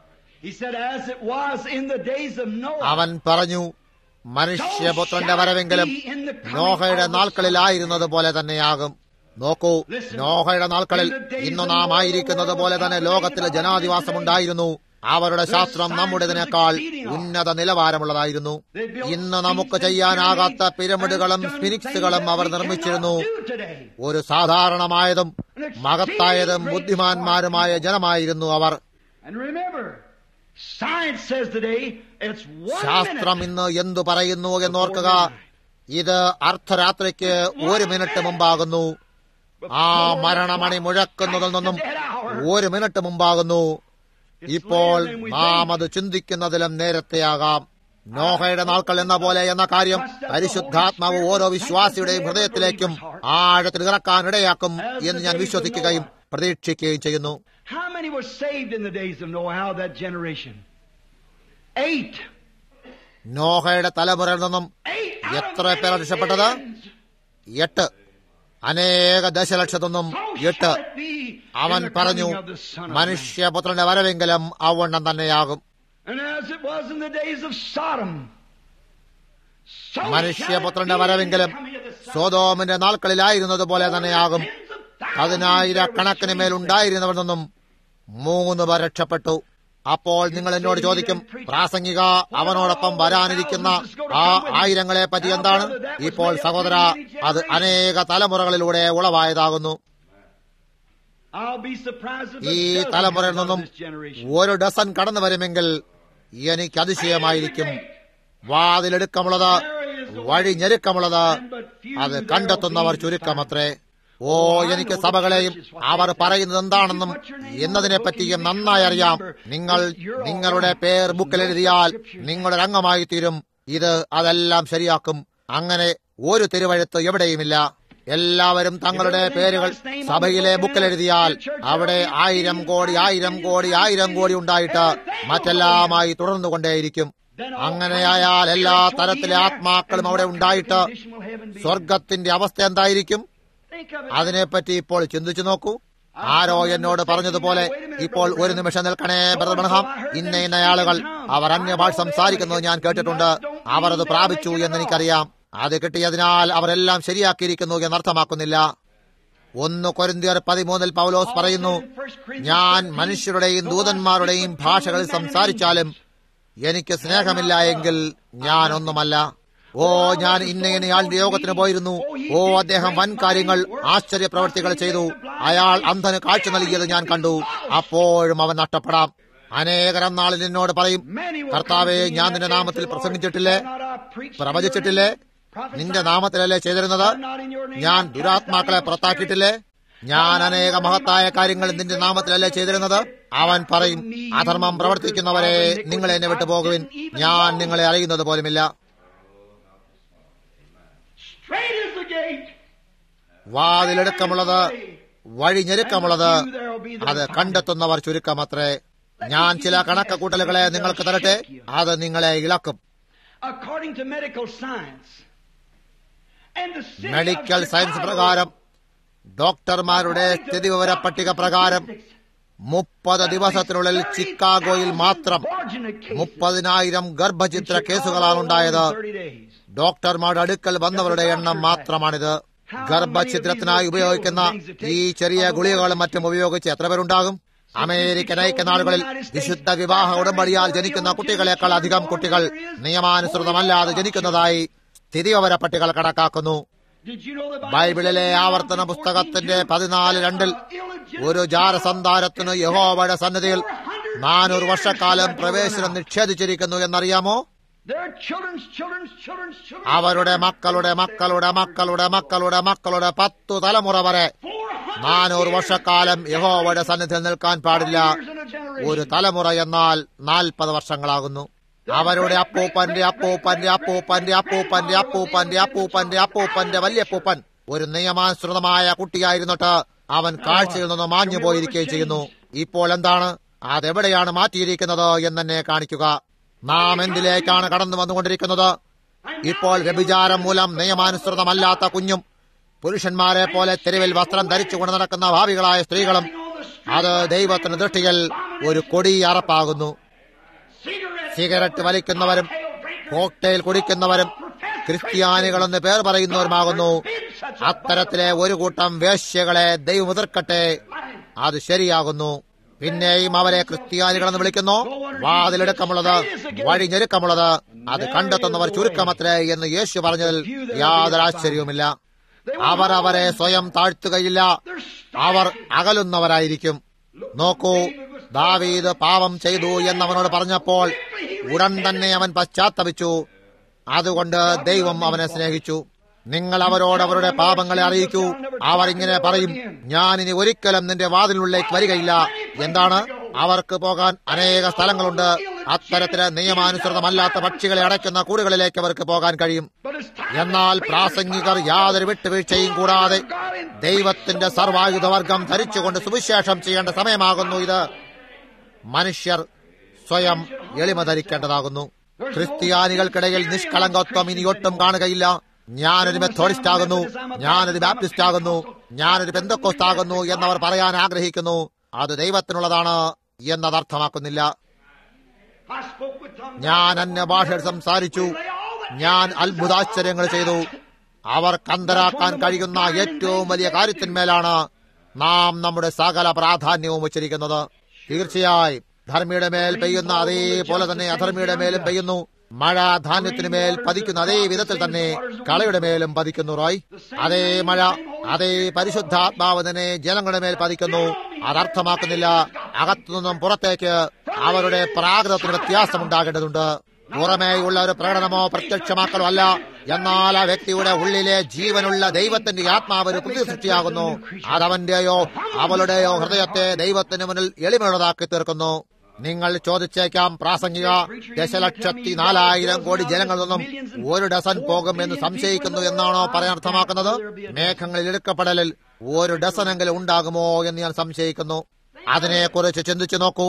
അവൻ പറഞ്ഞു മനുഷ്യപുത്രന്റെ വരവെങ്കിലും നോഹയുടെ നാൾക്കളിലായിരുന്നത് പോലെ തന്നെയാകും നോക്കൂ നോഹയുടെ നാൾക്കളിൽ ഇന്ന് നാം ആയിരിക്കുന്നത് പോലെ തന്നെ ലോകത്തിലെ ജനാധിവാസമുണ്ടായിരുന്നു അവരുടെ ശാസ്ത്രം നമ്മുടേതിനേക്കാൾ ഉന്നത നിലവാരമുള്ളതായിരുന്നു ഇന്ന് നമുക്ക് ചെയ്യാനാകാത്ത പിരമിഡുകളും സ്പിനിക്സുകളും അവർ നിർമ്മിച്ചിരുന്നു ഒരു സാധാരണമായതും മഹത്തായതും ബുദ്ധിമാന്മാരുമായ ജനമായിരുന്നു അവർ ശാസ്ത്രം ഇന്ന് എന്തു പറയുന്നു എന്നോർക്കുക ഇത് അർദ്ധരാത്രിക്ക് ഒരു മിനിറ്റ് മുമ്പാകുന്നു ആ മരണമണി മുഴക്കുന്നതിൽ നിന്നും ഒരു മിനിറ്റ് മുമ്പാകുന്നു ഇപ്പോൾ നാം അത് ചിന്തിക്കുന്നതിലും നേരത്തെയാകാം നോഹയുടെ നാൾക്കൾ എന്ന പോലെ എന്ന കാര്യം പരിശുദ്ധാത്മാവ് ഓരോ വിശ്വാസിയുടെയും ഹൃദയത്തിലേക്കും ആഴത്തിൽ ഇറക്കാൻ ഇടയാക്കും എന്ന് ഞാൻ വിശ്വസിക്കുകയും പ്രതീക്ഷിക്കുകയും ചെയ്യുന്നു How many were saved in the days of Noah out of that generation? Eight. നോഹയുടെ തലമുറയിൽ നിന്നും Eight. out of എത്ര many പേർ രക്ഷപ്പെട്ടത് millions. എട്ട് അനേക ദശലക്ഷത്തൊന്നും So എട്ട് shall it be അവൻ in the പറഞ്ഞു coming of the Son of Man. മനുഷ്യപുത്രന്റെ വരവെങ്കിലും അവണ്ണം തന്നെയാകും And as it was in the days of Sodom, so shall it മനുഷ്യപുത്രന്റെ be in the വരവെങ്കിലും coming of the Son of സോതോമിന്റെ നാൾക്കളിലായിരുന്നത് പോലെ തന്നെയാകും Man. Tens of thousands പതിനായിരക്കണക്കിന് മേൽ ഉണ്ടായിരുന്നവർ നിന്നും മൂന്ന് പേർ രക്ഷപ്പെട്ടു അപ്പോൾ നിങ്ങൾ എന്നോട് ചോദിക്കും പ്രാസംഗിക അവനോടൊപ്പം വരാനിരിക്കുന്ന ആ ആയിരങ്ങളെ പറ്റി എന്താണ് ഇപ്പോൾ സഹോദര അത് അനേക തലമുറകളിലൂടെ ഉളവായതാകുന്നു I'll be surprised if ഈ a dozen തലമുറയിൽ comes out of നിന്നും this generation. ഒരു ഡസൻ കടന്നു വരുമെങ്കിൽ എനിക്ക് അതിശയമായിരിക്കും വാതിലെടുക്കമുള്ളത് വഴി ഞെരുക്കമുള്ളത് അത് കണ്ടെത്തുന്നവർ ചുരുക്കമത്രേ ഓ എനിക്ക് സഭകളെയും അവർ പറയുന്നത് എന്താണെന്നും എന്നതിനെ പറ്റിയും നന്നായി അറിയാം നിങ്ങൾ നിങ്ങളുടെ പേർ ബുക്കിൽ എഴുതിയാൽ നിങ്ങളുടെ അംഗമായി തീരും ഇത് അതെല്ലാം ശരിയാക്കും അങ്ങനെ ഒരു തിരുവഴുത്ത് എവിടെയുമില്ല എല്ലാവരും തങ്ങളുടെ പേരുകൾ സഭയിലെ ബുക്കിൽ എഴുതിയാൽ അവിടെ ആയിരം കോടി ആയിരം കോടി ആയിരം കോടി ഉണ്ടായിട്ട് മറ്റെല്ലാമായി തുടർന്നുകൊണ്ടേയിരിക്കും അങ്ങനെയായാൽ എല്ലാ തരത്തിലെ ആത്മാക്കളും അവിടെ ഉണ്ടായിട്ട് സ്വർഗത്തിന്റെ അവസ്ഥ എന്തായിരിക്കും Think of it. അതിനെപ്പറ്റി ഇപ്പോൾ ചിന്തിച്ചു നോക്കൂ ആരോ എന്നോട് പറഞ്ഞതുപോലെ ഇപ്പോൾ ഒരു നിമിഷം നിൽക്കണേ ബ്രദർ ബ്രഹാം ഇന്ന ഇന്ന ആളുകൾ അവർ അന്യഭാഷ സംസാരിക്കുന്നത് ഞാൻ കേട്ടിട്ടുണ്ട് അവർ അത് പ്രാപിച്ചു എന്ന് എനിക്കറിയാം അത് കിട്ടിയതിനാൽ അവരെല്ലാം ശരിയാക്കിയിരിക്കുന്നു എന്നർത്ഥമാക്കുന്നില്ല ഒന്ന് കൊരിന്തിയർ പതിമൂന്നിൽ പൗലോസ് പറയുന്നു ഞാൻ മനുഷ്യരുടെയും ദൂതന്മാരുടെയും ഭാഷകളിൽ സംസാരിച്ചാലും എനിക്ക് സ്നേഹമില്ല എങ്കിൽ ഞാൻ ഒന്നുമല്ല ഓ ഞാൻ ഇന്ന ഇന്നയാളുടെ യോഗത്തിന് പോയിരുന്നു ഓ അദ്ദേഹം വൻ കാര്യങ്ങൾ ആശ്ചര്യ പ്രവർത്തികൾ ചെയ്തു അയാൾ അന്ധന് കാഴ്ച നൽകിയത് ഞാൻ കണ്ടു അപ്പോഴും അവൻ നഷ്ടപ്പെടാം അനേകരം നാളിൽ എന്നോട് പറയും കർത്താവെ ഞാൻ നിന്റെ നാമത്തിൽ പ്രസംഗിച്ചിട്ടില്ലേ പ്രവചിച്ചിട്ടില്ലേ നിന്റെ നാമത്തിലല്ലേ ചെയ്തിരുന്നത് ഞാൻ ദുരാത്മാക്കളെ പുറത്താക്കിയിട്ടില്ലേ ഞാൻ അനേക മഹത്തായ കാര്യങ്ങൾ നിന്റെ നാമത്തിലല്ലേ ചെയ്തിരുന്നത് അവൻ പറയും അധർമ്മം പ്രവർത്തിക്കുന്നവരെ നിങ്ങൾ എന്നെ വിട്ടു പോകുവിൻ ഞാൻ നിങ്ങളെ അറിയുന്നത് പോലുമില്ല Straight is the gate. വാതിലെടുക്കമുള്ളത് വഴി ഞെരുക്കമുള്ളത് അത് കണ്ടെത്തുന്നവർ ചുരുക്കമത്രേ ഞാൻ ചില കണക്കുകൂട്ടലുകളെ നിങ്ങൾക്ക് തരട്ടെ അത് നിങ്ങളെ ഇളക്കും According to medical science. And the city of medical science Chicago, പ്രകാരം ഡോക്ടർമാരുടെ സ്ഥിതിവിവര പട്ടിക പ്രകാരം മുപ്പത് ദിവസത്തിനുള്ളിൽ ചിക്കാഗോയിൽ മാത്രം മുപ്പതിനായിരം ഗർഭചിത്ര കേസുകളാണ് ഉണ്ടായത് ഡോക്ടർമാരുടെ അടുക്കൽ വന്നവരുടെ എണ്ണം മാത്രമാണിത് ഗർഭഛിദ്രത്തിനായി ഉപയോഗിക്കുന്ന ഈ ചെറിയ ഗുളികകളും മറ്റും ഉപയോഗിച്ച് എത്ര പേരുണ്ടാകും അമേരിക്കൻ ഐക്യനാടുകളിൽ വിശുദ്ധ വിവാഹ ഉടമ്പടിയാൽ ജനിക്കുന്ന കുട്ടികളെക്കാൾ അധികം കുട്ടികൾ നിയമാനുസൃതമല്ലാതെ ജനിക്കുന്നതായി സ്ഥിതിവിവര പട്ടികൾ കണക്കാക്കുന്നു ബൈബിളിലെ ആവർത്തന പുസ്തകത്തിന്റെ പതിനാല് രണ്ടിൽ ഒരു ജാരസന്താനത്തിന് യഹോവയുടെ സന്നിധിയിൽ നാനൂറ് വർഷക്കാലം പ്രവേശനം നിഷേധിച്ചിരിക്കുന്നു എന്നറിയാമോ അവരുടെ മക്കളുടെ മക്കളുടെ മക്കളുടെ മക്കളുടെ മക്കളുടെ പത്തു തലമുറ വരെ നാനൂറ് വർഷക്കാലം യഹോവയുടെ സന്നിധിയിൽ നിൽക്കാൻ പാടില്ല ഒരു തലമുറ എന്നാൽ നാൽപ്പത് വർഷങ്ങളാകുന്നു അവരുടെ അപ്പൂപ്പന്റെ അപ്പൂപ്പന്റെ അപ്പൂപ്പന്റെ അപ്പൂപ്പന്റെ അപ്പൂപ്പന്റെ അപ്പൂപ്പന്റെ അപ്പൂപ്പന്റെ വല്യപ്പൂപ്പൻ ഒരു നിയമാനുസൃതമായ കുട്ടിയായിരുന്നിട്ട് അവൻ കാഴ്ചയിൽ നിന്ന് മാഞ്ഞു പോയിരിക്കുകയും ചെയ്യുന്നു ഇപ്പോൾ എന്താണ് അതെവിടെയാണ് മാറ്റിയിരിക്കുന്നത് എന്നെ കാണിക്കുക നാം എന്തിലേക്കാണ് കടന്നു വന്നുകൊണ്ടിരിക്കുന്നത് ഇപ്പോൾ വ്യഭിചാരം മൂലം നിയമാനുസൃതമല്ലാത്ത കുഞ്ഞും പുരുഷന്മാരെ പോലെ തെരുവിൽ വസ്ത്രം ധരിച്ചുകൊണ്ട് നടക്കുന്ന ഭാവികളായ സ്ത്രീകളും അത് ദൈവത്തിന് ദൃഷ്ടിയിൽ ഒരു കൊടി അറപ്പാകുന്നു സിഗരറ്റ് വലിക്കുന്നവരും കോക്ടെയിൽ കുടിക്കുന്നവരും ക്രിസ്ത്യാനികളെന്ന് പേർ പറയുന്നവരുമാകുന്നു അത്തരത്തിലെ ഒരു കൂട്ടം വേശ്യകളെ ദൈവം എതിർക്കട്ടെ അത് ശരിയാകുന്നു പിന്നെയും അവരെ ക്രിസ്ത്യാനികളെന്ന് വിളിക്കുന്നു വാതിലെടുക്കമുള്ളത് വഴി ഞെരുക്കമുള്ളത് അത് കണ്ടെത്തുന്നവർ ചുരുക്കമത്രേ എന്ന് യേശു പറഞ്ഞതിൽ യാതൊരു ആശ്ചര്യവുമില്ല അവർ അവരെ സ്വയം താഴ്ത്തുകയില്ല അവർ അകലുന്നവരായിരിക്കും നോക്കൂ ദാവീദ് പാപം ചെയ്തു എന്നവനോട് പറഞ്ഞപ്പോൾ ഉടൻ തന്നെ അവൻ പശ്ചാത്തപിച്ചു അതുകൊണ്ട് ദൈവം അവനെ സ്നേഹിച്ചു നിങ്ങൾ അവരോട് അവരുടെ പാപങ്ങളെ അറിയിക്കൂ അവർ ഇങ്ങനെ പറയും ഞാൻ ഇനി ഒരിക്കലും നിന്റെ വാതിലിനുള്ളിലേക്ക് വരികയില്ല എന്താണ് അവർക്ക് പോകാൻ അനേക സ്ഥലങ്ങളുണ്ട് അത്തരത്തില് നിയമാനുസൃതമല്ലാത്ത പക്ഷികളെ അടയ്ക്കുന്ന കൂടുകളിലേക്ക് അവർക്ക് പോകാൻ കഴിയും എന്നാൽ പ്രാസംഗികർ യാതൊരു വിട്ടുവീഴ്ചയും കൂടാതെ ദൈവത്തിന്റെ സർവായുധവർഗം ധരിച്ചുകൊണ്ട് സുവിശേഷം ചെയ്യേണ്ട സമയമാകുന്നു ഇത് മനുഷ്യർ സ്വയം എളിമ ധരിക്കേണ്ടതാകുന്നു ക്രിസ്ത്യാനികൾക്കിടയിൽ നിഷ്കളങ്കത്വം ഇനി ഒട്ടും കാണുകയില്ല ഞാനൊരു മെത്തോഡിസ്റ്റ് ആകുന്നു ഞാനൊരു ബാപ്റ്റിസ്റ്റ് ആകുന്നു ഞാനൊരു പെന്തക്കോസ്താകുന്നു എന്നവർ പറയാൻ ആഗ്രഹിക്കുന്നു അത് ദൈവത്തിനുള്ളതാണ് എന്നതർത്ഥമാക്കുന്നില്ല I spoke with tongues. ഞാൻ അന്യഭാഷയിൽ സംസാരിച്ചു ഞാൻ അത്ഭുതാശ്ചര്യങ്ങൾ ചെയ്തു അവർ കന്തരാക്കാൻ കഴിയുന്ന ഏറ്റവും വലിയ കാര്യത്തിന്മേലാണ് നാം നമ്മുടെ സകല പ്രാധാന്യവും വച്ചിരിക്കുന്നത് തീർച്ചയായും ധർമ്മിയുടെ മേൽ പെയ്യുന്ന അതേപോലെ തന്നെ അധർമ്മിയുടെ മേലും പെയ്യുന്നു മഴ ധാന്യത്തിനു മേൽ പതിക്കുന്ന അതേ വിധത്തിൽ തന്നെ കളയുടെ മേലും പതിക്കുന്നു റോയ് അതേ മഴ അതേ പരിശുദ്ധാത്മാവ് തന്നെ ജനങ്ങളുടെ മേൽ പതിക്കുന്നു അതർത്ഥമാക്കുന്നില്ല അകത്തുനിന്നും പുറത്തേക്ക് അവരുടെ പ്രാകൃതത്തിന് വ്യത്യാസമുണ്ടാകേണ്ടതുണ്ട് പുറമേയുള്ള ഒരു പ്രകടനമോ പ്രത്യക്ഷമാക്കലോ അല്ല എന്നാൽ ആ വ്യക്തിയുടെ ഉള്ളിലെ ജീവനുള്ള ദൈവത്തിന്റെ ആത്മാവ് ഒരു പുതിയ സൃഷ്ടിയാകുന്നു അതവന്റെയോ അവളുടെയോ ഹൃദയത്തെ ദൈവത്തിന് മുന്നിൽ എളിമയുള്ളതാക്കി തീർക്കുന്നു നിങ്ങൾ ചോദിച്ചേക്കാം പ്രാസംഗിക ദശലക്ഷത്തി നാലായിരം കോടി ജനങ്ങളിൽ നിന്നും ഒരു ഡസൻ പോകും എന്ന് സംശയിക്കുന്നു എന്നാണോ പറയാൻ അർത്ഥമാക്കുന്നത് മേഘങ്ങളിൽ എടുക്കപ്പെടലിൽ ഒരു ഡസനെങ്കിലും ഉണ്ടാകുമോ എന്ന് ഞാൻ സംശയിക്കുന്നു അതിനെക്കുറിച്ച് ചിന്തിച്ചു നോക്കൂ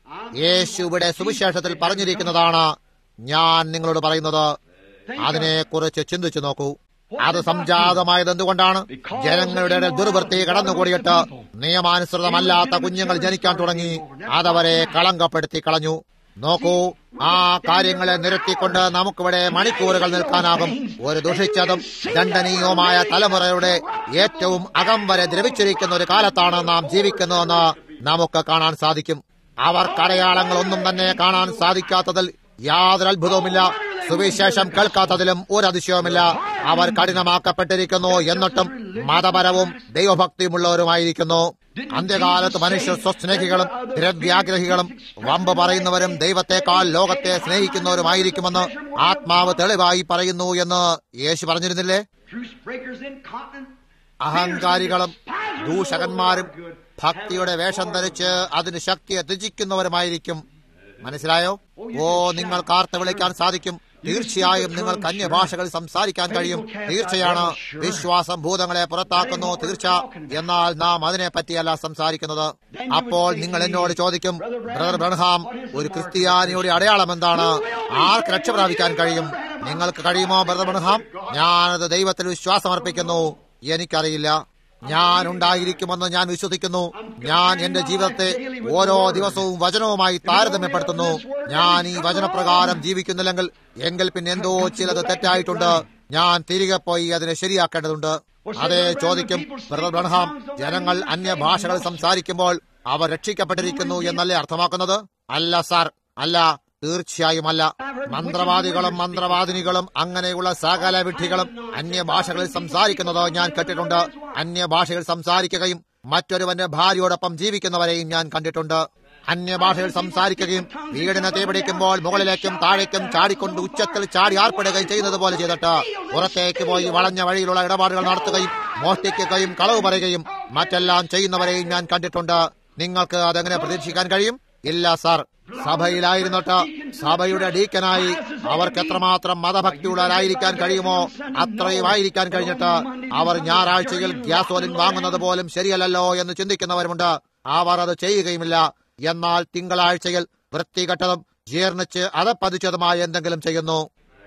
യേശു ഇവിടെ സുവിശേഷത്തിൽ പറഞ്ഞിരിക്കുന്നതാണ് ഞാൻ നിങ്ങളോട് പറയുന്നത് അതിനെക്കുറിച്ച് ചിന്തിച്ചു നോക്കൂ അത് സംജാതമായത് എന്തുകൊണ്ടാണ് ജനങ്ങളുടെ ഇടയിൽ ദുർവൃത്തി കടന്നുകൂടിയിട്ട് നിയമാനുസൃതമല്ലാത്ത കുഞ്ഞുങ്ങൾ ജനിക്കാൻ തുടങ്ങി അതവരെ കളങ്കപ്പെടുത്തി കളഞ്ഞു നോക്കൂ ആ കാര്യങ്ങളെ നിരത്തിക്കൊണ്ട് നമുക്കിവിടെ മണിക്കൂറുകൾ നിൽക്കാനാകും ഒരു ദുഷിച്ചതും ദണ്ഡനീയവുമായ തലമുറയുടെ ഏറ്റവും അകം വരെ ദ്രവിച്ചിരിക്കുന്ന ഒരു കാലത്താണ് നാം ജീവിക്കുന്നതെന്ന് നമുക്ക് കാണാൻ സാധിക്കും അവർക്ക് അടയാളങ്ങളൊന്നും തന്നെ കാണാൻ സാധിക്കാത്തതിൽ യാതൊരു അത്ഭുതവുമില്ല സുവിശേഷം കേൾക്കാത്തതിലും ഒരു അതിശയവുമില്ല അവർ കഠിനമാക്കപ്പെട്ടിരിക്കുന്നു എന്നിട്ടും മതപരവും ദൈവഭക്തിയുമുള്ളവരുമായിരിക്കുന്നു അന്ത്യകാലത്ത് മനുഷ്യർ സ്വസ്നേഹികളും ദ്രവ്യാഗ്രഹികളും വമ്പ് പറയുന്നവരും ദൈവത്തെക്കാൾ ലോകത്തെ സ്നേഹിക്കുന്നവരുമായിരിക്കുമെന്ന് ആത്മാവ് തെളിവായി പറയുന്നു എന്ന് യേശു പറഞ്ഞിരുന്നില്ലേ Truce breakers incontinent. അഹങ്കാരികളും ദൂഷകന്മാരും ഭക്തിയുടെ വേഷം ധരിച്ച് അതിന് ശക്തിയെ ത്യജിക്കുന്നവരുമായിരിക്കും മനസ്സിലായോ ഓ നിങ്ങൾ കാർത്ത വിളിക്കാൻ സാധിക്കും തീർച്ചയായും നിങ്ങൾക്ക് അന്യഭാഷകൾ സംസാരിക്കാൻ കഴിയും തീർച്ചയാണ് വിശ്വാസം ഭൂതങ്ങളെ പുറത്താക്കുന്നു തീർച്ച എന്നാൽ നാം അതിനെ പറ്റിയല്ല സംസാരിക്കുന്നത് അപ്പോൾ നിങ്ങൾ എന്നോട് ചോദിക്കും ബ്രദർ ബ്രൺഹാം ഒരു ക്രിസ്ത്യാനിയുടെ അടയാളം എന്താണ് ആർക്ക് രക്ഷ പ്രാപിക്കാൻ കഴിയും നിങ്ങൾക്ക് കഴിയുമോ ബ്രദർ ബ്രൺഹാം ഞാനത് ദൈവത്തിൽ വിശ്വാസമർപ്പിക്കുന്നു എനിക്കറിയില്ല ഞാൻ ഉണ്ടായിരിക്കുമെന്ന് ഞാൻ വിശ്വസിക്കുന്നു ഞാൻ എന്റെ ജീവിതത്തെ ഓരോ ദിവസവും വചനവുമായി താരതമ്യപ്പെടുത്തുന്നു ഞാൻ ഈ വചനപ്രകാരം ജീവിക്കുന്നില്ലെങ്കിൽ എങ്കിൽ പിന്നെ എന്തോ ചിലത് തെറ്റായിട്ടുണ്ട് ഞാൻ തിരികെ പോയി അതിനെ ശരിയാക്കേണ്ടതുണ്ട് അതെ ചോദിക്കും ബ്രദർ ബ്രൺഹാം ജനങ്ങൾ അന്യഭാഷകൾ സംസാരിക്കുമ്പോൾ അവർ രക്ഷിക്കപ്പെട്ടിരിക്കുന്നു എന്നല്ലേ അർത്ഥമാക്കുന്നത് അല്ല സാർ അല്ല തീർച്ചയായും അല്ല മന്ത്രവാദികളും മന്ത്രവാദിനികളും അങ്ങനെയുള്ള സകല വിഡ്ഢികളും അന്യഭാഷകളിൽ സംസാരിക്കുന്നത് ഞാൻ കേട്ടിട്ടുണ്ട് അന്യഭാഷയിൽ സംസാരിക്കുകയും മറ്റൊരുവന്റെ ഭാര്യയോടൊപ്പം ജീവിക്കുന്നവരെയും ഞാൻ കണ്ടിട്ടുണ്ട് അന്യഭാഷയിൽ സംസാരിക്കുകയും വീടിനെ തീപിടിക്കുമ്പോൾ മുകളിലേക്കും താഴേക്കും ചാടിക്കൊണ്ട് ഉച്ചത്തിൽ ചാടി ആർപ്പെടുകയും ചെയ്യുന്നത് പോലെ ചെയ്തിട്ട് പുറത്തേക്ക് പോയി വളഞ്ഞ വഴിയിലുള്ള ഇടപാടുകൾ നടത്തുകയും മോഷ്ടിക്കുകയും കളവ് പറയുകയും മറ്റെല്ലാം ചെയ്യുന്നവരെയും ഞാൻ കണ്ടിട്ടുണ്ട് നിങ്ങൾക്ക് അതെങ്ങനെ പ്രതീക്ഷിക്കാൻ കഴിയും ഇല്ല സാർ സഭയിലായിരുന്നിട്ട് സഭയുടെ ഡീക്കനായി അവർക്ക് എത്രമാത്രം മതഭക്തിയുള്ളവരായിരിക്കാൻ കഴിയുമോ അത്രയും ആയിരിക്കാൻ കഴിഞ്ഞിട്ട് അവർ ഞായറാഴ്ചയിൽ ഗ്യാസോലിൻ വാങ്ങുന്നത് പോലും ശരിയല്ലല്ലോ എന്ന് ചിന്തിക്കുന്നവരുമുണ്ട് അവർ അത് ചെയ്യുകയുമില്ല എന്നാൽ തിങ്കളാഴ്ചയിൽ വൃത്തികെട്ടതും ജീർണിച്ച് അതപ്പതിച്ചതുമായ എന്തെങ്കിലും ചെയ്യുന്നു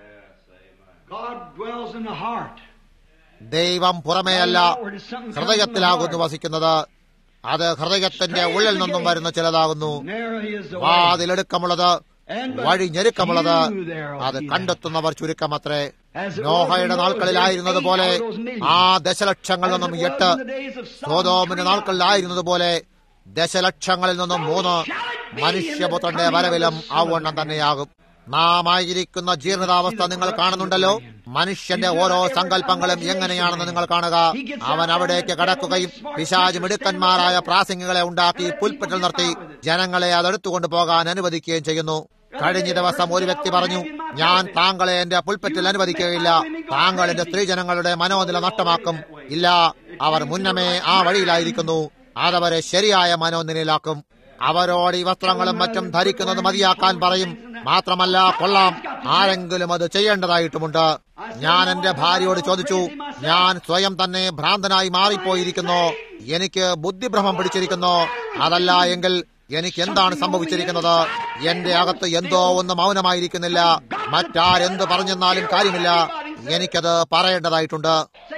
God dwells in the heart. ദൈവം പുറമേയല്ല ഹൃദയത്തിലാകുന്നു വസിക്കുന്നത് അത് ഹൃദയത്തിന്റെ ഉള്ളിൽ നിന്നും വരുന്ന ചിലതാകുന്നു Narrow is the way. വാതിലെടുക്കമുള്ളത് വഴി ഞെരുക്കമുള്ളത് അത് കണ്ടെത്തുന്നവർ ചുരുക്കമത്രേ നോഹയുടെ നാൾക്കളിലായിരുന്നത് പോലെ ആ ദശലക്ഷങ്ങളിൽ നിന്നും എട്ട് സോതോമിന്റെ നാൾക്കളിലായിരുന്നത് പോലെ ദശലക്ഷങ്ങളിൽ നിന്നും മൂന്ന് മനുഷ്യപുത്രന്റെ വരവിലും ആവണ്ണം തന്നെയാകും നാം ആയിരിക്കുന്ന ജീർണിതാവസ്ഥ നിങ്ങൾ കാണുന്നുണ്ടല്ലോ മനുഷ്യന്റെ ഓരോ സങ്കല്പങ്ങളും എങ്ങനെയാണെന്ന് നിങ്ങൾ കാണുക അവൻ അവിടേക്ക് കടക്കുകയും പിശാജ് മിടുക്കന്മാരായ പ്രാസംഗികളെ ഉണ്ടാക്കി പുൽപ്പറ്റിൽ നിർത്തി ജനങ്ങളെ അതെടുത്തുകൊണ്ട് പോകാൻ അനുവദിക്കുകയും ചെയ്യുന്നു കഴിഞ്ഞ ദിവസം ഒരു വ്യക്തി പറഞ്ഞു ഞാൻ താങ്കളെ എന്റെ പുൽപ്പറ്റിൽ അനുവദിക്കുകയില്ല താങ്കൾ എന്റെ സ്ത്രീജനങ്ങളുടെ മനോനില നഷ്ടമാക്കും ഇല്ല അവർ മുന്നമേ ആ വഴിയിലായിരിക്കുന്നു അതവരെ ശരിയായ മനോനിലയിലാക്കും അവരോട് ഈ വസ്ത്രങ്ങളും മറ്റും ധരിക്കുന്നത് മതിയാക്കാൻ പറയും മാത്രമല്ല കൊള്ളാം ആരെങ്കിലും അത് ചെയ്യേണ്ടതായിട്ടുമുണ്ട് ഞാൻ എന്റെ ഭാര്യയോട് ചോദിച്ചു ഞാൻ സ്വയം തന്നെ ഭ്രാന്തനായി മാറിപ്പോയിരിക്കുന്നു എനിക്ക് ബുദ്ധിഭ്രമം പിടിച്ചിരിക്കുന്നു അതല്ല എങ്കിൽ എനിക്ക് എന്താണ് സംഭവിച്ചിരിക്കുന്നത് എന്റെ അകത്ത് എന്തോ ഒന്ന് മൗനമായിരിക്കുന്നില്ല മറ്റാരെന്ത് പറഞ്ഞെന്നാലും കാര്യമില്ല എനിക്കത് പറയേണ്ടതായിട്ടുണ്ട്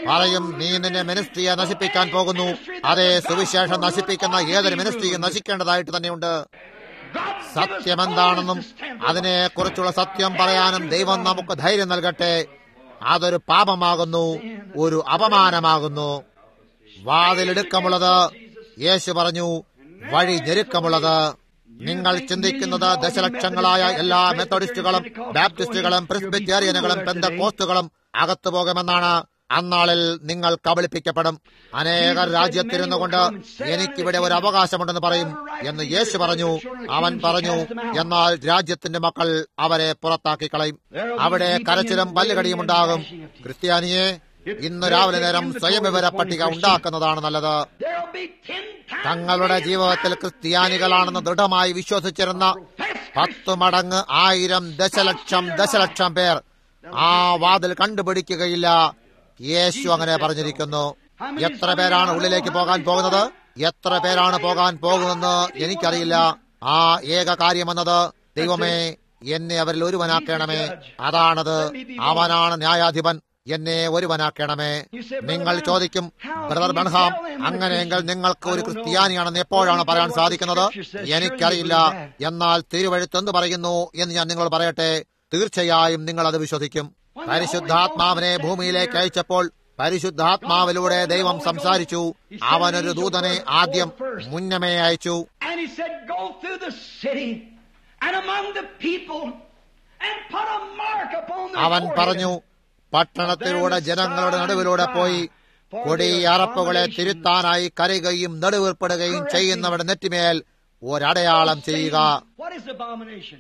പറയും നീ നിന്റെ മിനിസ്ട്രിയെ നശിപ്പിക്കാൻ പോകുന്നു അതേ സുവിശേഷം നശിപ്പിക്കുന്ന ഏതൊരു മിനിസ്ട്രിയും നശിക്കേണ്ടതായിട്ട് തന്നെയുണ്ട് സത്യമെന്താണെന്നും അതിനെക്കുറിച്ചുള്ള സത്യം പറയാനും ദൈവം നമുക്ക് ധൈര്യം നൽകട്ടെ അതൊരു പാപമാകുന്നു ഒരു അപമാനമാകുന്നു വാതിലിടുക്കമുള്ളത് യേശു പറഞ്ഞു വഴി ഞെരുക്കമുള്ളത് നിങ്ങൾ ചിന്തിക്കുന്നത് ദശലക്ഷങ്ങളായ എല്ലാ മെത്തഡിസ്റ്റുകളും ബാപ്റ്റിസ്റ്റുകളും പ്രിസ്ബിറ്റേറിയനുകളും പെന്തക്കോസ്റ്റുകളും അകത്തു പോകുമെന്നാണ് അന്നാളിൽ നിങ്ങൾ കബളിപ്പിക്കപ്പെടും അനേകർ രാജ്യത്തിരുന്നു കൊണ്ട് എനിക്കിവിടെ ഒരു അവകാശമുണ്ടെന്ന് പറയും എന്ന് യേശു പറഞ്ഞു അവൻ പറഞ്ഞു എന്നാൽ രാജ്യത്തിന്റെ മക്കൾ അവരെ പുറത്താക്കി കളയും അവിടെ കരച്ചിലും പല്ലുകടിയും ഉണ്ടാകും ക്രിസ്ത്യാനിയെ ഇന്ന് രാവിലെ നേരം സ്വയംവിവര പട്ടിക ഉണ്ടാക്കുന്നതാണ് നല്ലത് തങ്ങളുടെ ജീവിതത്തിൽ ക്രിസ്ത്യാനികളാണെന്ന് ദൃഢമായി വിശ്വസിച്ചിരുന്ന പത്തു മടങ്ങ് ആയിരം ദശലക്ഷം ദശലക്ഷം പേർ ആ വാതിൽ കണ്ടുപിടിക്കുകയില്ല യേശു അങ്ങനെ പറഞ്ഞിരിക്കുന്നു എത്ര പേരാണ് ഉള്ളിലേക്ക് പോകാൻ പോകുന്നത് എത്ര പേരാണ് പോകാൻ പോകുന്നതെന്ന് എനിക്കറിയില്ല ആ ഏക കാര്യമെന്നത് ദൈവമേ എന്നെ അവരിൽ ഒരുവനാക്കണമേ അതാണത് അവനാണ് ന്യായാധിപൻ എന്നെ ഒരുവനാക്കണമേ നിങ്ങൾ ചോദിക്കും ബ്രദർ ബൺഹാം അങ്ങനെയെങ്കിൽ നിങ്ങൾക്ക് ഒരു ക്രിസ്ത്യാനിയാണെന്ന് എപ്പോഴാണ് പറയാൻ സാധിക്കുന്നത് എനിക്കറിയില്ല എന്നാൽ തിരുവഴുത്ത് എന്ത് പറയുന്നു എന്ന് ഞാൻ നിങ്ങൾ പറയട്ടെ തീർച്ചയായും നിങ്ങൾ അത് വിശ്വസിക്കും പരിശുദ്ധാത്മാവിനെ ഭൂമിയിലേക്ക് അയച്ചപ്പോൾ പരിശുദ്ധാത്മാവിലൂടെ ദൈവം സംസാരിച്ചു അവനൊരു ദൂതനെ ആദ്യം മുന്നമേ അയച്ചു And he said, Go through the city and among the people and put a mark upon their അവൻ forehead. പറഞ്ഞു പട്ടണത്തിലൂടെ ജനങ്ങളുടെ നടുവിലൂടെ പോയി കൊടി അറപ്പുകളെ തിരുത്താനായി കരയുകയും നെടുവേർപ്പെടുകയും ചെയ്യുന്നവരുടെ നെറ്റിമേൽ ഒരടയാളം ചെയ്യുക What is abomination?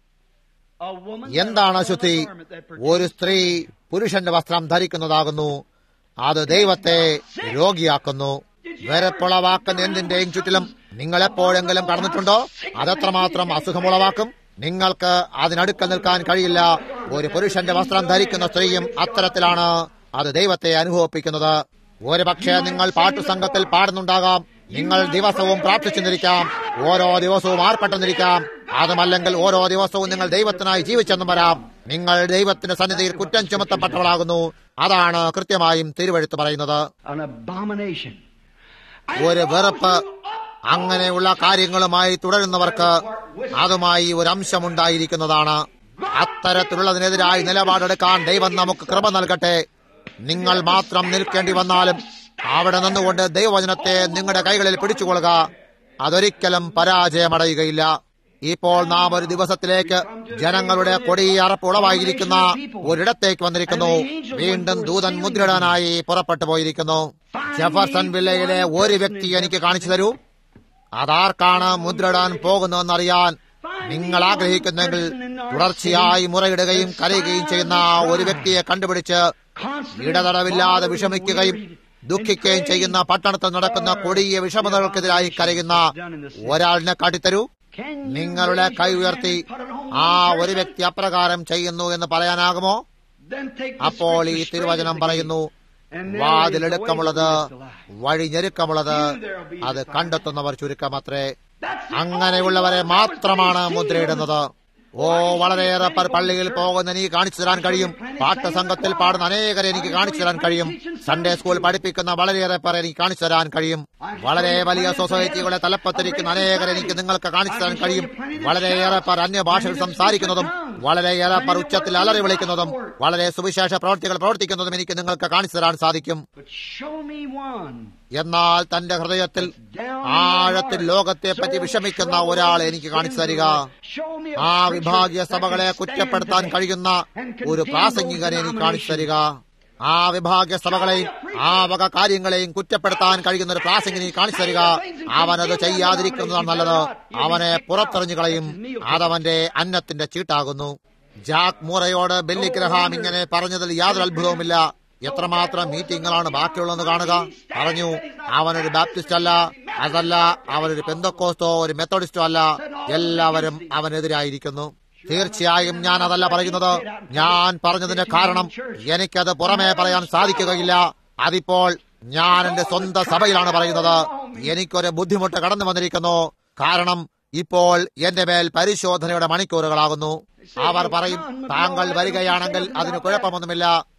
A woman എന്താണ് that അശുദ്ധി has a garment that protects ഒരു സ്ത്രീ പുരുഷന്റെ വസ്ത്രം ധരിക്കുന്നതാകുന്നു അത് ദൈവത്തെ രോഗിയാക്കുന്നു വെരപ്പുളവാക്കുന്ന എന്തിന്റെയും ചുറ്റിലും നിങ്ങൾ എപ്പോഴെങ്കിലും കടന്നിട്ടുണ്ടോ അതെത്രമാത്രം അസുഖമുളവാക്കും നിങ്ങൾക്ക് അതിനടുക്കൽ നിൽക്കാൻ കഴിയില്ല ഒരു പുരുഷന്റെ വസ്ത്രം ധരിക്കുന്ന സ്ത്രീയും അത്തരത്തിലാണ് അത് ദൈവത്തെ അനുഭവിപ്പിക്കുന്നത് ഒരു പക്ഷേ നിങ്ങൾ പാട്ടുസംഘത്തിൽ പാടുന്നുണ്ടാകാം നിങ്ങൾ ദിവസവും പ്രാർത്ഥിച്ചെന്നിരിക്കാം ഓരോ ദിവസവും ആർപ്പെട്ടെന്നിരിക്കാം അതുമല്ലെങ്കിൽ ഓരോ ദിവസവും നിങ്ങൾ ദൈവത്തിനായി ജീവിച്ചെന്നും വരാം നിങ്ങൾ ദൈവത്തിന്റെ സന്നിധിയിൽ കുറ്റം ചുമത്തപ്പെട്ടവളാകുന്നു അതാണ് കൃത്യമായും തിരുവഴുത്ത് പറയുന്നത് an abomination. ഒരു വെറുപ്പ് അങ്ങനെയുള്ള കാര്യങ്ങളുമായി തുടരുന്നവർക്ക് അതുമായി ഒരു അംശമുണ്ടായിരിക്കുന്നതാണ് അത്തരത്തിലുള്ളതിനെതിരായി നിലപാടെടുക്കാൻ ദൈവം നമുക്ക് കൃപ നൽകട്ടെ നിങ്ങൾ മാത്രം നിൽക്കേണ്ടി വന്നാലും അവിടെ നിന്നുകൊണ്ട് ദൈവവചനത്തെ നിങ്ങളുടെ കൈകളിൽ പിടിച്ചുകൊള്ളുക അതൊരിക്കലും പരാജയമടയുകയില്ല ഇപ്പോൾ നാം ഒരു ദിവസത്തിലേക്ക് ജനങ്ങളുടെ കൊടിയറപ്പ് ഉളവായിരിക്കുന്ന ഒരിടത്തേക്ക് വന്നിരിക്കുന്നു വീണ്ടും ദൂതൻ മുദ്രയിടാനായി പുറപ്പെട്ടു പോയിരിക്കുന്നു ജെഫർസൺ വില്ലയിലെ ഒരു വ്യക്തി എനിക്ക് കാണിച്ചു തരൂ അതാർക്കാണ് മുദ്രയിടാൻ പോകുന്നതെന്നറിയാൻ നിങ്ങൾ ആഗ്രഹിക്കുന്നെങ്കിൽ തുടർച്ചയായി മുറയിടുകയും കരയുകയും ചെയ്യുന്ന ഒരു വ്യക്തിയെ കണ്ടുപിടിച്ച് ഇടതടവില്ലാതെ വിഷമിക്കുകയും ദുഃഖിക്കുകയും ചെയ്യുന്ന പട്ടണത്തിൽ നടക്കുന്ന കൊടിയ വിഷമതകൾക്കെതിരായി കരയുന്ന ഒരാളിനെ കാട്ടിത്തരൂ നിങ്ങളുടെ കൈ ഉയർത്തി ആ ഒരു വ്യക്തി അപ്രകാരം ചെയ്യുന്നു എന്ന് പറയാനാകുമോ അപ്പോൾ ഈ തിരുവചനം പറയുന്നു വാതിലെടുക്കമുള്ളത് വഴി ഞെരുക്കമുള്ളത് അത് കണ്ടെത്തുന്നവർ ചുരുക്കമത്രേ അങ്ങനെയുള്ളവരെ മാത്രമാണ് മുദ്രയിടുന്നത് ഓ വളരെയേറെ പേർ പള്ളിയിൽ പോകുന്ന എനിക്ക് കാണിച്ചു തരാൻ കഴിയും പാട്ടസംഘത്തിൽ പാടുന്ന അനേകരെ എനിക്ക് കാണിച്ചു തരാൻ കഴിയും സൺഡേ സ്കൂൾ പഠിപ്പിക്കുന്ന വളരെയേറെ പേർ എനിക്ക് കാണിച്ചു തരാൻ കഴിയും വളരെ വലിയ സൊസൈറ്റികളെ തലപ്പത്തിരിക്കുന്ന അനേകരെ എനിക്ക് നിങ്ങൾക്ക് കാണിച്ചു തരാൻ കഴിയും വളരെയേറെ പേർ അന്യഭാഷകൾ സംസാരിക്കുന്നതും വളരെയേറെ പേർ ഉച്ചത്തിൽ അലറി വിളിക്കുന്നതും വളരെ സുവിശേഷ പ്രവർത്തികൾ പ്രവർത്തിക്കുന്നതും എനിക്ക് നിങ്ങൾക്ക് കാണിച്ചു തരാൻ സാധിക്കും But show me one. എന്നാൽ തന്റെ ഹൃദയത്തിൽ ആഴത്തിൽ ലോകത്തെ പറ്റി വിഷമിക്കുന്ന ഒരാളെ എനിക്ക് കാണിച്ചു തരിക Show me ആ a വിഭാഗീയ preacher സഭകളെ that can കുറ്റപ്പെടുത്താൻ stand കഴിയുന്ന today and ഒരു condemn പ്രാസംഗികനെ those എനിക്ക് കാണിച്ചു തരിക denominations. ആ വിഭാഗീയ സഭകളെയും ആ വക കാര്യങ്ങളെയും കുറ്റപ്പെടുത്താൻ കഴിയുന്ന ഒരു പ്രാസംഗിനെ കാണിച്ചു തരിക അവനത് ചെയ്യാതിരിക്കുന്നതാണ് നല്ലത് അവനെ പുറത്തെറിഞ്ഞു കളയും അതവന്റെ അന്നത്തിന്റെ ചീട്ടാകുന്നു ജാക്ക് മൂറയോട് ബെല്ലി ഗ്രഹാം ഇങ്ങനെ പറഞ്ഞതിൽ യാതൊരു അത്ഭുതവുമില്ല എത്രമാത്രം മീറ്റിങ്ങുകളാണ് ബാക്കിയുള്ളതെന്ന് കാണുക പറഞ്ഞു അവനൊരു ബാപ്റ്റിസ്റ്റ് അല്ല അതല്ല അവനൊരു പെന്തക്കോസ്റ്റോ ഒരു മെത്തഡിസ്റ്റോ അല്ല എല്ലാവരും അവനെതിരായിരിക്കുന്നു തീർച്ചയായും ഞാൻ അതല്ല പറയുന്നത് ഞാൻ പറഞ്ഞതിന്റെ കാരണം എനിക്കത് പുറമേ പറയാൻ സാധിക്കുകയില്ല അതിപ്പോൾ ഞാൻ എന്റെ സ്വന്തം സഭയിലാണ് പറയുന്നത് എനിക്കൊരു ബുദ്ധിമുട്ട് കടന്നു വന്നിരിക്കുന്നു കാരണം ഇപ്പോൾ എന്റെ മേൽ പരിശോധനയുടെ മണിക്കൂറുകളാകുന്നു അവർ പറയും താങ്കൾ വരികയാണെങ്കിൽ അതിന് കുഴപ്പമൊന്നുമില്ല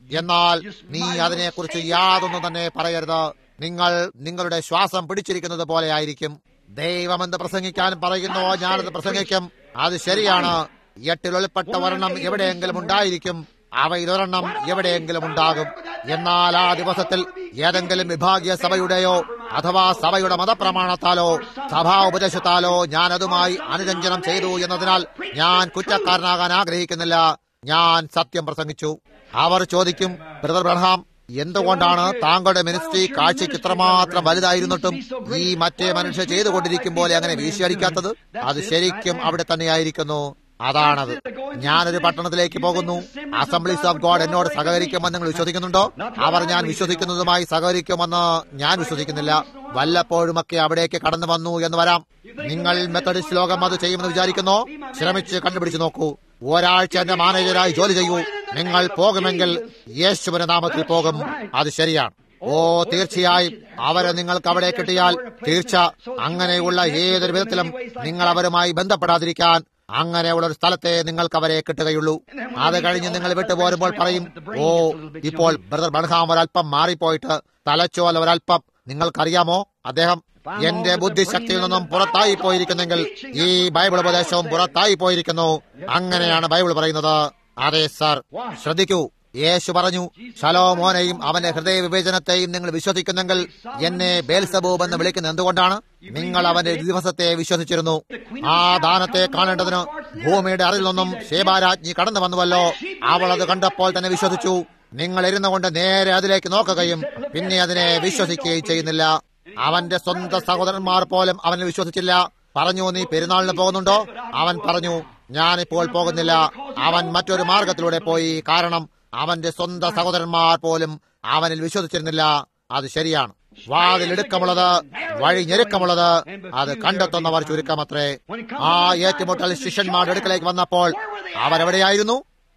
എന്നാൽ നീ അതിനെക്കുറിച്ച് യാതൊന്നും തന്നെ പറയരുത് നിങ്ങൾ നിങ്ങളുടെ ശ്വാസം പിടിച്ചിരിക്കുന്നത് പോലെ ആയിരിക്കും ദൈവമെന്ന് പ്രസംഗിക്കാൻ പറയുന്നു ഞാനത് പ്രസംഗിക്കും അത് ശരിയാണ് എട്ടിൽ ഉൾപ്പെട്ട ഒരെണ്ണം എവിടെയെങ്കിലും ഉണ്ടായിരിക്കും അവയിലൊരെണ്ണം എവിടെയെങ്കിലും ഉണ്ടാകും എന്നാൽ ആ ദിവസത്തിൽ ഏതെങ്കിലും വിഭാഗീയ സഭയുടെയോ അഥവാ സഭയുടെ മതപ്രമാണത്താലോ സഭാ ഉപദേശത്താലോ ഞാൻ അതുമായി അനുരഞ്ജനം ചെയ്തു എന്നതിനാൽ ഞാൻ കുറ്റക്കാരനാകാൻ ആഗ്രഹിക്കുന്നില്ല ഞാൻ സത്യം പ്രസംഗിച്ചു അവർ ചോദിക്കും ബ്രദർ ബ്രഹാം എന്തുകൊണ്ടാണ് താങ്കളുടെ മിനിസ്ട്രി കാഴ്ചയ്ക്ക് ഇത്രമാത്രം വലുതായിരുന്നിട്ടും ഈ മറ്റേ മനുഷ്യ ചെയ്തുകൊണ്ടിരിക്കും പോലെ അങ്ങനെ വീശിയടിക്കാത്തത് അത് ശരിക്കും അവിടെ തന്നെയായിരിക്കുന്നു അതാണത് ഞാനൊരു പട്ടണത്തിലേക്ക് പോകുന്നു അസംബ്ലീസ് ഓഫ് ഗോഡ് എന്നോട് സഹകരിക്കുമെന്ന് നിങ്ങൾ വിശ്വസിക്കുന്നുണ്ടോ അവർ ഞാൻ വിശ്വസിക്കുന്നതുമായി സഹകരിക്കുമെന്ന് ഞാൻ വിശ്വസിക്കുന്നില്ല വല്ലപ്പോഴുമൊക്കെ അവിടേക്ക് കടന്നു വന്നു എന്ന് വരാം നിങ്ങൾ മെത്തഡിസ്റ്റ് ലോകം അത് ചെയ്യുമെന്ന് വിചാരിക്കുന്നോ ശ്രമിച്ച് കണ്ടുപിടിച്ചു നോക്കൂ ഒരാഴ്ച എന്റെ മാനേജരായി ജോലി ചെയ്യൂ നിങ്ങൾ പോകുമെങ്കിൽ യേശുവിന്റെ നാമത്തിൽ പോകും അത് ശരിയാണ് ഓ തീർച്ചയായും അവരെ നിങ്ങൾക്ക് അവിടെ കിട്ടിയാൽ തീർച്ച അങ്ങനെയുള്ള ഏതൊരു വിധത്തിലും നിങ്ങൾ അവരുമായി ബന്ധപ്പെടാതിരിക്കാൻ അങ്ങനെയുള്ള ഒരു സ്ഥലത്തെ നിങ്ങൾക്ക് അവരെ കിട്ടുകയുള്ളൂ അത് കഴിഞ്ഞ് നിങ്ങൾ വിട്ടുപോരുമ്പോൾ പറയും ഓ ഇപ്പോൾ ബ്രദർ ബൺഹാം ഒരല്പം മാറിപ്പോയിട്ട് തലച്ചോല ഒരല്പം നിങ്ങൾക്കറിയാമോ അദ്ദേഹം എന്റെ ബുദ്ധിശക്തിയിൽ നിന്നും പുറത്തായി പോയിരിക്കുന്നെങ്കിൽ ഈ ബൈബിൾ ഉപദേശവും പുറത്തായി പോയിരിക്കുന്നു അങ്ങനെയാണ് ബൈബിൾ പറയുന്നത് അതെ സർ ശ്രദ്ധിക്കൂ യേശു പറഞ്ഞു ശലോമോനെയും അവന്റെ ഹൃദയ വിവേചനത്തെയും നിങ്ങൾ വിശ്വസിക്കുന്നെങ്കിൽ എന്നെ ബേൽസബൂബ് എന്ന് വിളിക്കുന്നത് എന്തുകൊണ്ടാണ് നിങ്ങൾ അവന്റെ ദിവസത്തെ വിശ്വസിച്ചിരുന്നു ആ ദാനത്തെ കാണേണ്ടതിന് ഭൂമിയുടെ അറിയിൽ നിന്നും ശേബാരാജ്ഞി കടന്നു വന്നുവല്ലോ അവൾ അത് കണ്ടപ്പോൾ തന്നെ വിശ്വസിച്ചു നിങ്ങൾ ഇരുന്നുകൊണ്ട് നേരെ അതിലേക്ക് നോക്കുകയും പിന്നെ അതിനെ വിശ്വസിക്കുകയും ചെയ്യുന്നില്ല അവന്റെ സ്വന്തം സഹോദരന്മാർ പോലും അവനെ വിശ്വസിച്ചില്ല പറഞ്ഞു നീ പെരുന്നാളിന് പോകുന്നുണ്ടോ അവൻ പറഞ്ഞു ഞാനിപ്പോൾ പോകുന്നില്ല അവൻ മറ്റൊരു മാർഗത്തിലൂടെ പോയി കാരണം അവന്റെ സ്വന്തം സഹോദരന്മാർ പോലും അവനിൽ വിശ്വസിച്ചിരുന്നില്ല അത് ശരിയാണ് വാതിലിടുക്കമുള്ളത് വഴി ഞെരുക്കമുള്ളത് അത് കണ്ടെത്തുന്നവർ ചുരുക്കമത്രേ ആ ഏറ്റുമുട്ടൽ ശിഷ്യന്മാരുടെ അടുക്കലേക്ക് വന്നപ്പോൾ അവരെവിടെയായിരുന്നു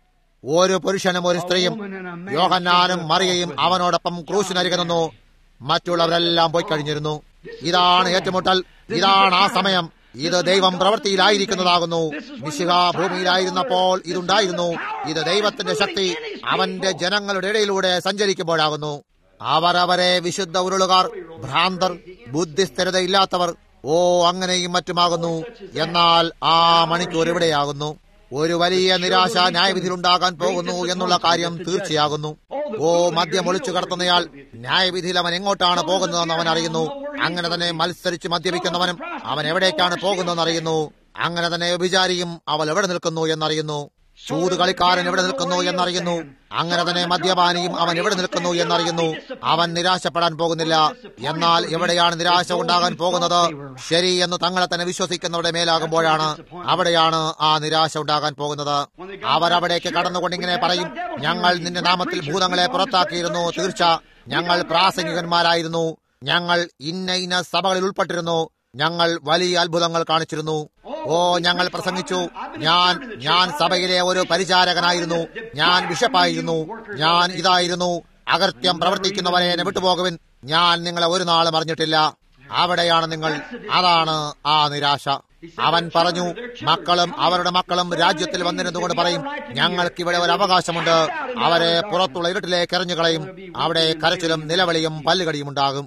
ഒരു പുരുഷനും ഒരു സ്ത്രീയും യോഹന്നാനും മറിയയും അവനോടൊപ്പം ക്രൂശിനരികെ നിന്നു മറ്റുള്ളവരെല്ലാം പോയി കഴിഞ്ഞിരുന്നു ഇതാണ് ഏറ്റുമുട്ടൽ ഇതാണ് ആ സമയം ഇത് ദൈവം പ്രവൃത്തിയിലായിരിക്കുന്നതാകുന്നു മിശിഹ ഭൂമിയിലായിരുന്നപ്പോൾ ഇതുണ്ടായിരുന്നു ഇത് ദൈവത്തിന്റെ ശക്തി അവന്റെ ജനങ്ങളുടെ ഇടയിലൂടെ സഞ്ചരിക്കുമ്പോഴാകുന്നു അവർ അവരെ വിശുദ്ധ ഉരുളുകാർ ഭ്രാന്തർ ബുദ്ധിസ്ഥിരതയില്ലാത്തവർ ഓ അങ്ങനെയും മറ്റുമാകുന്നു എന്നാൽ ആ മണിക്കൂർ ഇവിടെയാകുന്നു ഒരു വലിയ നിരാശ ന്യായവിധിയിലുണ്ടാകാൻ പോകുന്നു എന്നുള്ള കാര്യം തീർച്ചയാകുന്നു ഓ മദ്യം ഒളിച്ചു കടത്തുന്നയാൾ ന്യായവിധിയിൽ അവൻ എങ്ങോട്ടാണ് പോകുന്നതെന്ന് അവൻ അറിയുന്നു അങ്ങനെ തന്നെ മത്സരിച്ച് മദ്യപിക്കുന്നവനും അവൻ എവിടേക്കാണ് പോകുന്നതെന്ന് അറിയുന്നു അങ്ങനെ തന്നെ വിചാരിയും അവൾ എവിടെ നിൽക്കുന്നു എന്നറിയുന്നു ചൂത് കളിക്കാരൻ എവിടെ നിൽക്കുന്നു എന്നറിയുന്നു അങ്ങനെ തന്നെ മദ്യപാനിയും അവൻ എവിടെ നിൽക്കുന്നു എന്നറിയുന്നു അവൻ നിരാശപ്പെടാൻ പോകുന്നില്ല എന്നാൽ എവിടെയാണ് നിരാശ ഉണ്ടാകാൻ പോകുന്നത് ശരി എന്ന് തങ്ങളെ തന്നെ വിശ്വസിക്കുന്നവരുടെ മേലാകുമ്പോഴാണ് അവിടെയാണ് ആ നിരാശ ഉണ്ടാകാൻ പോകുന്നത് അവരവിടേക്ക് കടന്നുകൊണ്ടിങ്ങനെ പറയും ഞങ്ങൾ നിന്റെ നാമത്തിൽ ഭൂതങ്ങളെ പുറത്താക്കിയിരുന്നു തീർച്ച ഞങ്ങൾ പ്രാസംഗികന്മാരായിരുന്നു ഞങ്ങൾ ഇന്ന ഇന്ന സഭകളിൽ ഉൾപ്പെട്ടിരുന്നു ഞങ്ങൾ വലിയ അത്ഭുതങ്ങൾ കാണിച്ചിരുന്നു ഓ ഞങ്ങൾ പ്രസംഗിച്ചു ഞാൻ ഞാൻ സഭയിലെ ഒരു പരിചാരകനായിരുന്നു ഞാൻ ബിഷപ്പായിരുന്നു ഞാൻ ഇതായിരുന്നു അകർത്യം പ്രവർത്തിക്കുന്നവരെ എന്നെ വിട്ടുപോകുവിൻ ഞാൻ നിങ്ങളെ ഒരു നാളും അറിഞ്ഞിട്ടില്ല അവിടെയാണ് നിങ്ങൾ അതാണ് ആ നിരാശ അവൻ പറഞ്ഞു മക്കളും അവരുടെ മക്കളും രാജ്യത്തിൽ വന്നിരുന്നുകൊണ്ട് പറയും ഞങ്ങൾക്കിവിടെ ഒരു അവകാശമുണ്ട് അവരെ പുറത്തുള്ള ഇരുട്ടിലേക്ക് എറിഞ്ഞു കളയും അവിടെ കരച്ചിലും നിലവിളിയും പല്ലുകടിയും ഉണ്ടാകും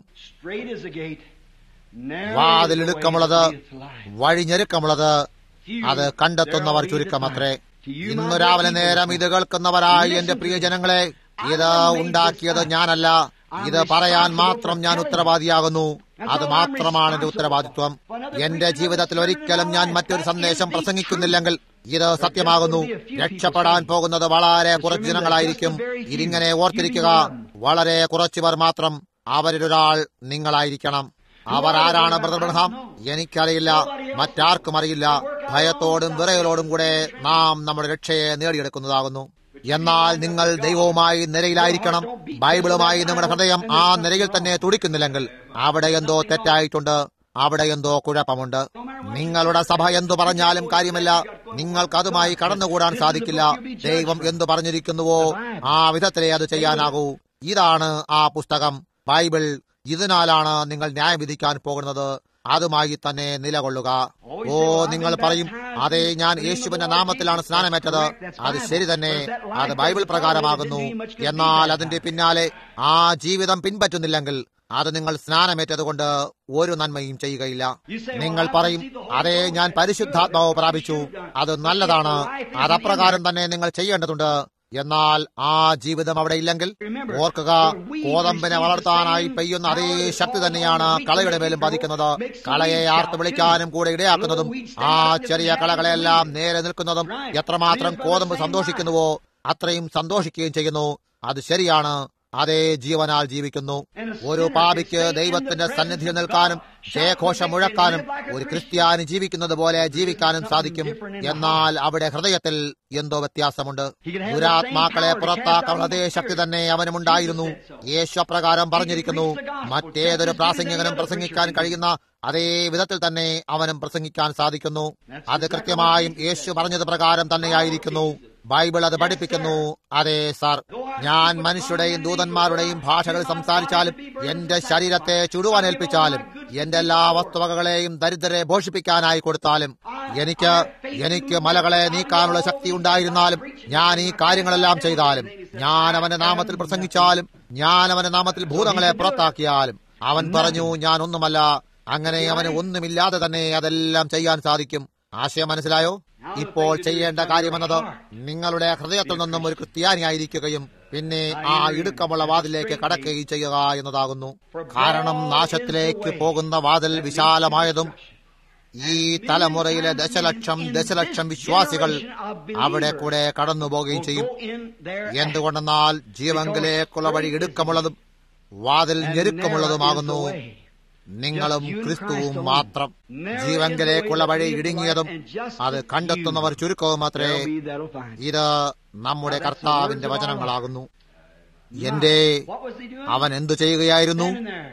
വാതിലിടുക്കമുള്ളത് വഴിഞ്ഞെരുക്കമുള്ളത് അത് കണ്ടെത്തുന്നവർ ചുരുക്കമത്രേ ഇന്നു രാവിലെ നേരം ഇത് കേൾക്കുന്നവരായി എന്റെ പ്രിയജനങ്ങളെ ഇത് ഉണ്ടാക്കിയത് ഞാനല്ല ഇത് പറയാൻ മാത്രം ഞാൻ ഉത്തരവാദിയാകുന്നു അത് മാത്രമാണ് എന്റെ ഉത്തരവാദിത്വം എന്റെ ജീവിതത്തിൽ ഒരിക്കലും ഞാൻ മറ്റൊരു സന്ദേശം പ്രസംഗിക്കുന്നില്ലെങ്കിൽ ഇത് സത്യമാകുന്നു രക്ഷപ്പെടാൻ പോകുന്നത് വളരെ കുറച്ച് ജനങ്ങളായിരിക്കും ഇതിങ്ങനെ ഓർത്തിരിക്കുക വളരെ കുറച്ചുപേർ മാത്രം അവരിലൊരാൾ നിങ്ങളായിരിക്കണം അവർ ആരാണ് ബ്രദർ ബ്രഹാം എനിക്കറിയില്ല മറ്റാർക്കും അറിയില്ല ഭയത്തോടും വിറയലോടും കൂടെ നാം നമ്മുടെ രക്ഷയെ നേടിയെടുക്കുന്നതാകുന്നു എന്നാൽ നിങ്ങൾ ദൈവവുമായി നിരയിലായിരിക്കണം ബൈബിളുമായി നിങ്ങളുടെ ഹൃദയം ആ നിരയിൽ തന്നെ തുടിക്കുന്നില്ലെങ്കിൽ അവിടെ എന്തോ തെറ്റായിട്ടുണ്ട് അവിടെ എന്തോ കുഴപ്പമുണ്ട് നിങ്ങളുടെ സഭ എന്തു പറഞ്ഞാലും കാര്യമില്ല നിങ്ങൾക്ക് അതുമായി കടന്നുകൂടാൻ സാധിക്കില്ല ദൈവം എന്തു പറഞ്ഞിരിക്കുന്നുവോ ആ വിധത്തിലേ അത് ചെയ്യാനാകൂ ഇതാണ് ആ പുസ്തകം ബൈബിൾ ഇതിനാലാണ് നിങ്ങൾ ന്യായം വിധിക്കാൻ പോകുന്നത് അതുമായി തന്നെ നിലകൊള്ളുക ഓ നിങ്ങൾ പറയും അതെ ഞാൻ യേശുവിന്റെ നാമത്തിലാണ് സ്നാനമേറ്റത് അത് ശരി തന്നെ അത് ബൈബിൾ പ്രകാരമാകുന്നു എന്നാൽ അതിന്റെ പിന്നാലെ ആ ജീവിതം പിൻപറ്റുന്നില്ലെങ്കിൽ അത് നിങ്ങൾ സ്നാനമേറ്റതുകൊണ്ട് ഒരു നന്മയും ചെയ്യുകയില്ല നിങ്ങൾ പറയും അതെ ഞാൻ പരിശുദ്ധാത്മാവ് പ്രാപിച്ചു അത് നല്ലതാണ് അതപ്രകാരം തന്നെ നിങ്ങൾ ചെയ്യേണ്ടതുണ്ട് എന്നാൽ ആ ജീവിതം അവിടെ ഇല്ലെങ്കിൽ ഓർക്കുക കോതമ്പിനെ വളർത്താനായി പെയ്യുന്ന അതേ ശക്തി തന്നെയാണ് കളയുടെ മേലും പതിക്കുന്നത് കളയെ ആർത്ത് വിളിക്കാനും കൂടെ ഇടയാക്കുന്നതും ആ ചെറിയ കളകളെല്ലാം നേരെ നിൽക്കുന്നതും എത്രമാത്രം കോതമ്പ് സന്തോഷിക്കുന്നുവോ അത്രയും സന്തോഷിക്കുകയും ചെയ്യുന്നു അത് ശരിയാണ് അതേ ജീവനാൽ ജീവിക്കുന്നു ഒരു പാപിക്ക് ദൈവത്തിന്റെ സന്നിധിയിൽ നിൽക്കാനും ജയഘോഷം മുഴക്കാനും ഒരു ക്രിസ്ത്യാനി ജീവിക്കുന്നത് പോലെ ജീവിക്കാനും സാധിക്കും എന്നാൽ അവിടെ ഹൃദയത്തിൽ എന്തോ വ്യത്യാസമുണ്ട് ദുരാത്മാക്കളെ പുറത്താക്കാനുള്ള അതേ ശക്തി തന്നെ അവനുമുണ്ടായിരുന്നു യേശു അപ്രകാരം പറഞ്ഞിരിക്കുന്നു മറ്റേതൊരു പ്രാസംഗികനും പ്രസംഗിക്കാൻ കഴിയുന്ന അതേ വിധത്തിൽ തന്നെ അവനും പ്രസംഗിക്കാൻ സാധിക്കുന്നു അത് കൃത്യമായും യേശു പറഞ്ഞത് പ്രകാരം തന്നെയായിരിക്കുന്നു ബൈബിൾ അത് പഠിപ്പിക്കുന്നു അതെ സാർ ഞാൻ മനുഷ്യരുടെയും ദൂതന്മാരുടെയും ഭാഷകൾ സംസാരിച്ചാലും എന്റെ ശരീരത്തെ ചുടുവാനേൽപ്പിച്ചാലും എന്റെ എല്ലാ വസ്തുവകകളെയും ദരിദ്രരെ പോഷിപ്പിക്കാനായി കൊടുത്താലും എനിക്ക് എനിക്ക് മലകളെ നീക്കാനുള്ള ശക്തി ഉണ്ടായിരുന്നാലും ഞാൻ ഈ കാര്യങ്ങളെല്ലാം ചെയ്താലും ഞാൻ അവന്റെ നാമത്തിൽ പ്രസംഗിച്ചാലും ഞാൻ അവന്റെ നാമത്തിൽ ഭൂതങ്ങളെ പുറത്താക്കിയാലും അവൻ പറഞ്ഞു ഞാൻ ഒന്നുമല്ല അങ്ങനെ അവന് ഒന്നുമില്ലാതെ തന്നെ അതെല്ലാം ചെയ്യാൻ സാധിക്കും ആശയം മനസ്സിലായോ ഇപ്പോൾ ചെയ്യേണ്ട കാര്യമെന്നത് നിങ്ങളുടെ ഹൃദയത്തിൽ നിന്നും ഒരു ക്രിസ്ത്യാനിയായിരിക്കുകയും പിന്നെ ആ ഇടുക്കമുള്ള വാതിലേക്ക് കടക്കുകയും ചെയ്യുക എന്നതാകുന്നു കാരണം നാശത്തിലേക്ക് പോകുന്ന വാതിൽ വിശാലമായതും ഈ തലമുറയിലെ ദശലക്ഷം ദശലക്ഷം വിശ്വാസികൾ അവിടെ കൂടെ കടന്നു പോവുകയും ചെയ്യും എന്തുകൊണ്ടെന്നാൽ ജീവങ്കിലേക്കുള്ള വഴി ഇടുക്കമുള്ളതും വാതിൽ ഞെരുക്കമുള്ളതുമാകുന്നു നിങ്ങളും ക്രിസ്തുവും മാത്രം ജീവങ്കിലേക്കുള്ള വഴി ഇടുങ്ങിയതും അത് കണ്ടെത്തുന്നവർ ചുരുക്കവും മാത്രമേ ഇത് നമ്മുടെ കർത്താവിന്റെ വചനങ്ങളാകുന്നു എന്റെ അവൻ എന്തു ചെയ്യുകയായിരുന്നു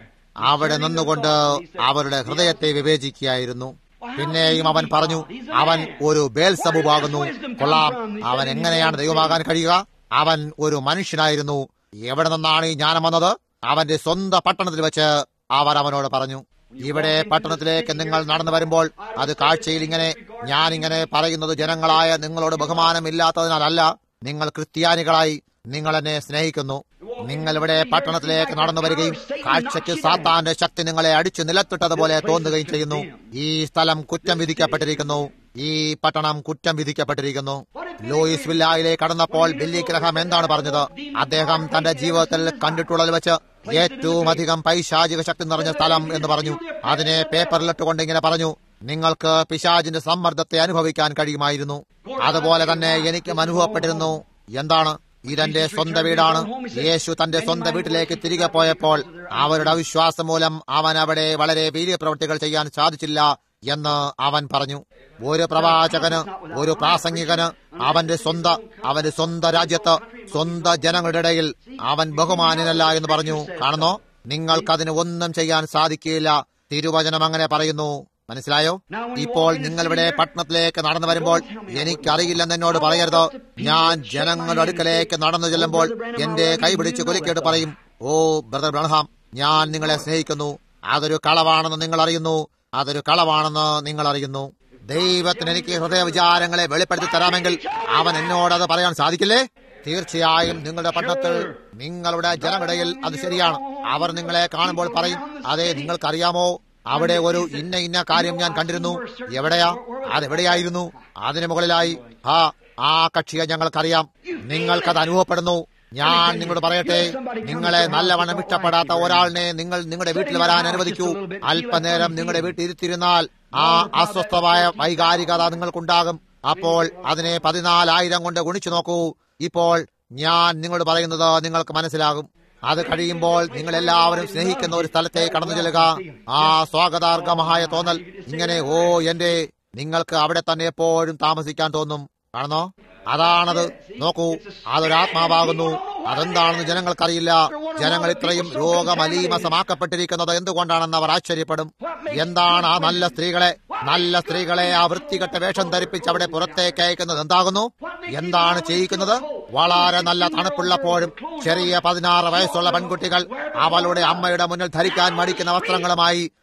അവിടെ നിന്നുകൊണ്ട് അവരുടെ ഹൃദയത്തെ വിവേചിക്കുകയായിരുന്നു പിന്നെയും അവൻ പറഞ്ഞു അവൻ ഒരു ബേൽസബുവാകുന്നു കൊള്ളാം അവൻ എങ്ങനെയാണ് ദൈവമാകാൻ കഴിയുക അവൻ ഒരു മനുഷ്യനായിരുന്നു എവിടെ നിന്നാണ് ഈ ജ്ഞാനം വന്നത് അവന്റെ സ്വന്തം പട്ടണത്തിൽ വെച്ച് അവർ അവനോട് പറഞ്ഞു ഇവിടെ പട്ടണത്തിലേക്ക് നിങ്ങൾ നടന്നു വരുമ്പോൾ അത് കാഴ്ചയിൽ ഇങ്ങനെ ഞാൻ ഇങ്ങനെ പറയുന്നത് ജനങ്ങളായ നിങ്ങളോട് ബഹുമാനമില്ലാത്തതിനാലല്ല നിങ്ങൾ ക്രിസ്ത്യാനികളായി നിങ്ങൾ എന്നെ സ്നേഹിക്കുന്നു നിങ്ങൾ ഇവിടെ പട്ടണത്തിലേക്ക് നടന്നു വരികയും കാഴ്ചയ്ക്ക് സാത്താന്റെ ശക്തി നിങ്ങളെ അടിച്ചു നിലത്തിട്ടതുപോലെ തോന്നുകയും ചെയ്യുന്നു ഈ സ്ഥലം കുറ്റം വിധിക്കപ്പെട്ടിരിക്കുന്നു ഈ പട്ടണം കുറ്റം വിധിക്കപ്പെട്ടിരിക്കുന്നു ലൂയിസ് വില്ലായിലേക്ക് കടന്നപ്പോൾ ബില്ലി ഗ്രഹം എന്താണ് പറഞ്ഞത് അദ്ദേഹം തന്റെ ജീവിതത്തിൽ കണ്ടിട്ടുള്ളതിൽ വെച്ച് ഏറ്റവും അധികം പൈശാചിക ശക്തി നിറഞ്ഞ സ്ഥലം എന്ന് പറഞ്ഞു അതിനെ പേപ്പറിലിട്ടുകൊണ്ട് ഇങ്ങനെ പറഞ്ഞു നിങ്ങൾക്ക് പിശാചിന്റെ സമ്മർദ്ദത്തെ അനുഭവിക്കാൻ കഴിയുമായിരുന്നു അതുപോലെ തന്നെ എനിക്കും അനുഭവപ്പെട്ടിരുന്നു എന്താണ് ഇതെന്റെ സ്വന്തം വീടാണ് യേശു തന്റെ സ്വന്തം വീട്ടിലേക്ക് തിരികെ പോയപ്പോൾ അവരുടെ അവിശ്വാസം മൂലം അവൻ അവിടെ വളരെ വീര്യ പ്രവൃത്തികൾ ചെയ്യാൻ സാധിച്ചില്ല എന്ന് അവൻ പറഞ്ഞു ഒരു പ്രവാചകന് ഒരു പ്രാസംഗികന് അവന്റെ സ്വന്തം അവന്റെ സ്വന്തം രാജ്യത്ത് സ്വന്തം ജനങ്ങളുടെ ഇടയിൽ അവൻ ബഹുമാനനല്ല എന്ന് പറഞ്ഞു കാണുന്നോ നിങ്ങൾക്കതിന് ഒന്നും ചെയ്യാൻ സാധിക്കില്ല തിരുവചനം അങ്ങനെ പറയുന്നു മനസ്സിലായോ ഇപ്പോൾ നിങ്ങളിവിടെ പട്ടണത്തിലേക്ക് നടന്നു വരുമ്പോൾ എനിക്കറിയില്ലെന്ന് എന്നോട് പറയരുത് ഞാൻ ജനങ്ങളുടെ അടുക്കലേക്ക് നടന്നു ചെല്ലുമ്പോൾ എന്റെ കൈപിടിച്ച് കുലുക്കിയിട്ട് പറയും ഓ ബ്രദർ ബ്രഹാം ഞാൻ നിങ്ങളെ സ്നേഹിക്കുന്നു അതൊരു കളവാണെന്ന് നിങ്ങൾ അറിയുന്നു അതൊരു കളവാണെന്ന് നിങ്ങൾ അറിയുന്നു ദൈവത്തിന് എനിക്ക് ഹൃദയ വിചാരങ്ങളെ വെളിപ്പെടുത്തി തരാമെങ്കിൽ അവൻ എന്നോട് അത് പറയാൻ സാധിക്കില്ലേ തീർച്ചയായും നിങ്ങളുടെ പട്ടണത്തിൽ നിങ്ങളുടെ ജനമിടയിൽ അത് ശരിയാണ് അവർ നിങ്ങളെ കാണുമ്പോൾ പറയും അതെ നിങ്ങൾക്കറിയാമോ അവിടെ ഒരു ഇന്ന ഇന്ന കാര്യം ഞാൻ കണ്ടിരുന്നു എവിടെയാ അതെവിടെയായിരുന്നു അതിനു മുകളിലായി ആ ആ കക്ഷിയെ ഞങ്ങൾക്കറിയാം നിങ്ങൾക്കത് അനുഭവപ്പെടുന്നു ഞാൻ നിങ്ങളോട് പറയട്ടെ നിങ്ങളെ നല്ലവണ്ണം ഇഷ്ടപ്പെടാത്ത ഒരാളിനെ നിങ്ങൾ നിങ്ങളുടെ വീട്ടിൽ വരാൻ അനുവദിക്കൂ അല്പനേരം നിങ്ങളുടെ വീട്ടിൽ ഇരുത്തിരുന്നാൽ ആ അസ്വസ്ഥമായ വൈകാരികത നിങ്ങൾക്കുണ്ടാകും അപ്പോൾ അതിനെ പതിനാലായിരം കൊണ്ട് ഗുണിച്ചു നോക്കൂ ഇപ്പോൾ ഞാൻ നിങ്ങളോട് പറയുന്നത് നിങ്ങൾക്ക് മനസ്സിലാകും അത് കഴിയുമ്പോൾ നിങ്ങൾ എല്ലാവരും സ്നേഹിക്കുന്ന ഒരു സ്ഥലത്തെ കടന്നു ചെല്ലുക ആ സ്വാഗതാർഹമായ തോന്നൽ ഇങ്ങനെ ഓ എന്റെ നിങ്ങൾക്ക് അവിടെ തന്നെ എപ്പോഴും താമസിക്കാൻ തോന്നും കാണുന്നോ അതാണത് നോക്കൂ അതൊരാത്മാവാകുന്നു അതെന്താണെന്ന് ജനങ്ങൾക്കറിയില്ല ജനങ്ങൾ ഇത്രയും രോഗമലീമസമാക്കപ്പെട്ടിരിക്കുന്നത് എന്തുകൊണ്ടാണെന്ന് അവർ ആശ്ചര്യപ്പെടും എന്താണ് ആ നല്ല സ്ത്രീകളെ നല്ല സ്ത്രീകളെ ആ വൃത്തികെട്ട വേഷം ധരിപ്പിച്ച് അവിടെ പുറത്തേക്ക് അയക്കുന്നത് എന്താകുന്നു എന്താണ് ചെയ്യിക്കുന്നത് വളരെ നല്ല തണുപ്പുള്ളപ്പോഴും ചെറിയ പതിനാറ് വയസ്സുള്ള പെൺകുട്ടികൾ അവളുടെ അമ്മയുടെ മുന്നിൽ ധരിക്കാൻ മടിക്കുന്ന വസ്ത്രങ്ങളുമായി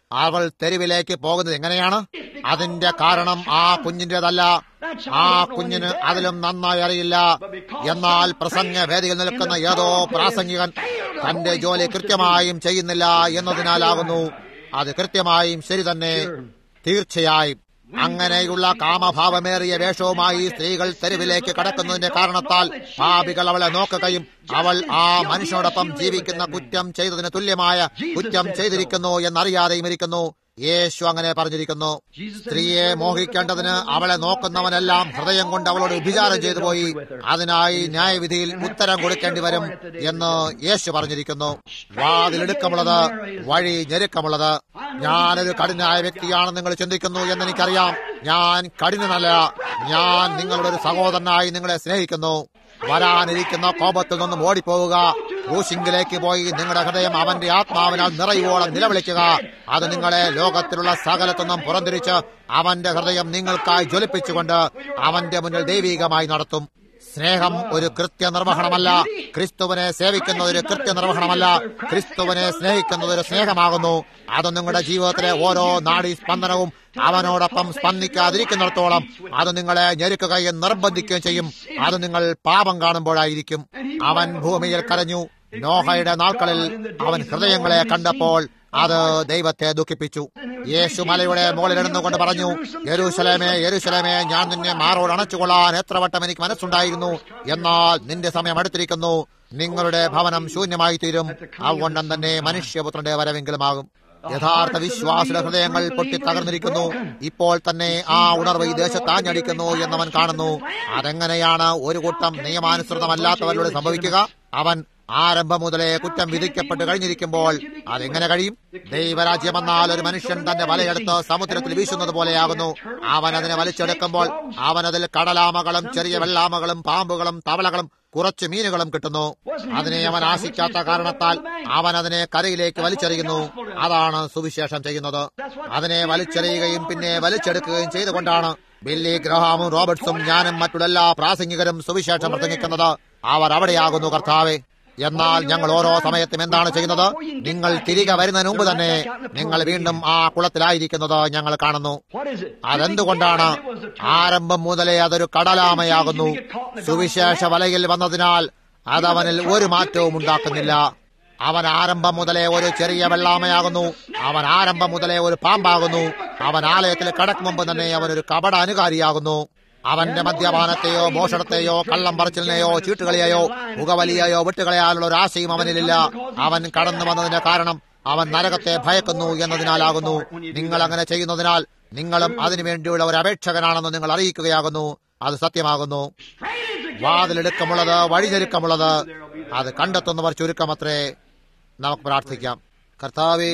അവൾ തെരുവിലേക്ക് പോകുന്നത് എങ്ങനെയാണ് അതിന്റെ കാരണം ആ കുഞ്ഞിന്റേതല്ല ആ കുഞ്ഞിന് അതിലും നന്നായി അറിയില്ല എന്നാൽ പ്രസംഗ വേദിയിൽ നിൽക്കുന്ന ഏതോ പ്രാസംഗികൻ തന്റെ ജോലി കൃത്യമായും ചെയ്യുന്നില്ല എന്നതിനാലാകുന്നു അത് കൃത്യമായും ശരി തന്നെ തീർച്ചയായും അങ്ങനെയുള്ള കാമഭാവമേറിയ വേഷവുമായി സ്ത്രീകൾ തെരുവിലേക്ക് കടക്കുന്നതിന്റെ കാരണത്താൽ പാപികൾ അവളെ നോക്കുകയും അവൾ ആ മനുഷ്യനോടൊപ്പം ജീവിക്കുന്ന കുറ്റം ചെയ്തതിന് തുല്യമായ കുറ്റം ചെയ്തിരിക്കുന്നു എന്നറിയാതെയും ഇരിക്കുന്നു യേശു അങ്ങനെ പറഞ്ഞിരിക്കുന്നു സ്ത്രീയെ മോഹിക്കേണ്ടതിന് അവളെ നോക്കുന്നവനെല്ലാം ഹൃദയം കൊണ്ട് അവളോട് വിചാരം ചെയ്തു പോയി അതിനായി ന്യായവിധിയിൽ ഉത്തരം കൊടുക്കേണ്ടി വരും എന്ന് യേശു പറഞ്ഞിരിക്കുന്നു വാതിലെടുക്കമുള്ളത് വഴി ഞെരുക്കമുള്ളത് ഞാനൊരു കഠിനായ വ്യക്തിയാണെന്ന് നിങ്ങൾ ചിന്തിക്കുന്നു എന്ന് എനിക്കറിയാം ഞാൻ കഠിനനല്ല ഞാൻ നിങ്ങളുടെ ഒരു സഹോദരനായി നിങ്ങളെ സ്നേഹിക്കുന്നു വരാനിരിക്കുന്ന കോപത്തിൽ നിന്നും ഓടിപ്പോവുക ക്രൂശിങ്കിലേക്ക് പോയി നിങ്ങളുടെ ഹൃദയം അവന്റെ ആത്മാവിനാൽ നിറയുവോളം നിലവിളിക്കുക അത് നിങ്ങളെ ലോകത്തിലുള്ള സകലത്തൊന്നും പുറംതിരിച്ച് അവന്റെ ഹൃദയം നിങ്ങൾക്കായി ജ്വലിപ്പിച്ചുകൊണ്ട് അവന്റെ മുന്നിൽ ദൈവീകമായി നടത്തും സ്നേഹം ഒരു കൃത്യനിർവഹണമല്ല ക്രിസ്തുവിനെ സേവിക്കുന്നത് ഒരു കൃത്യനിർവഹണമല്ല ക്രിസ്തുവിനെ സ്നേഹിക്കുന്നത് ഒരു സ്നേഹമാകുന്നു അത് നിങ്ങളുടെ ജീവിതത്തിലെ ഓരോ നാഡീ സ്പന്ദനവും അവനോടൊപ്പം സ്പന്ദിക്കാതിരിക്കുന്നിടത്തോളം അത് നിങ്ങളെ ഞെരുക്കുകയും നിർബന്ധിക്കുകയും ചെയ്യും അത് നിങ്ങൾ പാപം കാണുമ്പോഴായിരിക്കും അവൻ ഭൂമിയിൽ കരഞ്ഞു നോഹയുടെ നാൾക്കളിൽ അവൻ ഹൃദയങ്ങളെ കണ്ടപ്പോൾ അത് ദൈവത്തെ ദുഃഖിപ്പിച്ചു യേശു മലയുടെ മുകളിലിരുന്നു കൊണ്ട് പറഞ്ഞു യെരൂശലേമേ യെരൂശലേമേ ഞാൻ നിന്നെ മാറോട് അണച്ചുകൊള്ളാൻ എത്ര വട്ടം എനിക്ക് മനസ്സുണ്ടായിരുന്നു എന്നാൽ നിന്റെ സമയം അടുത്തിരിക്കുന്നു നിങ്ങളുടെ ഭവനം ശൂന്യമായി തീരും അതുകൊണ്ടും തന്നെ മനുഷ്യപുത്രന്റെ വരവെങ്കിലുമാകും യഥാർത്ഥ വിശ്വാസിയുടെ ഹൃദയങ്ങൾ പൊട്ടി തകർന്നിരിക്കുന്നു ഇപ്പോൾ തന്നെ ആ ഉണർവ് ഈ ദേശത്താഞ്ഞടിക്കുന്നു എന്നവൻ കാണുന്നു അതെങ്ങനെയാണ് ഒരു കൂട്ടം നിയമാനുസൃതമല്ലാത്തവരിലൂടെ സംഭവിക്കുക അവൻ ആരംഭം മുതലേ കുറ്റം വിധിക്കപ്പെട്ട് കഴിഞ്ഞിരിക്കുമ്പോൾ അതെങ്ങനെ കഴിയും ദൈവരാജ്യം എന്നാൽ ഒരു മനുഷ്യൻ തന്റെ വലയെടുത്ത് സമുദ്രത്തിൽ വീശുന്നത് പോലെയാകുന്നു അവൻ അതിനെ വലിച്ചെടുക്കുമ്പോൾ അവൻ അതിൽ കടലാമകളും ചെറിയ വെള്ളാമകളും പാമ്പുകളും തവളകളും കുറച്ച് മീനുകളും കിട്ടുന്നു അതിനെ അവൻ ആശിക്കാത്ത കാരണത്താൽ അവൻ അതിനെ കരയിലേക്ക് വലിച്ചെറിയുന്നു അതാണ് സുവിശേഷം ചെയ്യുന്നത് അതിനെ വലിച്ചെറിയുകയും പിന്നെ വലിച്ചെടുക്കുകയും ചെയ്തുകൊണ്ടാണ് ബില്ലി ഗ്രഹാമും റോബർട്ട്സും ഞാനും മറ്റുള്ള എല്ലാ പ്രാസംഗികരും സുവിശേഷം പ്രസംഗിക്കുന്നത് അവർ അവിടെയാകുന്നു കർത്താവെ എന്നാൽ ഞങ്ങൾ ഓരോ സമയത്തും എന്താണ് ചെയ്യുന്നത് നിങ്ങൾ തിരികെ വരുന്നതിന് മുമ്പ് തന്നെ നിങ്ങൾ വീണ്ടും ആ കുളത്തിലായിരിക്കുന്നത് ഞങ്ങൾ കാണുന്നു അതെന്തുകൊണ്ടാണ് ആരംഭം മുതലേ അതൊരു കടലാമയാകുന്നു സുവിശേഷ വലയിൽ വന്നതിനാൽ അതവനിൽ ഒരു മാറ്റവും ഉണ്ടാക്കുന്നില്ല അവൻ ആരംഭം മുതലേ ഒരു ചെറിയ വെള്ളാമയാകുന്നു അവൻ ആരംഭം മുതലേ ഒരു പാമ്പാകുന്നു അവൻ ആലയത്തിൽ കടക്കും മുമ്പ് തന്നെ അവനൊരു കപട അനുകാരിയാകുന്നു അവന്റെ മദ്യപാനത്തെയോ മോഷണത്തെയോ കള്ളം പറച്ചിലിനെയോ ചീട്ടുകളിയെയോ പുകവലിയെയോ വിട്ടുകളയാനുള്ള ഒരു ആശയും അവനിലില്ല അവൻ കടന്നു വന്നതിന്റെ കാരണം അവൻ നരകത്തെ ഭയക്കുന്നു എന്നതിനാലാകുന്നു നിങ്ങൾ അങ്ങനെ ചെയ്യുന്നതിനാൽ നിങ്ങളും അതിനുവേണ്ടിയുള്ള ഒരു അപേക്ഷകനാണെന്ന് നിങ്ങൾ അറിയിക്കുകയാകുന്നു അത് സത്യമാകുന്നു വാതിലെടുക്കമുള്ളത് വഴിഞ്ഞെരുക്കമുള്ളത് അത് കണ്ടെത്തുന്നവർ ചുരുക്കമത്രേ നമുക്ക് പ്രാർത്ഥിക്കാം കർത്താവേ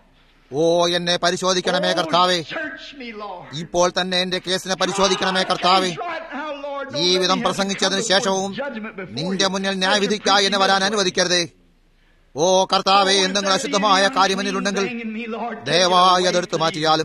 ഓ എന്നെ പരിശോധിക്കണമേ കർത്താവേ ഇപ്പോൾ തന്നെ എന്റെ കേസിനെ പരിശോധിക്കണമേ കർത്താവേ ഈ വിധം പ്രസംഗിച്ചതിന് ശേഷവും നിന്റെ മുന്നിൽ ന്യായവിധിക്കായി എന്നെ വരാൻ അനുവദിക്കരുതേ ഓ കർത്താവെ എന്തെങ്കിലും അശുദ്ധമായ കാര്യം എന്നിലുണ്ടെങ്കിൽ ദയവായി അതെടുത്തു മാറ്റിയാലും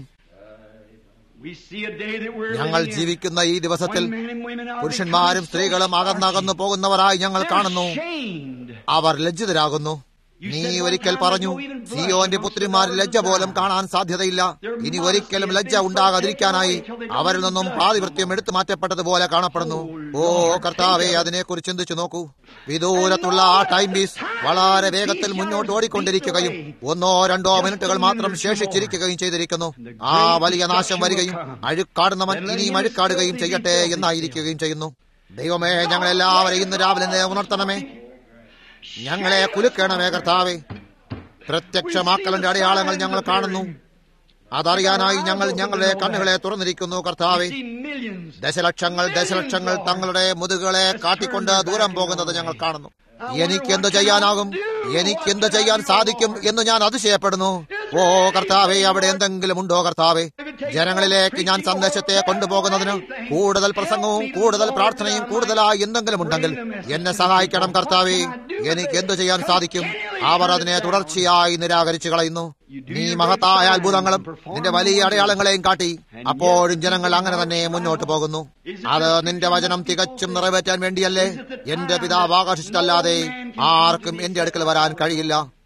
ഞങ്ങൾ ജീവിക്കുന്ന ഈ ദിവസത്തിൽ പുരുഷന്മാരും സ്ത്രീകളും അകന്നകന്നു പോകുന്നവരായി ഞങ്ങൾ കാണുന്നു അവർ ലജ്ജിതരാകുന്നു നീ ഒരിക്കൽ പറഞ്ഞു സിയോന്റെ പുത്രിമാരിൽ ലജ്ജ പോലും കാണാൻ സാധ്യതയില്ല ഇനി ഒരിക്കലും ലജ്ജ ഉണ്ടാകാതിരിക്കാനായി അവരിൽ നിന്നും പാതിവൃത്യം എടുത്തു മാറ്റപ്പെട്ടതുപോലെ കാണപ്പെടുന്നു ഓ കർത്താവെ അതിനെക്കുറിച്ച് ചിന്തിച്ചു നോക്കൂ വിദൂരത്തുള്ള ആ ടൈം പീസ് വളരെ വേഗത്തിൽ മുന്നോട്ട് ഓടിക്കൊണ്ടിരിക്കുകയും ഒന്നോ രണ്ടോ മിനിറ്റുകൾ മാത്രം ശേഷിച്ചിരിക്കുകയും ചെയ്തിരിക്കുന്നു ആ വലിയ നാശം വരികയും അഴുക്കാടുന്നവൻ ഇനിയും അഴുക്കാടുകയും ചെയ്യട്ടെ എന്നായിരിക്കുകയും ചെയ്യുന്നു ദൈവമേ ഞങ്ങളെല്ലാവരെയും ഇന്ന് രാവിലെ ഉണർത്തണമേ ഞങ്ങളെ കുലുക്കണമേ കർത്താവെ പ്രത്യക്ഷമാക്കലിന്റെ അടയാളങ്ങൾ ഞങ്ങൾ കാണുന്നു അതറിയാനായി ഞങ്ങൾ ഞങ്ങളുടെ കണ്ണുകളെ തുറന്നിരിക്കുന്നു കർത്താവെ ദശലക്ഷങ്ങൾ ദശലക്ഷങ്ങൾ തങ്ങളുടെ മുതുകളെ കാട്ടിക്കൊണ്ട് ദൂരം പോകുന്നത് ഞങ്ങൾ കാണുന്നു എനിക്ക് എന്ത് ചെയ്യാനാകും എനിക്ക് എന്ത് ചെയ്യാൻ സാധിക്കും എന്ന് ഞാൻ അതിശയപ്പെടുന്നു ഓ കർത്താവെ അവിടെ എന്തെങ്കിലും ഉണ്ടോ കർത്താവെ ജനങ്ങളിലേക്ക് ഞാൻ സന്ദേശത്തെ കൊണ്ടുപോകുന്നതിന് കൂടുതൽ പ്രസംഗവും കൂടുതൽ പ്രാർത്ഥനയും കൂടുതലായി എന്തെങ്കിലും ഉണ്ടെങ്കിൽ എന്നെ സഹായിക്കണം കർത്താവെ എനിക്ക് എന്തു ചെയ്യാൻ സാധിക്കും അവർ അതിനെ തുടർച്ചയായി നിരാകരിച്ചു കളയുന്നു നീ മഹത്തായ അത്ഭുതങ്ങളും നിന്റെ വലിയ അടയാളങ്ങളെയും കാട്ടി അപ്പോഴും ജനങ്ങൾ അങ്ങനെ തന്നെ മുന്നോട്ട് പോകുന്നു അത് നിന്റെ വചനം തികച്ചും നിറവേറ്റാൻ വേണ്ടിയല്ലേ എന്റെ പിതാവ് ആകർഷിച്ചിട്ടല്ലാതെ ആർക്കും എന്റെ അടുക്കൽ വരാൻ കഴിയില്ല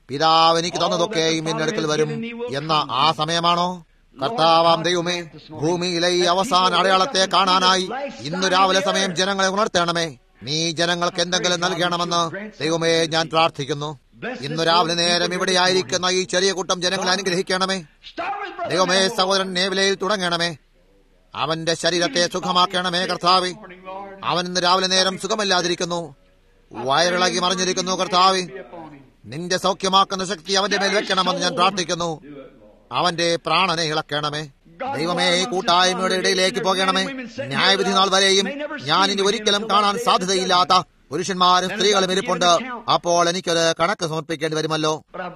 പിതാവ് എനിക്ക് തന്നതൊക്കെയും എന്റെ അടുക്കൽ വരും എന്ന ആ സമയമാണോ കർത്താവാം ദൈവമേ ഭൂമിയിലെ ഈ അവസാന അടയാളത്തെ കാണാനായി ഇന്ന് രാവിലെ സമയം ജനങ്ങളെ ഉണർത്തണമേ നീ ജനങ്ങൾക്ക് എന്തെങ്കിലും നൽകണമെന്ന് ദൈവമേ ഞാൻ പ്രാർത്ഥിക്കുന്നു ഇന്ന് രാവിലെ നേരം ഇവിടെ ആയിരിക്കുന്ന ഈ ചെറിയ കൂട്ടം ജനങ്ങളെ അനുഗ്രഹിക്കണമേ ദൈവമേ സഹോദരൻ നേവിലയിൽ തുടങ്ങണമേ അവന്റെ ശരീരത്തെ സുഖമാക്കണമേ കർത്താവെ അവൻ ഇന്ന് രാവിലെ നേരം സുഖമില്ലാതിരിക്കുന്നു വയറിളകി മറിഞ്ഞിരിക്കുന്നു കർത്താവെ നിന്റെ സൗഖ്യമാക്കുന്ന ശക്തി അവന്റെ മേൽ വെക്കണമെന്ന് ഞാൻ പ്രാർത്ഥിക്കുന്നു അവന്റെ പ്രാണനെ ഇളക്കണമേ ദൈവമേ ഈ കൂട്ടായ്മയുടെ ഇടയിലേക്ക് പോകണമേ ന്യായവിധി നാൾ വരെയും ഞാൻ ഇനി ഒരിക്കലും കാണാൻ സാധ്യതയില്ലാത്ത പുരുഷന്മാരും സ്ത്രീകളും ഇരിപ്പുണ്ട് അപ്പോൾ എനിക്കൊരു കണക്ക് സമർപ്പിക്കേണ്ടി വരുമല്ലോ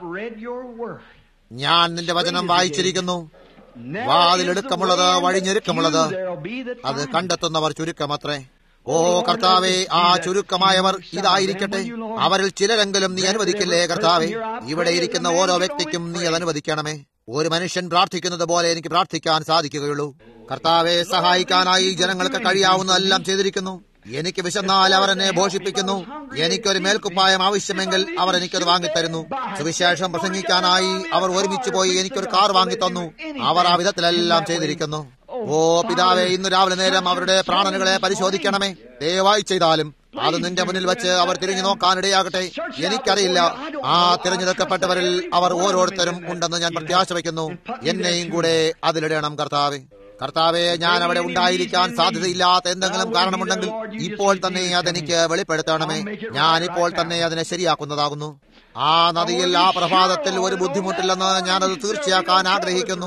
ഞാൻ നിന്റെ വചനം വായിച്ചിരിക്കുന്നു വാതിലെടുക്കമുള്ളത് വഴിഞ്ഞെരുക്കമുള്ളത് അത് കണ്ടെത്തുന്നവർ ചുരുക്കമത്രേ ഓ കർത്താവെ ആ ചുരുക്കമായവർ ഇതായിരിക്കട്ടെ അവരിൽ ചിലരെങ്കിലും നീ അനുവദിക്കില്ലേ കർത്താവെ ഇവിടെ ഇരിക്കുന്ന ഓരോ വ്യക്തിക്കും നീ അത് അനുവദിക്കണമേ ഒരു മനുഷ്യൻ പ്രാർത്ഥിക്കുന്നത് പോലെ എനിക്ക് പ്രാർത്ഥിക്കാൻ സാധിക്കുകയുള്ളൂ കർത്താവെ സഹായിക്കാനായി ജനങ്ങൾക്ക് കഴിയാവുന്നതെല്ലാം ചെയ്തിരിക്കുന്നു എനിക്ക് വിശന്നാൽ അവർ എന്നെ ഘോഷിപ്പിക്കുന്നു എനിക്കൊരു മേൽക്കുപ്പായം ആവശ്യമെങ്കിൽ അവർ എനിക്കത് വാങ്ങിത്തരുന്നു സുവിശേഷം പ്രസംഗിക്കാനായി അവർ ഒരുമിച്ച് പോയി എനിക്കൊരു കാർ വാങ്ങിത്തന്നു അവർ ആ വിധത്തിലെല്ലാം ചെയ്തിരിക്കുന്നു ഓ പിതാവെ ഇന്ന് രാവിലെ നേരം അവരുടെ പ്രാണനുകളെ പരിശോധിക്കണമേ ദയവായി ചെയ്താലും അത് നിന്റെ മുന്നിൽ വെച്ച് അവർ തിരിഞ്ഞു നോക്കാനിടയാകട്ടെ എനിക്കറിയില്ല ആ തിരഞ്ഞെടുക്കപ്പെട്ടവരിൽ അവർ ഓരോരുത്തരും ഉണ്ടെന്ന് ഞാൻ പ്രത്യാശ വയ്ക്കുന്നു എന്നെയും കൂടെ അതിലിടണം കർത്താവെ കർത്താവെ ഞാൻ അവിടെ ഉണ്ടായിരിക്കാൻ സാധ്യതയില്ലാത്ത എന്തെങ്കിലും കാരണമുണ്ടെങ്കിൽ ഇപ്പോൾ തന്നെ അതെനിക്ക് വെളിപ്പെടുത്തണമേ ഞാൻ ഇപ്പോൾ തന്നെ അതിനെ ശരിയാക്കുന്നതാകുന്നു ആ നദിയിൽ ആ പ്രഭാതത്തിൽ ഒരു ബുദ്ധിമുട്ടില്ലെന്ന് ഞാനത് തീർച്ചയാക്കാൻ ആഗ്രഹിക്കുന്നു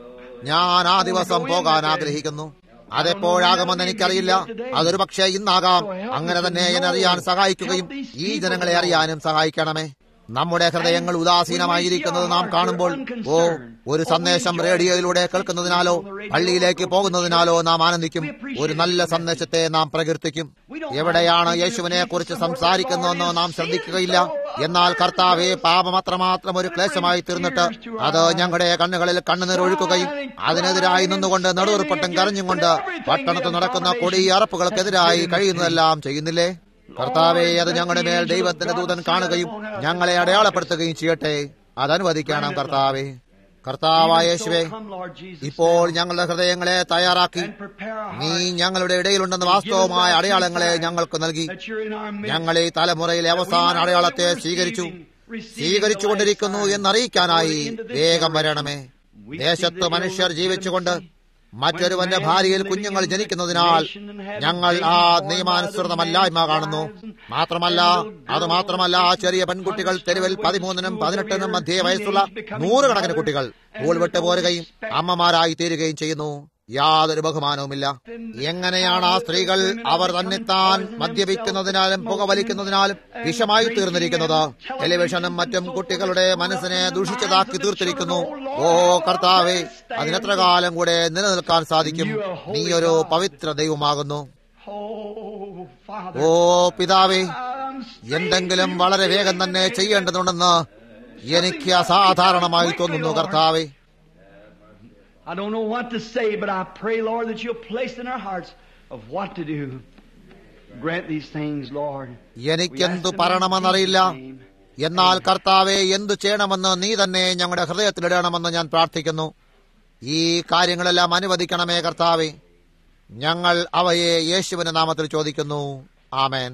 ഞാൻ ആ ദിവസം പോകാൻ ആഗ്രഹിക്കുന്നു അതെപ്പോഴാകുമെന്ന് എനിക്കറിയില്ല അതൊരു പക്ഷേ ഇന്നാകാം അങ്ങനെ തന്നെ എന്നെ അറിയാൻ സഹായിക്കുകയും ഈ ജനങ്ങളെ അറിയാനും സഹായിക്കണമേ നമ്മുടെ ഹൃദയങ്ങൾ ഉദാസീനമായിരിക്കുന്നത് നാം കാണുമ്പോൾ ഓ ഒരു സന്ദേശം റേഡിയോയിലൂടെ കേൾക്കുന്നതിനാലോ പള്ളിയിലേക്ക് പോകുന്നതിനാലോ നാം ആനന്ദിക്കും ഒരു നല്ല സന്ദേശത്തെ നാം പ്രകീർത്തിക്കും എവിടെയാണ് യേശുവിനെ കുറിച്ച് സംസാരിക്കുന്നതെന്നോ നാം ശ്രദ്ധിക്കുകയില്ല എന്നാൽ കർത്താവെ പാപം അത്രമാത്രം ഒരു ക്ലേശമായി തീർന്നിട്ട് അത് ഞങ്ങളുടെ കണ്ണുകളിൽ കണ്ണുനീർ ഒഴുക്കുകയും അതിനെതിരായി നിന്നുകൊണ്ട് നെടുവുറുപ്പട്ടും കരഞ്ഞും കൊണ്ട് പട്ടണത്ത് നടക്കുന്ന കൊടിയ അറപ്പുകൾക്കെതിരായി കഴിയുന്നതെല്ലാം ചെയ്യുന്നില്ലേ കർത്താവെ അത് ഞങ്ങളുടെ മേൽ ദൈവത്തിന്റെ ദൂതൻ കാണുകയും ഞങ്ങളെ അടയാളപ്പെടുത്തുകയും ചെയ്യട്ടെ അതനുവദിക്കണം കർത്താവെ കർത്താവായ യേശുവേ ഇപ്പോൾ ഞങ്ങളുടെ ഹൃദയങ്ങളെ തയ്യാറാക്കി നീ ഞങ്ങളുടെ ഇടയിലുണ്ടെന്ന വാസ്തവമായ അടയാളങ്ങളെ ഞങ്ങൾക്ക് നൽകി ഞങ്ങൾ ഈ തലമുറയിലെ അവസാന അടയാളത്തെ സ്വീകരിച്ചു സ്വീകരിച്ചുകൊണ്ടിരിക്കുന്നു എന്നറിയിക്കാനായി വേഗം വരണമേ ദേശത്ത് മനുഷ്യർ ജീവിച്ചുകൊണ്ട് മറ്റൊരുവന്റെ ഭാര്യയിൽ കുഞ്ഞുങ്ങൾ ജനിക്കുന്നതിനാൽ ഞങ്ങൾ ആ നിയമാനുസൃതമല്ലായ്മ കാണുന്നു മാത്രമല്ല അത് മാത്രമല്ല ആ ചെറിയ പെൺകുട്ടികൾ തെരുവിൽ പതിമൂന്നിനും പതിനെട്ടിനും മധ്യേ വയസ്സുള്ള നൂറുകണക്കിന് കുട്ടികൾ സ്കൂൾ വിട്ടു പോരുകയും അമ്മമാരായി തീരുകയും ചെയ്യുന്നു യാതൊരു ബഹുമാനവുമില്ല എങ്ങനെയാണ് ആ സ്ത്രീകൾ അവർ തന്നെത്താൻ മദ്യപിക്കുന്നതിനാലും പുകവലിക്കുന്നതിനാലും വിഷമായി തീർന്നിരിക്കുന്നത് ടെലിവിഷനും മറ്റും കുട്ടികളുടെ മനസ്സിനെ ദൂഷിച്ചതാക്കി തീർത്തിരിക്കുന്നു ഓ കർത്താവെ അതിനെത്ര കാലം കൂടെ നിലനിൽക്കാൻ സാധിക്കും നീ ഒരു പവിത്ര ദൈവമാകുന്നു ഓ പിതാവേ എന്തെങ്കിലും വളരെ വേഗം തന്നെ ചെയ്യേണ്ടതുണ്ടെന്ന് എനിക്ക് അസാധാരണമായി തോന്നുന്നു കർത്താവേ I don't know what to say, but I pray, Lord, that you'll place in our hearts of what to do. Grant these things, Lord. എനിക്കെന്തു പറയണമെന്നറിയില്ല എന്നാൽ കർത്താവെ എന്തു ചെയ്യണമെന്ന് നീ തന്നെ ഞങ്ങളുടെ ഹൃദയത്തിലിടണമെന്ന് ഞാൻ പ്രാർത്ഥിക്കുന്നു ഈ കാര്യങ്ങളെല്ലാം അനുവദിക്കണമേ കർത്താവെ ഞങ്ങൾ അവയെ യേശുവിന്റെ നാമത്തിൽ ചോദിക്കുന്നു ആമേൻ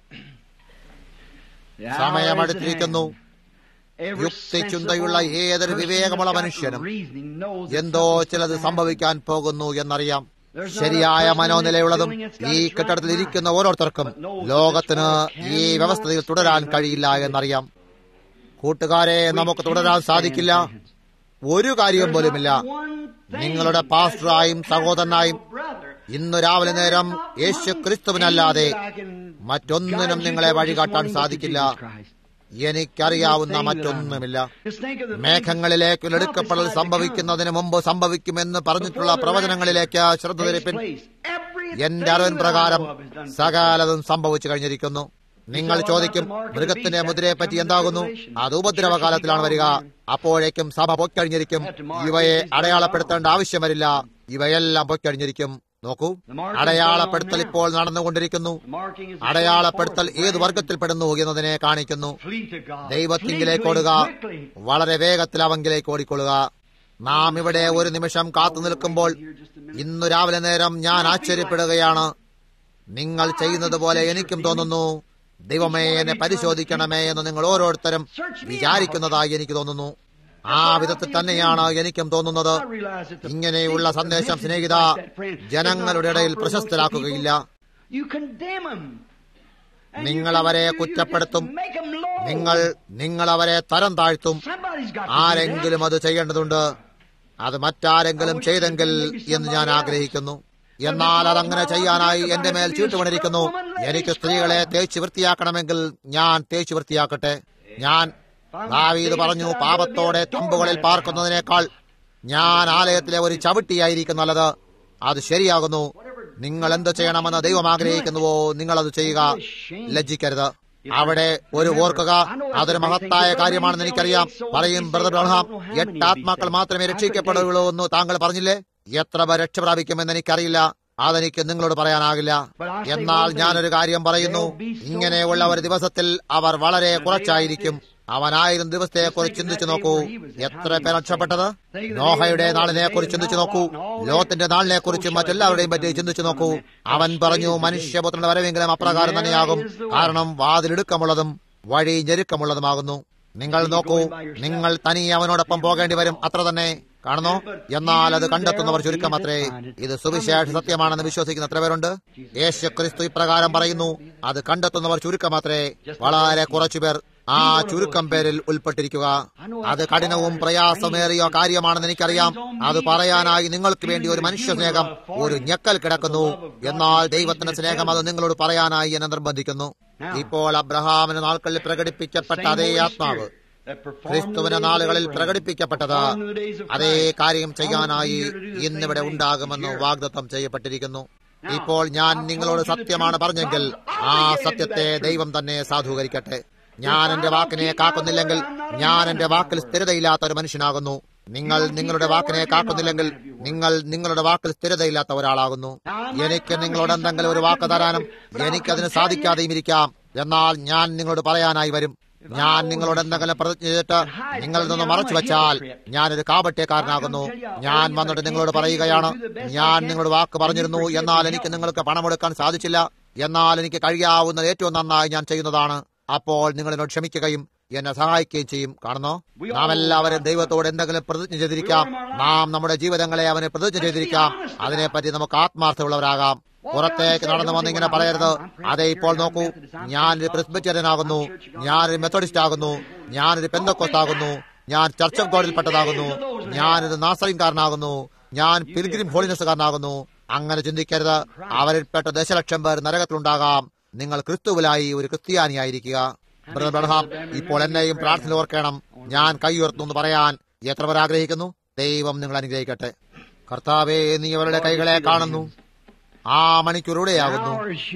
സമയമടുത്തിരിക്കുന്നു യുക്തിചിന്തയുള്ള ഏതൊരു വിവേകമുള്ള മനുഷ്യനും എന്തോ ചിലത് സംഭവിക്കാൻ പോകുന്നു എന്നറിയാം ശരിയായ മനോനിലയുള്ളതും ഈ കെട്ടിടത്തിൽ ഇരിക്കുന്ന ഓരോരുത്തർക്കും ലോകത്തിന് ഈ വ്യവസ്ഥയിൽ തുടരാൻ കഴിയില്ല എന്നറിയാം കൂട്ടുകാരെ നമുക്ക് തുടരാൻ സാധിക്കില്ല ഒരു കാര്യം പോലുമില്ല നിങ്ങളുടെ പാസ്റ്ററായും സഹോദരനായും ഇന്ന് രാവിലെ നേരം യേശു ക്രിസ്തുവിനല്ലാതെ മറ്റൊന്നിനും നിങ്ങളെ വഴികാട്ടാൻ സാധിക്കില്ല എനിക്കറിയാവുന്ന മറ്റൊന്നുമില്ല മേഘങ്ങളിലേക്ക് എടുക്കപ്പെടൽ സംഭവിക്കുന്നതിന് മുമ്പ് സംഭവിക്കുമെന്ന് പറഞ്ഞിട്ടുള്ള പ്രവചനങ്ങളിലേക്ക് ശ്രദ്ധ തിരിപ്പിൻ എന്റെ അറിവിൻ പ്രകാരം സകലതും സംഭവിച്ചു കഴിഞ്ഞിരിക്കുന്നു നിങ്ങൾ ചോദിക്കും മൃഗത്തിന്റെ മുദ്രയെ പറ്റി എന്താകുന്നു അത് ഉപദ്രവകാലത്തിലാണ് വരിക അപ്പോഴേക്കും സഭ പൊക്കഴിഞ്ഞിരിക്കും ഇവയെ അടയാളപ്പെടുത്തേണ്ട ആവശ്യം വരില്ല ഇവയെല്ലാം പൊക്കഴിഞ്ഞിരിക്കും നോക്കൂ അടയാളപ്പെടുത്തൽ ഇപ്പോൾ നടന്നുകൊണ്ടിരിക്കുന്നു അടയാളപ്പെടുത്തൽ ഏത് വർഗത്തിൽപ്പെടുന്നു എന്നതിനെ കാണിക്കുന്നു ദൈവത്തിങ്കിലേക്ക് ഓടുക വളരെ വേഗത്തിൽ അവങ്കിലേക്ക് ഓടിക്കൊള്ളുക നാം ഇവിടെ ഒരു നിമിഷം കാത്തു നിൽക്കുമ്പോൾ ഇന്നു രാവിലെ നേരം ഞാൻ ആശ്ചര്യപ്പെടുകയാണ് നിങ്ങൾ ചെയ്യുന്നത് പോലെ എനിക്കും തോന്നുന്നു ദൈവമേ എന്നെ പരിശോധിക്കണമേ എന്ന് നിങ്ങൾ ഓരോരുത്തരും വിചാരിക്കുന്നതായി എനിക്ക് തോന്നുന്നു ആ വിധത്തിൽ തന്നെയാണ് എനിക്കും തോന്നുന്നത് ഇങ്ങനെയുള്ള സന്ദേശം സ്നേഹിത ജനങ്ങളുടെ ഇടയിൽ പ്രശസ്തരാക്കുകയില്ല നിങ്ങൾ അവരെ കുറ്റപ്പെടുത്തും നിങ്ങൾ നിങ്ങൾ അവരെ തരം താഴ്ത്തും ആരെങ്കിലും അത് ചെയ്യേണ്ടതുണ്ട് അത് മറ്റാരെങ്കിലും ചെയ്തെങ്കിൽ എന്ന് ഞാൻ ആഗ്രഹിക്കുന്നു എന്നാൽ അതങ്ങനെ ചെയ്യാനായി എന്റെ മേൽ ചീട്ടുപണിരിക്കുന്നു എനിക്ക് സ്ത്രീകളെ തേച്ച് വൃത്തിയാക്കണമെങ്കിൽ ഞാൻ തേച്ച് വൃത്തിയാക്കട്ടെ ഞാൻ ദാവീദ് പറഞ്ഞു പാപത്തോടെ തമ്പുകളിൽ പാർക്കുന്നതിനേക്കാൾ ഞാൻ ആലയത്തിലെ ഒരു ചവിട്ടിയായിരിക്കും നല്ലത് അത് ശരിയാകുന്നു നിങ്ങൾ എന്ത് ചെയ്യണമെന്ന് ദൈവം ആഗ്രഹിക്കുന്നുവോ നിങ്ങൾ അത് ചെയ്യുക ലജ്ജിക്കരുത് അവിടെ ഒരു ഓർക്കുക അതൊരു മഹത്തായ കാര്യമാണെന്ന് എനിക്കറിയാം പറയും ബ്രദർ ബ്രഹാം എട്ട് ആത്മാക്കൾ മാത്രമേ രക്ഷിക്കപ്പെടുകയുള്ളൂ എന്ന് താങ്കൾ പറഞ്ഞില്ലേ എത്ര പേർ രക്ഷ പ്രാപിക്കുമെന്ന് എനിക്കറിയില്ല അതെനിക്ക് നിങ്ങളോട് പറയാനാകില്ല എന്നാൽ ഞാനൊരു കാര്യം പറയുന്നു ഇങ്ങനെയുള്ള ഒരു ദിവസത്തിൽ അവർ വളരെ കുറച്ചായിരിക്കും അവനായിരം ദിവസത്തെക്കുറിച്ച് ചിന്തിച്ചു നോക്കൂ എത്ര പേർ രക്ഷപ്പെട്ടത് നോഹയുടെ നാളിനെ കുറിച്ച് ചിന്തിച്ചു നോക്കൂ ലോത്തിന്റെ നാളിനെ കുറിച്ചും മറ്റെല്ലാവരുടെയും പറ്റി ചിന്തിച്ചു നോക്കൂ അവൻ പറഞ്ഞു മനുഷ്യപുത്രന്റെ വരവെങ്കിലും അപ്രകാരം തന്നെയാകും കാരണം വാതിലിടുക്കമുള്ളതും വഴി ഞെരുക്കമുള്ളതുമാകുന്നു നിങ്ങൾ നോക്കൂ നിങ്ങൾ തനിയെ അവനോടൊപ്പം പോകേണ്ടി വരും അത്ര തന്നെ കാണുന്നു എന്നാൽ അത് കണ്ടെത്തുന്നവർ ചുരുക്കം അത്രേ ഇത് സുവിശേഷ സത്യമാണെന്ന് വിശ്വസിക്കുന്ന എത്ര പേരുണ്ട് യേശു ക്രിസ്തു ഇപ്രകാരം പറയുന്നു അത് കണ്ടെത്തുന്നവർ ചുരുക്കം അത്രേ വളരെ കുറച്ചുപേർ ആ ചുരുക്കം പേരിൽ ഉൾപ്പെട്ടിരിക്കുക അത് കഠിനവും പ്രയാസമേറിയ കാര്യമാണെന്ന് എനിക്കറിയാം അത് പറയാനായി നിങ്ങൾക്ക് വേണ്ടി ഒരു മനുഷ്യ സ്നേഹം ഒരു ഞെക്കൽ കിടക്കുന്നു എന്നാൽ ദൈവത്തിന്റെ സ്നേഹം അത് നിങ്ങളോട് പറയാനായി എന്നെ നിർബന്ധിക്കുന്നു ഇപ്പോൾ അബ്രഹാമിന് നാൾക്കളിൽ പ്രകടിപ്പിക്കപ്പെട്ട അതേ ആത്മാവ് ക്രിസ്തുവിന്റെ നാളുകളിൽ പ്രകടിപ്പിക്കപ്പെട്ടത് അതേ കാര്യം ചെയ്യാനായി ഇന്നിവിടെ ഉണ്ടാകുമെന്ന് വാഗ്ദത്തം ചെയ്യപ്പെട്ടിരിക്കുന്നു ഇപ്പോൾ ഞാൻ നിങ്ങളോട് സത്യമാണ് പറഞ്ഞെങ്കിൽ ആ സത്യത്തെ ദൈവം തന്നെ സാധൂകരിക്കട്ടെ ഞാൻ എന്റെ വാക്കിനെ കാക്കുന്നില്ലെങ്കിൽ ഞാൻ എന്റെ വാക്കിൽ സ്ഥിരതയില്ലാത്ത ഒരു മനുഷ്യനാകുന്നു നിങ്ങൾ നിങ്ങളുടെ വാക്കിനെ കാക്കുന്നില്ലെങ്കിൽ നിങ്ങൾ നിങ്ങളുടെ വാക്കിൽ സ്ഥിരതയില്ലാത്ത ഒരാളാകുന്നു എനിക്ക് നിങ്ങളോട് എന്തെങ്കിലും ഒരു വാക്ക് തരാനും എനിക്കതിന് സാധിക്കാതെയും ഇരിക്കാം എന്നാൽ ഞാൻ നിങ്ങളോട് പറയാനായി വരും ഞാൻ നിങ്ങളോട് എന്തെങ്കിലും പ്രതിജ്ഞ ചെയ്തിട്ട് നിങ്ങളിൽ നിന്ന് മറച്ചു വെച്ചാൽ ഞാനൊരു കാപട്യക്കാരനാകുന്നു ഞാൻ വന്നിട്ട് നിങ്ങളോട് പറയുകയാണ് ഞാൻ നിങ്ങളോട് വാക്ക് പറഞ്ഞിരുന്നു എന്നാൽ എനിക്ക് നിങ്ങൾക്ക് പണമെടുക്കാൻ സാധിച്ചില്ല എന്നാൽ എനിക്ക് കഴിയാവുന്നത് ഏറ്റവും നന്നായി ഞാൻ ചെയ്യുന്നതാണ് അപ്പോൾ നിങ്ങൾ എന്നോട് ക്ഷമിക്കുകയും എന്നെ സഹായിക്കുകയും ചെയ്യും കാണുന്നോ നാം എല്ലാവരും ദൈവത്തോട് എന്തെങ്കിലും പ്രതിജ്ഞ ചെയ്തിരിക്കാം നാം നമ്മുടെ ജീവിതങ്ങളെ അവനെ പ്രതിജ്ഞ ചെയ്തിരിക്കാം അതിനെപ്പറ്റി നമുക്ക് ആത്മാർത്ഥമുള്ളവരാകാം പുറത്തേക്ക് നടന്നു വന്നിങ്ങനെ പറയരുത് അതെ ഇപ്പോൾ നോക്കൂ ഞാനൊരു പ്രിസ്ബിറ്ററിയനാകുന്നു ഞാനൊരു മെത്തഡിസ്റ്റ് ആകുന്നു ഞാനൊരു പെന്തക്കോസ്താകുന്നു ഞാൻ ചർച്ച് ഓഫ് ഗോഡിൽപ്പെട്ടതാകുന്നു ഞാനൊരു നാസറിൻകാരനാകുന്നു ഞാൻ പിൽഗ്രിം ഹോളിനെസ്സുകാരനാകുന്നു അങ്ങനെ ചിന്തിക്കരുത് അവരിൽപ്പെട്ട ദശലക്ഷം പേർ നരകത്തിലുണ്ടാകാം നിങ്ങൾ ക്രിസ്തുവിലായി ഒരു ക്രിസ്ത്യാനിയായിരിക്കുക ബ്രദർ ബ്രഹാം ഇപ്പോൾ എന്നെയും പ്രാർത്ഥന ഓർക്കണം ഞാൻ കൈ ഉയർത്തുന്നു പറയാൻ എത്ര പേർ ആഗ്രഹിക്കുന്നു ദൈവം നിങ്ങൾ അനുഗ്രഹിക്കട്ടെ കർത്താവേ നീ അവരുടെ കൈകളെ കാണുന്നു ആ മണിക്കൂറുടെയാകുന്നു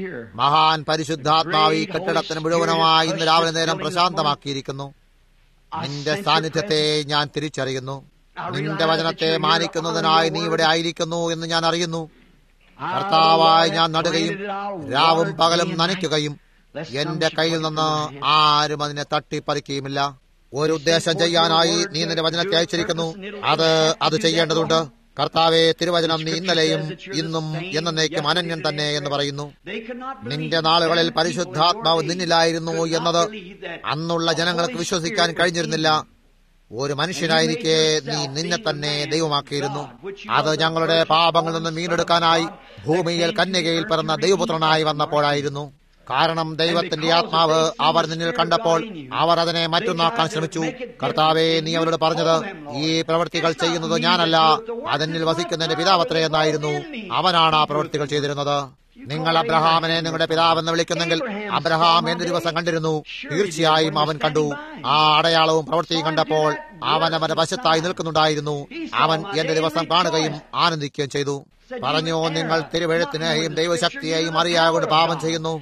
മഹാൻ പരിശുദ്ധാത്മാവ് ഈ കെട്ടിടത്തിന് മുഴുവനുമായി ഇന്ന് രാവിലെ നേരം പ്രശാന്തമാക്കിയിരിക്കുന്നു നിന്റെ സാന്നിധ്യത്തെ ഞാൻ തിരിച്ചറിയുന്നു നിന്റെ വചനത്തെ മാനിക്കുന്നതിനായി നീ ഇവിടെ ആയിരിക്കുന്നു എന്ന് ഞാൻ അറിയുന്നു കർത്താവായി ഞാൻ നടുകയും രാവും പകലും നനയ്ക്കുകയും എന്റെ കയ്യിൽ നിന്ന് ആരും അതിനെ തട്ടിപ്പറിക്കുകയുമില്ല ഒരു ഉദ്ദേശം ചെയ്യാനായി നീ നിന്റെ വചനത്തെ അയച്ചിരിക്കുന്നു അത് അത് ചെയ്യേണ്ടതുണ്ട് കർത്താവെ തിരുവചനം നീ ഇന്നലെയും ഇന്നും എന്നേക്കും അനന്യൻ തന്നെ എന്ന് പറയുന്നു നിന്റെ നാളുകളിൽ പരിശുദ്ധാത്മാവ് നിന്നിലായിരുന്നു എന്നത് അന്നുള്ള ജനങ്ങൾക്ക് വിശ്വസിക്കാൻ കഴിഞ്ഞിരുന്നില്ല ഒരു മനുഷ്യനായിരിക്കെ നീ നിന്നെ തന്നെ ദൈവമാക്കിയിരുന്നു അത് ഞങ്ങളുടെ പാപങ്ങളിൽ നിന്ന് മീനെടുക്കാനായി ഭൂമിയിൽ കന്യകയിൽ പിറന്ന ദൈവപുത്രനായി വന്നപ്പോഴായിരുന്നു കാരണം ദൈവത്തിന്റെ ആത്മാവ് അവർ നിന്നിൽ കണ്ടപ്പോൾ അവർ അതിനെ മറ്റൊന്നാക്കാൻ ശ്രമിച്ചു കർത്താവെ നീ അവരോട് പറഞ്ഞത് ഈ പ്രവൃത്തികൾ ചെയ്യുന്നത് ഞാനല്ല അതെന്നിൽ വസിക്കുന്നതിന്റെ പിതാവത്രേ എന്നായിരുന്നു അവനാണ് ആ പ്രവൃത്തികൾ ചെയ്തിരുന്നത് നിങ്ങൾ അബ്രഹാമിനെ നിങ്ങളുടെ പിതാവെന്ന് വിളിക്കുന്നെങ്കിൽ അബ്രഹാം എന്റെ ദിവസം കണ്ടിരുന്നു തീർച്ചയായും അവൻ കണ്ടു ആ അടയാളവും പ്രവൃത്തിയും കണ്ടപ്പോൾ അവൻ അവന്റെ വശത്തായി നിൽക്കുന്നുണ്ടായിരുന്നു അവൻ എന്റെ ദിവസം കാണുകയും ആനന്ദിക്കുകയും ചെയ്തു പറഞ്ഞു നിങ്ങൾ തിരുവഴുത്തിനെയും ദൈവശക്തിയെയും അറിയാകൊണ്ട് പാപം ചെയ്യുന്നു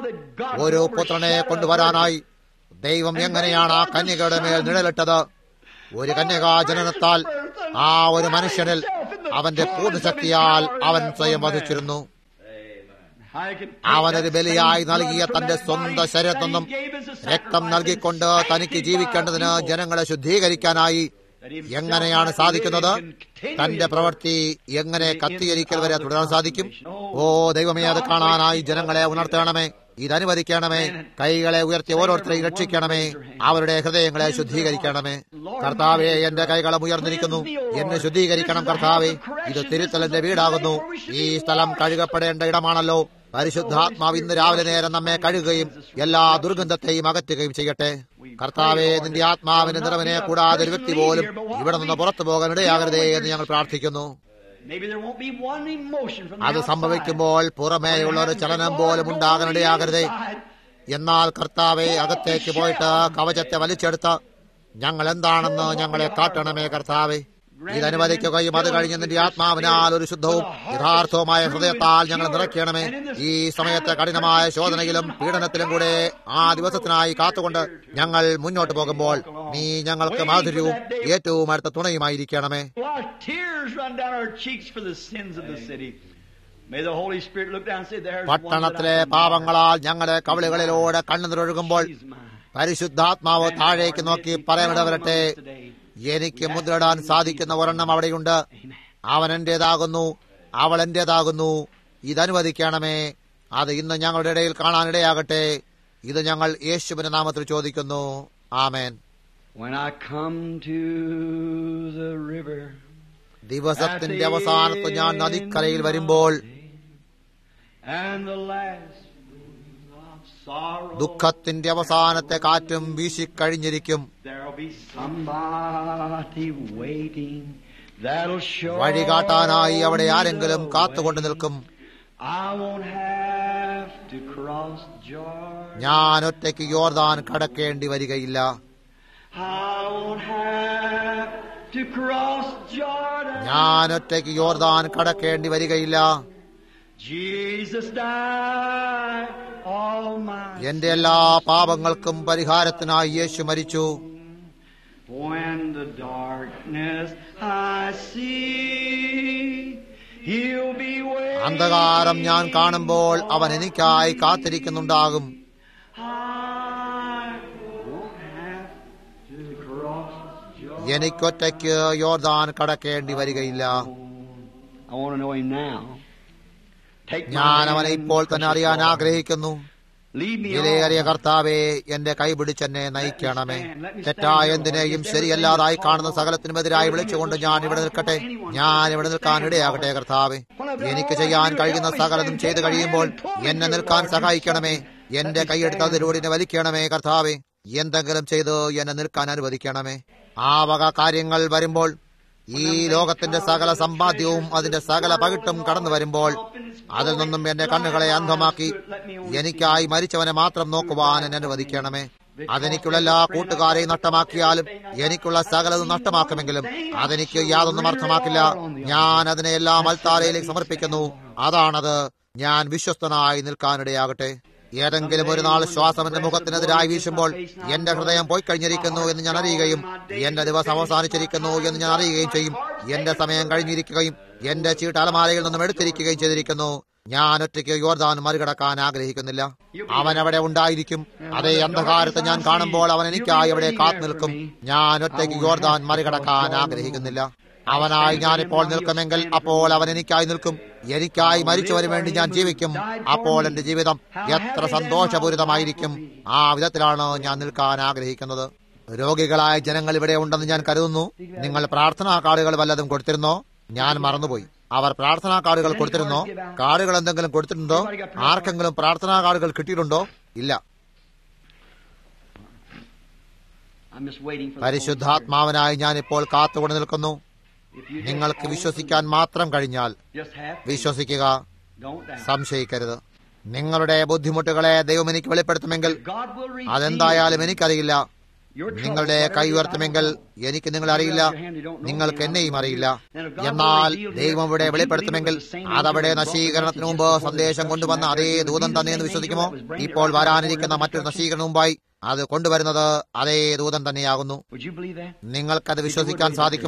ഒരു പുത്രനെ കൊണ്ടുവരാനായി ദൈവം എങ്ങനെയാണ് ആ കന്യകയുടെ മേൽ നിഴലിട്ടത് ഒരു കന്യകാ ജനനത്താൽ ആ ഒരു മനുഷ്യനിൽ അവന്റെ പൂർണ്ണശക്തിയാൽ അവൻ സ്വയം വധിച്ചിരുന്നു അവനൊരു ബലിയായി നൽകിയ തന്റെ സ്വന്തം ശരീരത്തിൽ നിന്നും രക്തം നൽകിക്കൊണ്ട് തനിക്ക് ജീവിക്കേണ്ടതിന് ജനങ്ങളെ ശുദ്ധീകരിക്കാനായി എങ്ങനെയാണ് സാധിക്കുന്നത് തന്റെ പ്രവൃത്തി എങ്ങനെ കത്തികരിക്കൽ വരെ തുടരാൻ സാധിക്കും ഓ ദൈവമേ അത് കാണാനായി ജനങ്ങളെ ഉണർത്തണമേ ഇതനുവദിക്കണമേ കൈകളെ ഉയർത്തി ഓരോരുത്തരെയും രക്ഷിക്കണമേ അവരുടെ ഹൃദയങ്ങളെ ശുദ്ധീകരിക്കണമേ കർത്താവെ എന്റെ കൈകളും ഉയർന്നിരിക്കുന്നു എന്നെ ശുദ്ധീകരിക്കണം കർത്താവെ ഇത് തിരുത്തലിന്റെ വീടാകുന്നു ഈ സ്ഥലം കഴുകപ്പെടേണ്ട ഇടമാണല്ലോ പരിശുദ്ധാത്മാവ് ഇന്ന് രാവിലെ നേരം നമ്മെ കഴുകുകയും എല്ലാ ദുർഗന്ധത്തെയും അകറ്റുകയും ചെയ്യട്ടെ കർത്താവെ നിന്റെ ആത്മാവിന്റെ നിറവിനെ കൂടാതെ ഒരു വ്യക്തി പോലും ഇവിടെ നിന്ന് പുറത്തു പോകാൻ ഇടയാകരുതേ എന്ന് ഞങ്ങൾ പ്രാർത്ഥിക്കുന്നു അത് സംഭവിക്കുമ്പോൾ പുറമേയുള്ള ഒരു ചലനം പോലും ഉണ്ടാകാൻ ഇടയാകരുതേ എന്നാൽ കർത്താവെ അകത്തേക്ക് പോയിട്ട് കവചത്തെ വലിച്ചെടുത്ത് ഞങ്ങൾ എന്താണെന്ന് ഞങ്ങളെ കാട്ടണമേ കർത്താവെ ഇതനുവദിക്കുകയും അത് കഴിഞ്ഞ് നിന്റെ ആത്മാവിനാൽ ഒരു ശുദ്ധവും യഥാർത്ഥവുമായ ഹൃദയത്താൽ ഞങ്ങൾ നിറയ്ക്കണമേ ഈ സമയത്തെ കഠിനമായ ശോധനയിലും പീഡനത്തിലും കൂടെ ആ ദിവസത്തിനായി കാത്തുകൊണ്ട് ഞങ്ങൾ മുന്നോട്ട് പോകുമ്പോൾ നീ ഞങ്ങൾക്ക് മാധുര്യവും ഏറ്റവും അടുത്ത തുണയുമായിരിക്കണമേ പട്ടണത്തിലെ പാപങ്ങളാൽ ഞങ്ങളുടെ കവിളികളിലൂടെ കണ്ണുനിറൊഴുകുമ്പോൾ പരിശുദ്ധാത്മാവ് താഴേക്ക് നോക്കി പറയാനിടവരട്ടെ എനിക്ക് മുദ്രയിടാൻ സാധിക്കുന്ന ഒരെണ്ണം അവിടെയുണ്ട് അവൻ എന്റേതാകുന്നു അവൾ എന്റേതാകുന്നു ഇതനുവദിക്കണമേ അത് ഇന്ന് ഞങ്ങളുടെ ഇടയിൽ കാണാനിടയാകട്ടെ ഇത് ഞങ്ങൾ യേശുവിന്റെ നാമത്തിൽ ചോദിക്കുന്നു ആമേൻ ദിവസത്തിന്റെ അവസാനത്ത് ഞാൻ നദിക്കരയിൽ വരുമ്പോൾ ദുഃഖത്തിന്റെ അവസാനത്തെ കാറ്റും വീശിക്കഴിഞ്ഞിരിക്കും വഴികാട്ടാനായി അവിടെ ആരെങ്കിലും കാത്തുകൊണ്ട് നിൽക്കും ഞാൻ ഒറ്റയ്ക്ക് യോർദാൻ കടക്കേണ്ടി വരികയില്ല ഞാൻ ഒറ്റയ്ക്ക് യോർദാൻ കടക്കേണ്ടി വരികയില്ല എന്റെ എല്ലാ പാപങ്ങൾക്കും പരിഹാരത്തിനായി യേശു മരിച്ചു അന്ധകാരം ഞാൻ കാണുമ്പോൾ അവൻ എനിക്കായി കാത്തിരിക്കുന്നുണ്ടാകും എനിക്കൊറ്റയ്ക്ക് യോർദാൻ കടക്കേണ്ടി വരികയില്ല ഞാൻ അവനെ ഇപ്പോൾ തന്നെ അറിയാൻ ആഗ്രഹിക്കുന്നു വിലയേറിയ കർത്താവെ എന്റെ കൈപിടിച്ചെന്നെ നയിക്കണമേ തെറ്റായ എന്തിനേയും ശരിയല്ലാതായി കാണുന്ന സകലത്തിനുമെതിരായി വിളിച്ചുകൊണ്ട് ഞാൻ ഇവിടെ നിൽക്കട്ടെ ഞാൻ ഇവിടെ നിൽക്കാൻ ഇടയാകട്ടെ കർത്താവെ എനിക്ക് ചെയ്യാൻ കഴിയുന്ന സകലതും ചെയ്തു കഴിയുമ്പോൾ എന്നെ നിൽക്കാൻ സഹായിക്കണമേ എന്റെ കൈയെടുത്ത് അതിലൂടെ എന്നെ വലിക്കണമേ കർത്താവെ എന്തെങ്കിലും ചെയ്ത് എന്നെ നിൽക്കാൻ അനുവദിക്കണമേ ആ വക കാര്യങ്ങൾ വരുമ്പോൾ ഈ ലോകത്തിന്റെ സകല സമ്പാദ്യവും അതിന്റെ സകല പകിട്ടും കടന്നു വരുമ്പോൾ അതിൽ നിന്നും എന്റെ കണ്ണുകളെ അന്ധമാക്കി എനിക്കായി മരിച്ചവനെ മാത്രം നോക്കുവാൻ എന്നെ അനുവദിക്കണമേ അതെനിക്കുള്ള എല്ലാ കൂട്ടുകാരെയും നഷ്ടമാക്കിയാലും എനിക്കുള്ള സകലതും നഷ്ടമാക്കുമെങ്കിലും അതെനിക്ക് യാതൊന്നും അർത്ഥമാക്കില്ല ഞാൻ അതിനെ എല്ലാം അൽത്താരയിലേക്ക് സമർപ്പിക്കുന്നു അതാണത് ഞാൻ വിശ്വസ്തനായി നിൽക്കാനിടയാകട്ടെ ഏതെങ്കിലും ഒരു നാൾ ശ്വാസം എന്റെ മുഖത്തിനെതിരായി വീശുമ്പോൾ എന്റെ ഹൃദയം പോയി കഴിഞ്ഞിരിക്കുന്നു എന്ന് ഞാൻ അറിയുകയും എന്റെ ദിവസം അവസാനിച്ചിരിക്കുന്നു എന്ന് ഞാൻ അറിയുകയും ചെയ്യും എന്റെ സമയം കഴിഞ്ഞിരിക്കുകയും എന്റെ ചീട്ട് അലമാരയിൽ നിന്നും എടുത്തിരിക്കുകയും ചെയ്തിരിക്കുന്നു ഞാൻ ഒറ്റയ്ക്ക് യോർദാൻ മറികടക്കാൻ ആഗ്രഹിക്കുന്നില്ല അവൻ അവിടെ ഉണ്ടായിരിക്കും അതേ അന്ധകാരത്തെ ഞാൻ കാണുമ്പോൾ അവൻ എനിക്കായി അവിടെ കാത്തു നിൽക്കും ഞാൻ ഒറ്റയ്ക്ക് യോർദാൻ മറികടക്കാൻ ആഗ്രഹിക്കുന്നില്ല അവനായി ഞാനിപ്പോൾ നിൽക്കുമെങ്കിൽ അപ്പോൾ അവൻ എനിക്കായി നിൽക്കും എനിക്കായി മരിച്ചവന് വേണ്ടി ഞാൻ ജീവിക്കും അപ്പോൾ എന്റെ ജീവിതം എത്ര സന്തോഷപൂരിതമായിരിക്കും ആ വിധത്തിലാണ് ഞാൻ നിൽക്കാൻ ആഗ്രഹിക്കുന്നത് രോഗികളായ ജനങ്ങൾ ഇവിടെ ഉണ്ടെന്ന് ഞാൻ കരുതുന്നു നിങ്ങൾ പ്രാർത്ഥനാ കാർഡുകൾ വല്ലതും കൊടുത്തിരുന്നോ ഞാൻ മറന്നുപോയി അവർ പ്രാർത്ഥനാ കാർഡുകൾ കൊടുത്തിരുന്നോ കാർഡുകൾ എന്തെങ്കിലും കൊടുത്തിട്ടുണ്ടോ ആർക്കെങ്കിലും പ്രാർത്ഥനാ കാർഡുകൾ കിട്ടിയിട്ടുണ്ടോ ഇല്ല പരിശുദ്ധാത്മാവിനായി ഞാൻ ഇപ്പോൾ കാത്തുകൊണ്ട് നിൽക്കുന്നു നിങ്ങൾക്ക് വിശ്വസിക്കാൻ മാത്രം കഴിഞ്ഞാൽ വിശ്വസിക്കുക സംശയിക്കരുത് നിങ്ങളുടെ ബുദ്ധിമുട്ടുകളെ ദൈവം എനിക്ക് വെളിപ്പെടുത്തുമെങ്കിൽ അതെന്തായാലും എനിക്കറിയില്ല നിങ്ങളുടെ കൈ ഉയർത്തുമെങ്കിൽ എനിക്ക് നിങ്ങളെ അറിയില്ല നിങ്ങൾക്ക് എന്നെയും അറിയില്ല എന്നാൽ ദൈവം ഇവിടെ വെളിപ്പെടുത്തുമെങ്കിൽ അതവിടെ നശീകരണത്തിന് മുമ്പ് സന്ദേശം കൊണ്ടുവന്ന അതേ ദൂതം തന്നെയെന്ന് വിശ്വസിക്കുമോ ഇപ്പോൾ വരാനിരിക്കുന്ന മറ്റൊരു നശീകരണം മുമ്പായി അത് കൊണ്ടുവരുന്നത് അതേ ദൂതം തന്നെയാകുന്നു നിങ്ങൾക്കത് വിശ്വസിക്കാൻ സാധിക്കുമോ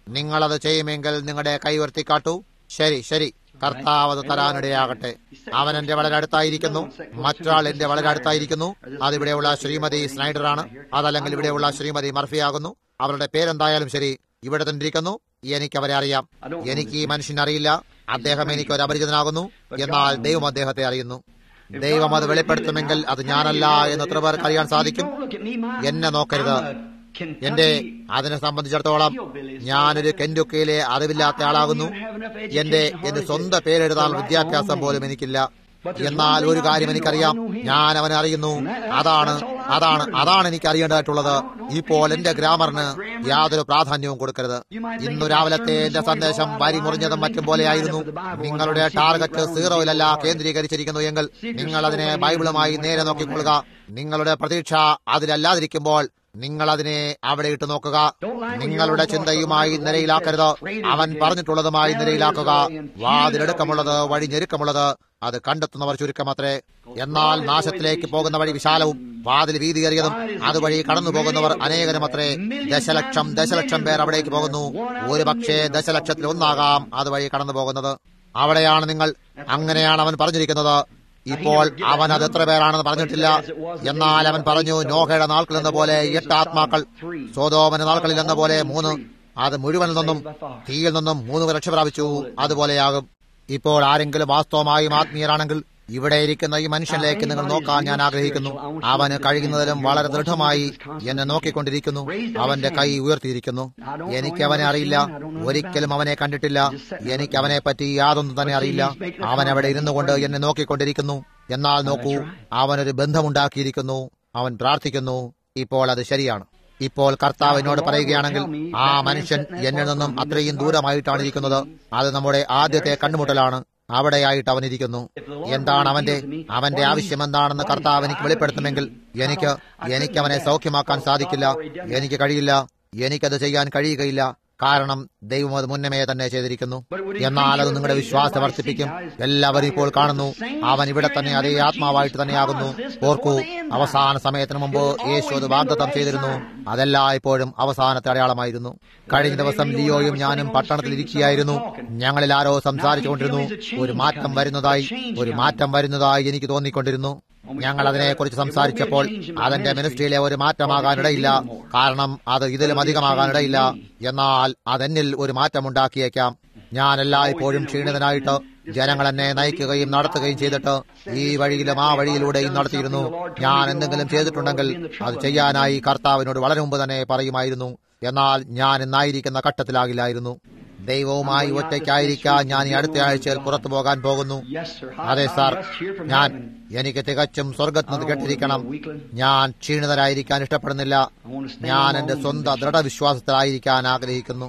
നിങ്ങളത് ചെയ്യുമെങ്കിൽ നിങ്ങളുടെ കൈ ഉയർത്തിക്കാട്ടു ശരി ശരി കർത്താവ് അത് തരാനിടയാകട്ടെ അവൻ എന്റെ വളരെ അടുത്തായിരിക്കുന്നു മറ്റൊരാൾ എന്റെ വളരെ അടുത്തായിരിക്കുന്നു അതിവിടെയുള്ള ശ്രീമതി സ്നൈഡറാണ് അതല്ലെങ്കിൽ ഇവിടെയുള്ള ശ്രീമതി മർഫിയാകുന്നു അവരുടെ പേരെന്തായാലും ശരി ഇവിടെ തന്നെ ഇരിക്കുന്നു എനിക്ക് അവരെ അറിയാം എനിക്ക് ഈ മനുഷ്യനെ അറിയില്ല അദ്ദേഹം എനിക്ക് ഒരു അപരിചിതനാകുന്നു എന്നാൽ ദൈവം അദ്ദേഹത്തെ അറിയുന്നു ദൈവം അത് വെളിപ്പെടുത്തുമെങ്കിൽ അത് ഞാനല്ല എന്ന് എത്ര പേർക്ക് അറിയാൻ സാധിക്കും എന്നെ നോക്കരുത് എന്റെ അതിനെ സംബന്ധിച്ചിടത്തോളം ഞാനൊരു കെൻഡുക്കയിലെ അറിവില്ലാത്ത ആളാകുന്നു എന്റെ എന്റെ സ്വന്തം പേരെഴുതാൻ വിദ്യാഭ്യാസം പോലും എനിക്കില്ല എന്നാൽ ഒരു കാര്യം എനിക്കറിയാം ഞാൻ അവനെ അറിയുന്നു അതാണ് അതാണ് അതാണ് എനിക്ക് അറിയേണ്ടതായിട്ടുള്ളത് ഇപ്പോൾ എന്റെ ഗ്രാമറിന് യാതൊരു പ്രാധാന്യവും കൊടുക്കരുത് ഇന്നു രാവിലത്തെ എന്റെ സന്ദേശം വരി മുറിഞ്ഞതും മറ്റും പോലെയായിരുന്നു നിങ്ങളുടെ ടാർഗറ്റ് സീറോയിലല്ല കേന്ദ്രീകരിച്ചിരിക്കുന്നു എങ്കിൽ നിങ്ങൾ അതിനെ ബൈബിളുമായി നേരെ നോക്കിക്കൊള്ളുക നിങ്ങളുടെ പ്രതീക്ഷ അതിലല്ലാതിരിക്കുമ്പോൾ നിങ്ങൾ അതിനെ അവിടെ ഇട്ട് നോക്കുക നിങ്ങളുടെ ചിന്തയുമായി നിരയിലാക്കരുത് അവൻ പറഞ്ഞിട്ടുള്ളതുമായി നിരയിലാക്കുക വാതിലെടുക്കമുള്ളത് വഴി ഞെരുക്കമുള്ളത് അത് കണ്ടെത്തുന്നവർ ചുരുക്കമത്രേ എന്നാൽ നാശത്തിലേക്ക് പോകുന്ന വഴി വിശാലവും വാതിൽ വീതിയേറിയതും അതുവഴി കടന്നു പോകുന്നവർ അനേകരുമത്രേ ദശലക്ഷം ദശലക്ഷം പേർ അവിടേക്ക് പോകുന്നു ഒരു പക്ഷേ ദശലക്ഷത്തിൽ ഒന്നാകാം അതുവഴി കടന്നു പോകുന്നത് അവിടെയാണ് നിങ്ങൾ അങ്ങനെയാണ് അവൻ പറഞ്ഞിരിക്കുന്നത് ഇപ്പോൾ അവൻ അത് എത്ര പേരാണെന്ന് പറഞ്ഞിട്ടില്ല എന്നാൽ അവൻ പറഞ്ഞു നോഹയുടെ നാൾക്കിൽ എന്ന പോലെ എട്ട് ആത്മാക്കൾ സോതോമന നാൾക്കളിൽ എന്ന പോലെ മൂന്ന് അത് മുഴുവനിൽ നിന്നും തീയിൽ നിന്നും മൂന്ന് രക്ഷ പ്രാപിച്ചു അതുപോലെയാകും ഇപ്പോൾ ആരെങ്കിലും വാസ്തവമായും ആത്മീയരാണെങ്കിൽ ഇവിടെ ഇരിക്കുന്ന ഈ മനുഷ്യനിലേക്ക് നിങ്ങൾ നോക്കാൻ ഞാൻ ആഗ്രഹിക്കുന്നു അവന് കഴിയുന്നതിലും വളരെ ദൃഢമായി എന്നെ നോക്കിക്കൊണ്ടിരിക്കുന്നു അവന്റെ കൈ ഉയർത്തിയിരിക്കുന്നു എനിക്ക് അവനെ അറിയില്ല ഒരിക്കലും അവനെ കണ്ടിട്ടില്ല എനിക്ക് അവനെ പറ്റി യാതൊന്നും തന്നെ അറിയില്ല അവൻ അവിടെ ഇരുന്നു കൊണ്ട് എന്നെ നോക്കിക്കൊണ്ടിരിക്കുന്നു എന്നാൽ നോക്കൂ അവനൊരു ബന്ധമുണ്ടാക്കിയിരിക്കുന്നു അവൻ പ്രാർത്ഥിക്കുന്നു ഇപ്പോൾ അത് ശരിയാണ് ഇപ്പോൾ കർത്താവ് എന്നോട് പറയുകയാണെങ്കിൽ ആ മനുഷ്യൻ എന്നിൽ നിന്നും അത്രയും ദൂരമായിട്ടാണ് ഇരിക്കുന്നത് അത് നമ്മുടെ ആദ്യത്തെ കണ്ടുമുട്ടലാണ് അവിടെയായിട്ട് അവൻ ഇരിക്കുന്നു എന്താണ് അവന്റെ അവന്റെ ആവശ്യം എന്താണെന്ന് കർത്താവ് എനിക്ക് വെളിപ്പെടുത്തുമെങ്കിൽ എനിക്ക് എനിക്ക് അവനെ സൗഖ്യമാക്കാൻ സാധിക്കില്ല എനിക്ക് കഴിയില്ല എനിക്കത് ചെയ്യാൻ കഴിയുകയില്ല കാരണം ദൈവം അത് മുന്നമേ തന്നെ ചെയ്തിരിക്കുന്നു എന്നാൽ അത് നിങ്ങളുടെ വിശ്വാസം വർദ്ധിപ്പിക്കും എല്ലാവരും ഇപ്പോൾ കാണുന്നു അവൻ ഇവിടെ തന്നെ അതേ ആത്മാവായിട്ട് തന്നെയാകുന്നു ഓർക്കൂ അവസാന സമയത്തിന് മുമ്പ് യേശു അത് വാഗ്ദത്തം ചെയ്തിരുന്നു അതെല്ലാം ഇപ്പോഴും അവസാനത്തെ അടയാളമായിരുന്നു കഴിഞ്ഞ ദിവസം ലിയോയും ഞാനും പട്ടണത്തിൽ ഇരിക്കുകയായിരുന്നു ഞങ്ങളിൽ ആരോ സംസാരിച്ചുകൊണ്ടിരുന്നു ഒരു മാറ്റം വരുന്നതായി ഒരു മാറ്റം വരുന്നതായി എനിക്ക് തോന്നിക്കൊണ്ടിരുന്നു ഞങ്ങൾ അതിനെക്കുറിച്ച് സംസാരിച്ചപ്പോൾ അതിന്റെ മിനിസ്ട്രിയിലെ ഒരു മാറ്റമാകാനിടയില്ല കാരണം അത് ഇതിലും അധികമാകാനിടയില്ല എന്നാൽ അതെന്നിൽ ഒരു മാറ്റമുണ്ടാക്കിയേക്കാം ഞാൻ എല്ലായ്പ്പോഴും ക്ഷീണിതനായിട്ട് ജനങ്ങൾ എന്നെ നയിക്കുകയും നടത്തുകയും ചെയ്തിട്ട് ഈ വഴിയിലും ആ വഴിയിലൂടെയും നടത്തിയിരുന്നു ഞാൻ എന്തെങ്കിലും ചെയ്തിട്ടുണ്ടെങ്കിൽ അത് ചെയ്യാനായി കർത്താവിനോട് വളരെ മുമ്പ് തന്നെ പറയുമായിരുന്നു എന്നാൽ ഞാൻ ഇന്നായിരിക്കുന്ന ഘട്ടത്തിലാകില്ലായിരുന്നു ദൈവവുമായി ഒറ്റയ്ക്കായിരിക്കാൻ ഞാൻ ഈ അടുത്ത ആഴ്ചയിൽ പുറത്തു പോകാൻ പോകുന്നു അതെ സാർ ഞാൻ എനിക്ക് തികച്ചും സ്വർഗത്തിൽ നിന്ന് കേട്ടിരിക്കണം ഞാൻ ക്ഷീണിതരായിരിക്കാൻ ഇഷ്ടപ്പെടുന്നില്ല ഞാൻ എന്റെ സ്വന്തം ദൃഢവിശ്വാസത്തിലായിരിക്കാൻ ആഗ്രഹിക്കുന്നു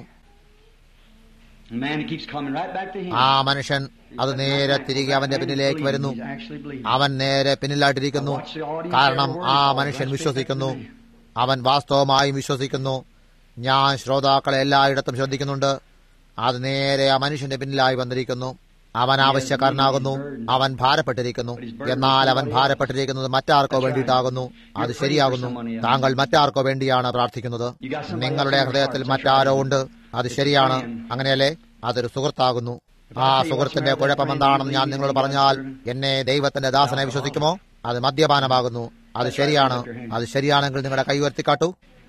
ആ മനുഷ്യൻ അത് നേരെ തിരികെ അവന്റെ പിന്നിലേക്ക് വരുന്നു അവൻ നേരെ പിന്നിലായിട്ടിരിക്കുന്നു കാരണം ആ മനുഷ്യൻ വിശ്വസിക്കുന്നു അവൻ വാസ്തവമായും വിശ്വസിക്കുന്നു ഞാൻ ശ്രോതാക്കളെ എല്ലായിടത്തും ശ്രദ്ധിക്കുന്നുണ്ട് അത് നേരെ ആ മനുഷ്യന്റെ പിന്നിലായി വന്നിരിക്കുന്നു അവൻ ആവശ്യക്കാരനാകുന്നു അവൻ ഭാരപ്പെട്ടിരിക്കുന്നു എന്നാൽ അവൻ ഭാരപ്പെട്ടിരിക്കുന്നത് മറ്റാർക്കോ വേണ്ടിയിട്ടാകുന്നു അത് ശരിയാകുന്നു താങ്കൾ മറ്റാർക്കോ വേണ്ടിയാണ് പ്രാർത്ഥിക്കുന്നത് നിങ്ങളുടെ ഹൃദയത്തിൽ മറ്റാരോ ഉണ്ട് അത് ശരിയാണ് അങ്ങനെയല്ലേ അതൊരു സുഹൃത്താകുന്നു ആ സുഹൃത്തിന്റെ കുഴപ്പം എന്താണെന്ന് ഞാൻ നിങ്ങളോട് പറഞ്ഞാൽ എന്നെ ദൈവത്തിന്റെ ദാസനെ വിശ്വസിക്കുമോ അത് മദ്യപാനമാകുന്നു അത് ശരിയാണ് അത് ശരിയാണെങ്കിൽ നിങ്ങളുടെ കൈ ഉയർത്തിക്കാട്ടു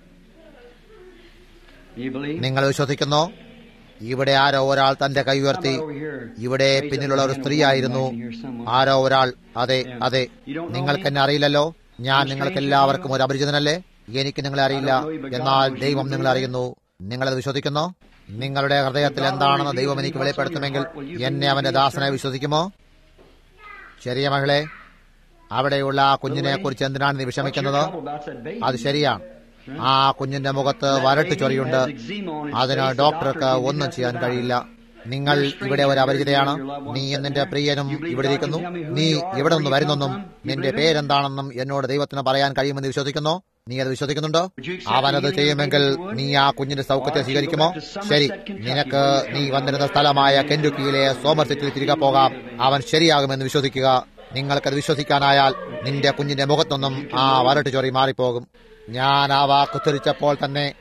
നിങ്ങൾ വിശ്വസിക്കുന്നോ ഇവിടെ ആരോ ഒരാൾ തന്റെ കൈ ഉയർത്തി ഇവിടെ പിന്നിലുള്ള ഒരു സ്ത്രീയായിരുന്നു ആരോ ഒരാൾ അതെ അതെ നിങ്ങൾക്ക് എന്നെ അറിയില്ലല്ലോ ഞാൻ നിങ്ങൾക്ക് എല്ലാവർക്കും ഒരു അപരിചിതനല്ലേ എനിക്ക് നിങ്ങളെ അറിയില്ല എന്നാൽ ദൈവം നിങ്ങളെ അറിയുന്നു നിങ്ങളത് വിശ്വസിക്കുന്നോ നിങ്ങളുടെ ഹൃദയത്തിൽ എന്താണെന്ന് ദൈവം എനിക്ക് വെളിപ്പെടുത്തുമെങ്കിൽ എന്നെ അവന്റെ ദാസനെ വിശ്വസിക്കുമോ ശരിയ മകളെ അവിടെയുള്ള ആ കുഞ്ഞിനെ കുറിച്ച് എന്തിനാണ് നീ വിഷമിക്കുന്നത് അത് ശരിയാണ് ആ കുഞ്ഞിന്റെ മുഖത്ത് വരട്ട് ചൊറിയുണ്ട് അതിന് ഡോക്ടർക്ക് ഒന്നും ചെയ്യാൻ കഴിയില്ല നിങ്ങൾ ഇവിടെ ഒരു അപരിചിതയാണ് നീ നിന്റെ പ്രിയനും ഇവിടെ ഇരിക്കുന്നു നീ ഇവിടെ നിന്ന് വരുന്നെന്നും നിന്റെ പേരെന്താണെന്നും എന്നോട് ദൈവത്തിന് പറയാൻ കഴിയുമെന്ന് വിശ്വസിക്കുന്നു നീ അത് വിശ്വസിക്കുന്നുണ്ടോ അവനത് ചെയ്യുമെങ്കിൽ നീ ആ കുഞ്ഞിന്റെ സൗഖ്യത്തെ സ്വീകരിക്കുമോ ശരി നിനക്ക് നീ വന്നിരുന്ന സ്ഥലമായ കെൻഡുക്കിയിലെ സോമർ സിറ്റിയിൽ തിരികെ പോകാം അവൻ ശരിയാകുമെന്ന് വിശ്വസിക്കുക നിങ്ങൾക്കത് വിശ്വസിക്കാനായാൽ നിന്റെ കുഞ്ഞിന്റെ മുഖത്തൊന്നും ആ വരട്ട് ചൊറി മാറിപ്പോകും ഞാൻ ആ വാക്ക് ഉദ്ധരിച്ചപ്പോൾ തന്നെ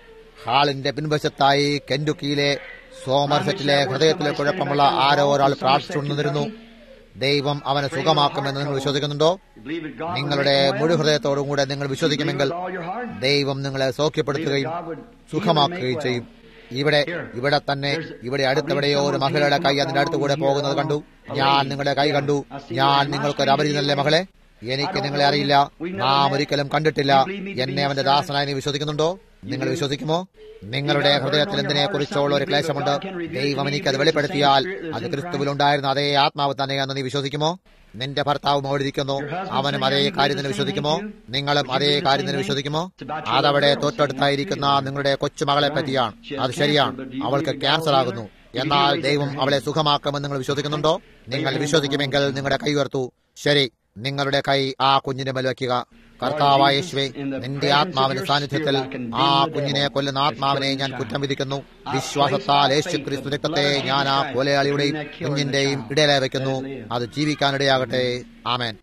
ഹാളിന്റെ പിൻവശത്തായി കെൻഡുക്കിയിലെ സോമർസെറ്റിലെ ഹൃദയത്തിലെ കുഴപ്പമുള്ള ആരോ ഒരാൾ പ്രാർത്ഥിച്ചുകൊണ്ടിരുന്നു ദൈവം അവനെ സുഖമാക്കുമെന്ന് നിങ്ങൾ വിശ്വസിക്കുന്നുണ്ടോ നിങ്ങളുടെ മുഴു ഹൃദയത്തോടും കൂടെ നിങ്ങൾ വിശ്വസിക്കുമെങ്കിൽ ദൈവം നിങ്ങളെ സൗഖ്യപ്പെടുത്തുകയും സുഖമാക്കുകയും ചെയ്യും ഇവിടെ ഇവിടെ തന്നെ ഇവിടെ അടുത്തെവിടെയോ ഒരു മഹിളയുടെ കൈ അതിന്റെ അടുത്തുകൂടെ പോകുന്നത് കണ്ടു ഞാൻ നിങ്ങളുടെ കൈ കണ്ടു ഞാൻ നിങ്ങൾക്കൊരു അപരിചിതല്ലേ മകളെ എനിക്ക് നിങ്ങളെ അറിയില്ല നാം ഒരിക്കലും കണ്ടിട്ടില്ല എന്നെ അവന്റെ ദാസനായി നീ വിശ്വസിക്കുന്നുണ്ടോ നിങ്ങൾ വിശ്വസിക്കുമോ നിങ്ങളുടെ ഹൃദയത്തിൽ എന്തിനെ കുറിച്ചുള്ള ഒരു ക്ലേശമുണ്ട് ദൈവം എനിക്ക് അത് വെളിപ്പെടുത്തിയാൽ അത് ക്രിസ്തുവിലുണ്ടായിരുന്ന അതേ ആത്മാവ് തന്നെയാണെന്ന് നീ വിശ്വസിക്കുമോ നിന്റെ ഭർത്താവും അവിടെ ഇരിക്കുന്നു അവനും അതേ കാര്യം തന്നെ വിശ്വസിക്കുമോ നിങ്ങളും അതേ കാര്യം തന്നെ വിശ്വസിക്കുമോ അതവിടെ തൊട്ടടുത്തായിരിക്കുന്ന നിങ്ങളുടെ കൊച്ചുമകളെ പറ്റിയാണ് അത് ശരിയാണ് അവൾക്ക് ക്യാൻസർ ആകുന്നു എന്നാൽ ദൈവം അവളെ സുഖമാക്കുമെന്ന് നിങ്ങൾ വിശ്വസിക്കുന്നുണ്ടോ നിങ്ങൾ വിശ്വസിക്കുമെങ്കിൽ നിങ്ങളുടെ കൈ ഉയർത്തു ശരി നിങ്ങളുടെ കൈ ആ കുഞ്ഞിന്റെ മേൽ വയ്ക്കുക കർത്താവായ യേശുവേ നിന്റെ ആത്മാവിന്റെ സാന്നിധ്യത്തിൽ ആ കുഞ്ഞിനെ കൊല്ലുന്ന ആത്മാവിനെ ഞാൻ കുറ്റം വിധിക്കുന്നു വിശ്വാസത്താൽ യേശു ക്രിസ്തു രക്തത്തെ ഞാൻ ആ കൊലയാളിയുടെയും കുഞ്ഞിന്റെയും ഇടയിലായി വയ്ക്കുന്നു അത് ജീവിക്കാനിടയാകട്ടെ ആമേൻ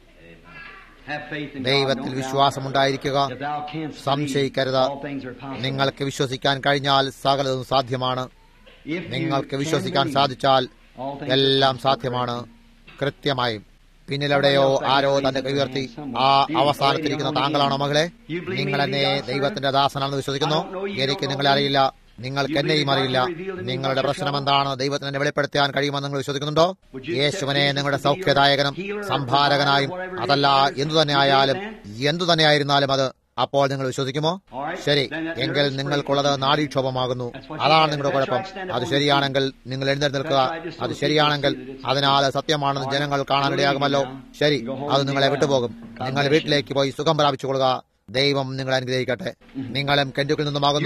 ദൈവത്തിൽ വിശ്വാസമുണ്ടായിരിക്കുക സംശയിക്കരുത് നിങ്ങൾക്ക് വിശ്വസിക്കാൻ കഴിഞ്ഞാൽ സകലതും സാധ്യമാണ് നിങ്ങൾക്ക് വിശ്വസിക്കാൻ സാധിച്ചാൽ എല്ലാം സാധ്യമാണ് കൃത്യമായും പിന്നിലെവിടെയോ ആരോ തന്റെ കൈ ഉയർത്തി ആ അവസാനത്തിരിക്കുന്ന താങ്കളാണോ മകളെ നിങ്ങൾ എന്നെ ദൈവത്തിന്റെ ദാസനാണെന്ന് വിശ്വസിക്കുന്നു എനിക്ക് നിങ്ങളെ അറിയില്ല നിങ്ങൾക്ക് എന്നെയും അറിയില്ല നിങ്ങളുടെ പ്രശ്നം എന്താണ് ദൈവത്തിന് എന്നെ വെളിപ്പെടുത്താൻ കഴിയുമെന്ന് നിങ്ങൾ വിശ്വസിക്കുന്നുണ്ടോ യേശുവിനെ നിങ്ങളുടെ സൗഖ്യദായകനും സംഭാരകനായും അതല്ല എന്തു തന്നെ ആയാലും എന്തു തന്നെയായിരുന്നാലും അത് അപ്പോൾ നിങ്ങൾ വിശ്വസിക്കുമോ ശരി എങ്കിൽ നിങ്ങൾക്കുള്ളത് നാഡീക്ഷോഭമാകുന്നു അതാണ് നിങ്ങളുടെ കുഴപ്പം അത് ശരിയാണെങ്കിൽ നിങ്ങൾ എഴുന്നേൽക്കുക അത് ശരിയാണെങ്കിൽ അതിനാൽ സത്യമാണെന്ന് ജനങ്ങൾ കാണാനിടയാകുമല്ലോ ശരി അത് നിങ്ങളെ വിട്ടുപോകും നിങ്ങൾ വീട്ടിലേക്ക് പോയി സുഖം പ്രാപിച്ചുകൊള്ളുക ദൈവം നിങ്ങളെ അനുഗ്രഹിക്കട്ടെ നിങ്ങളും കെൻഡുക്കിൽ നിന്നുമാകുന്നു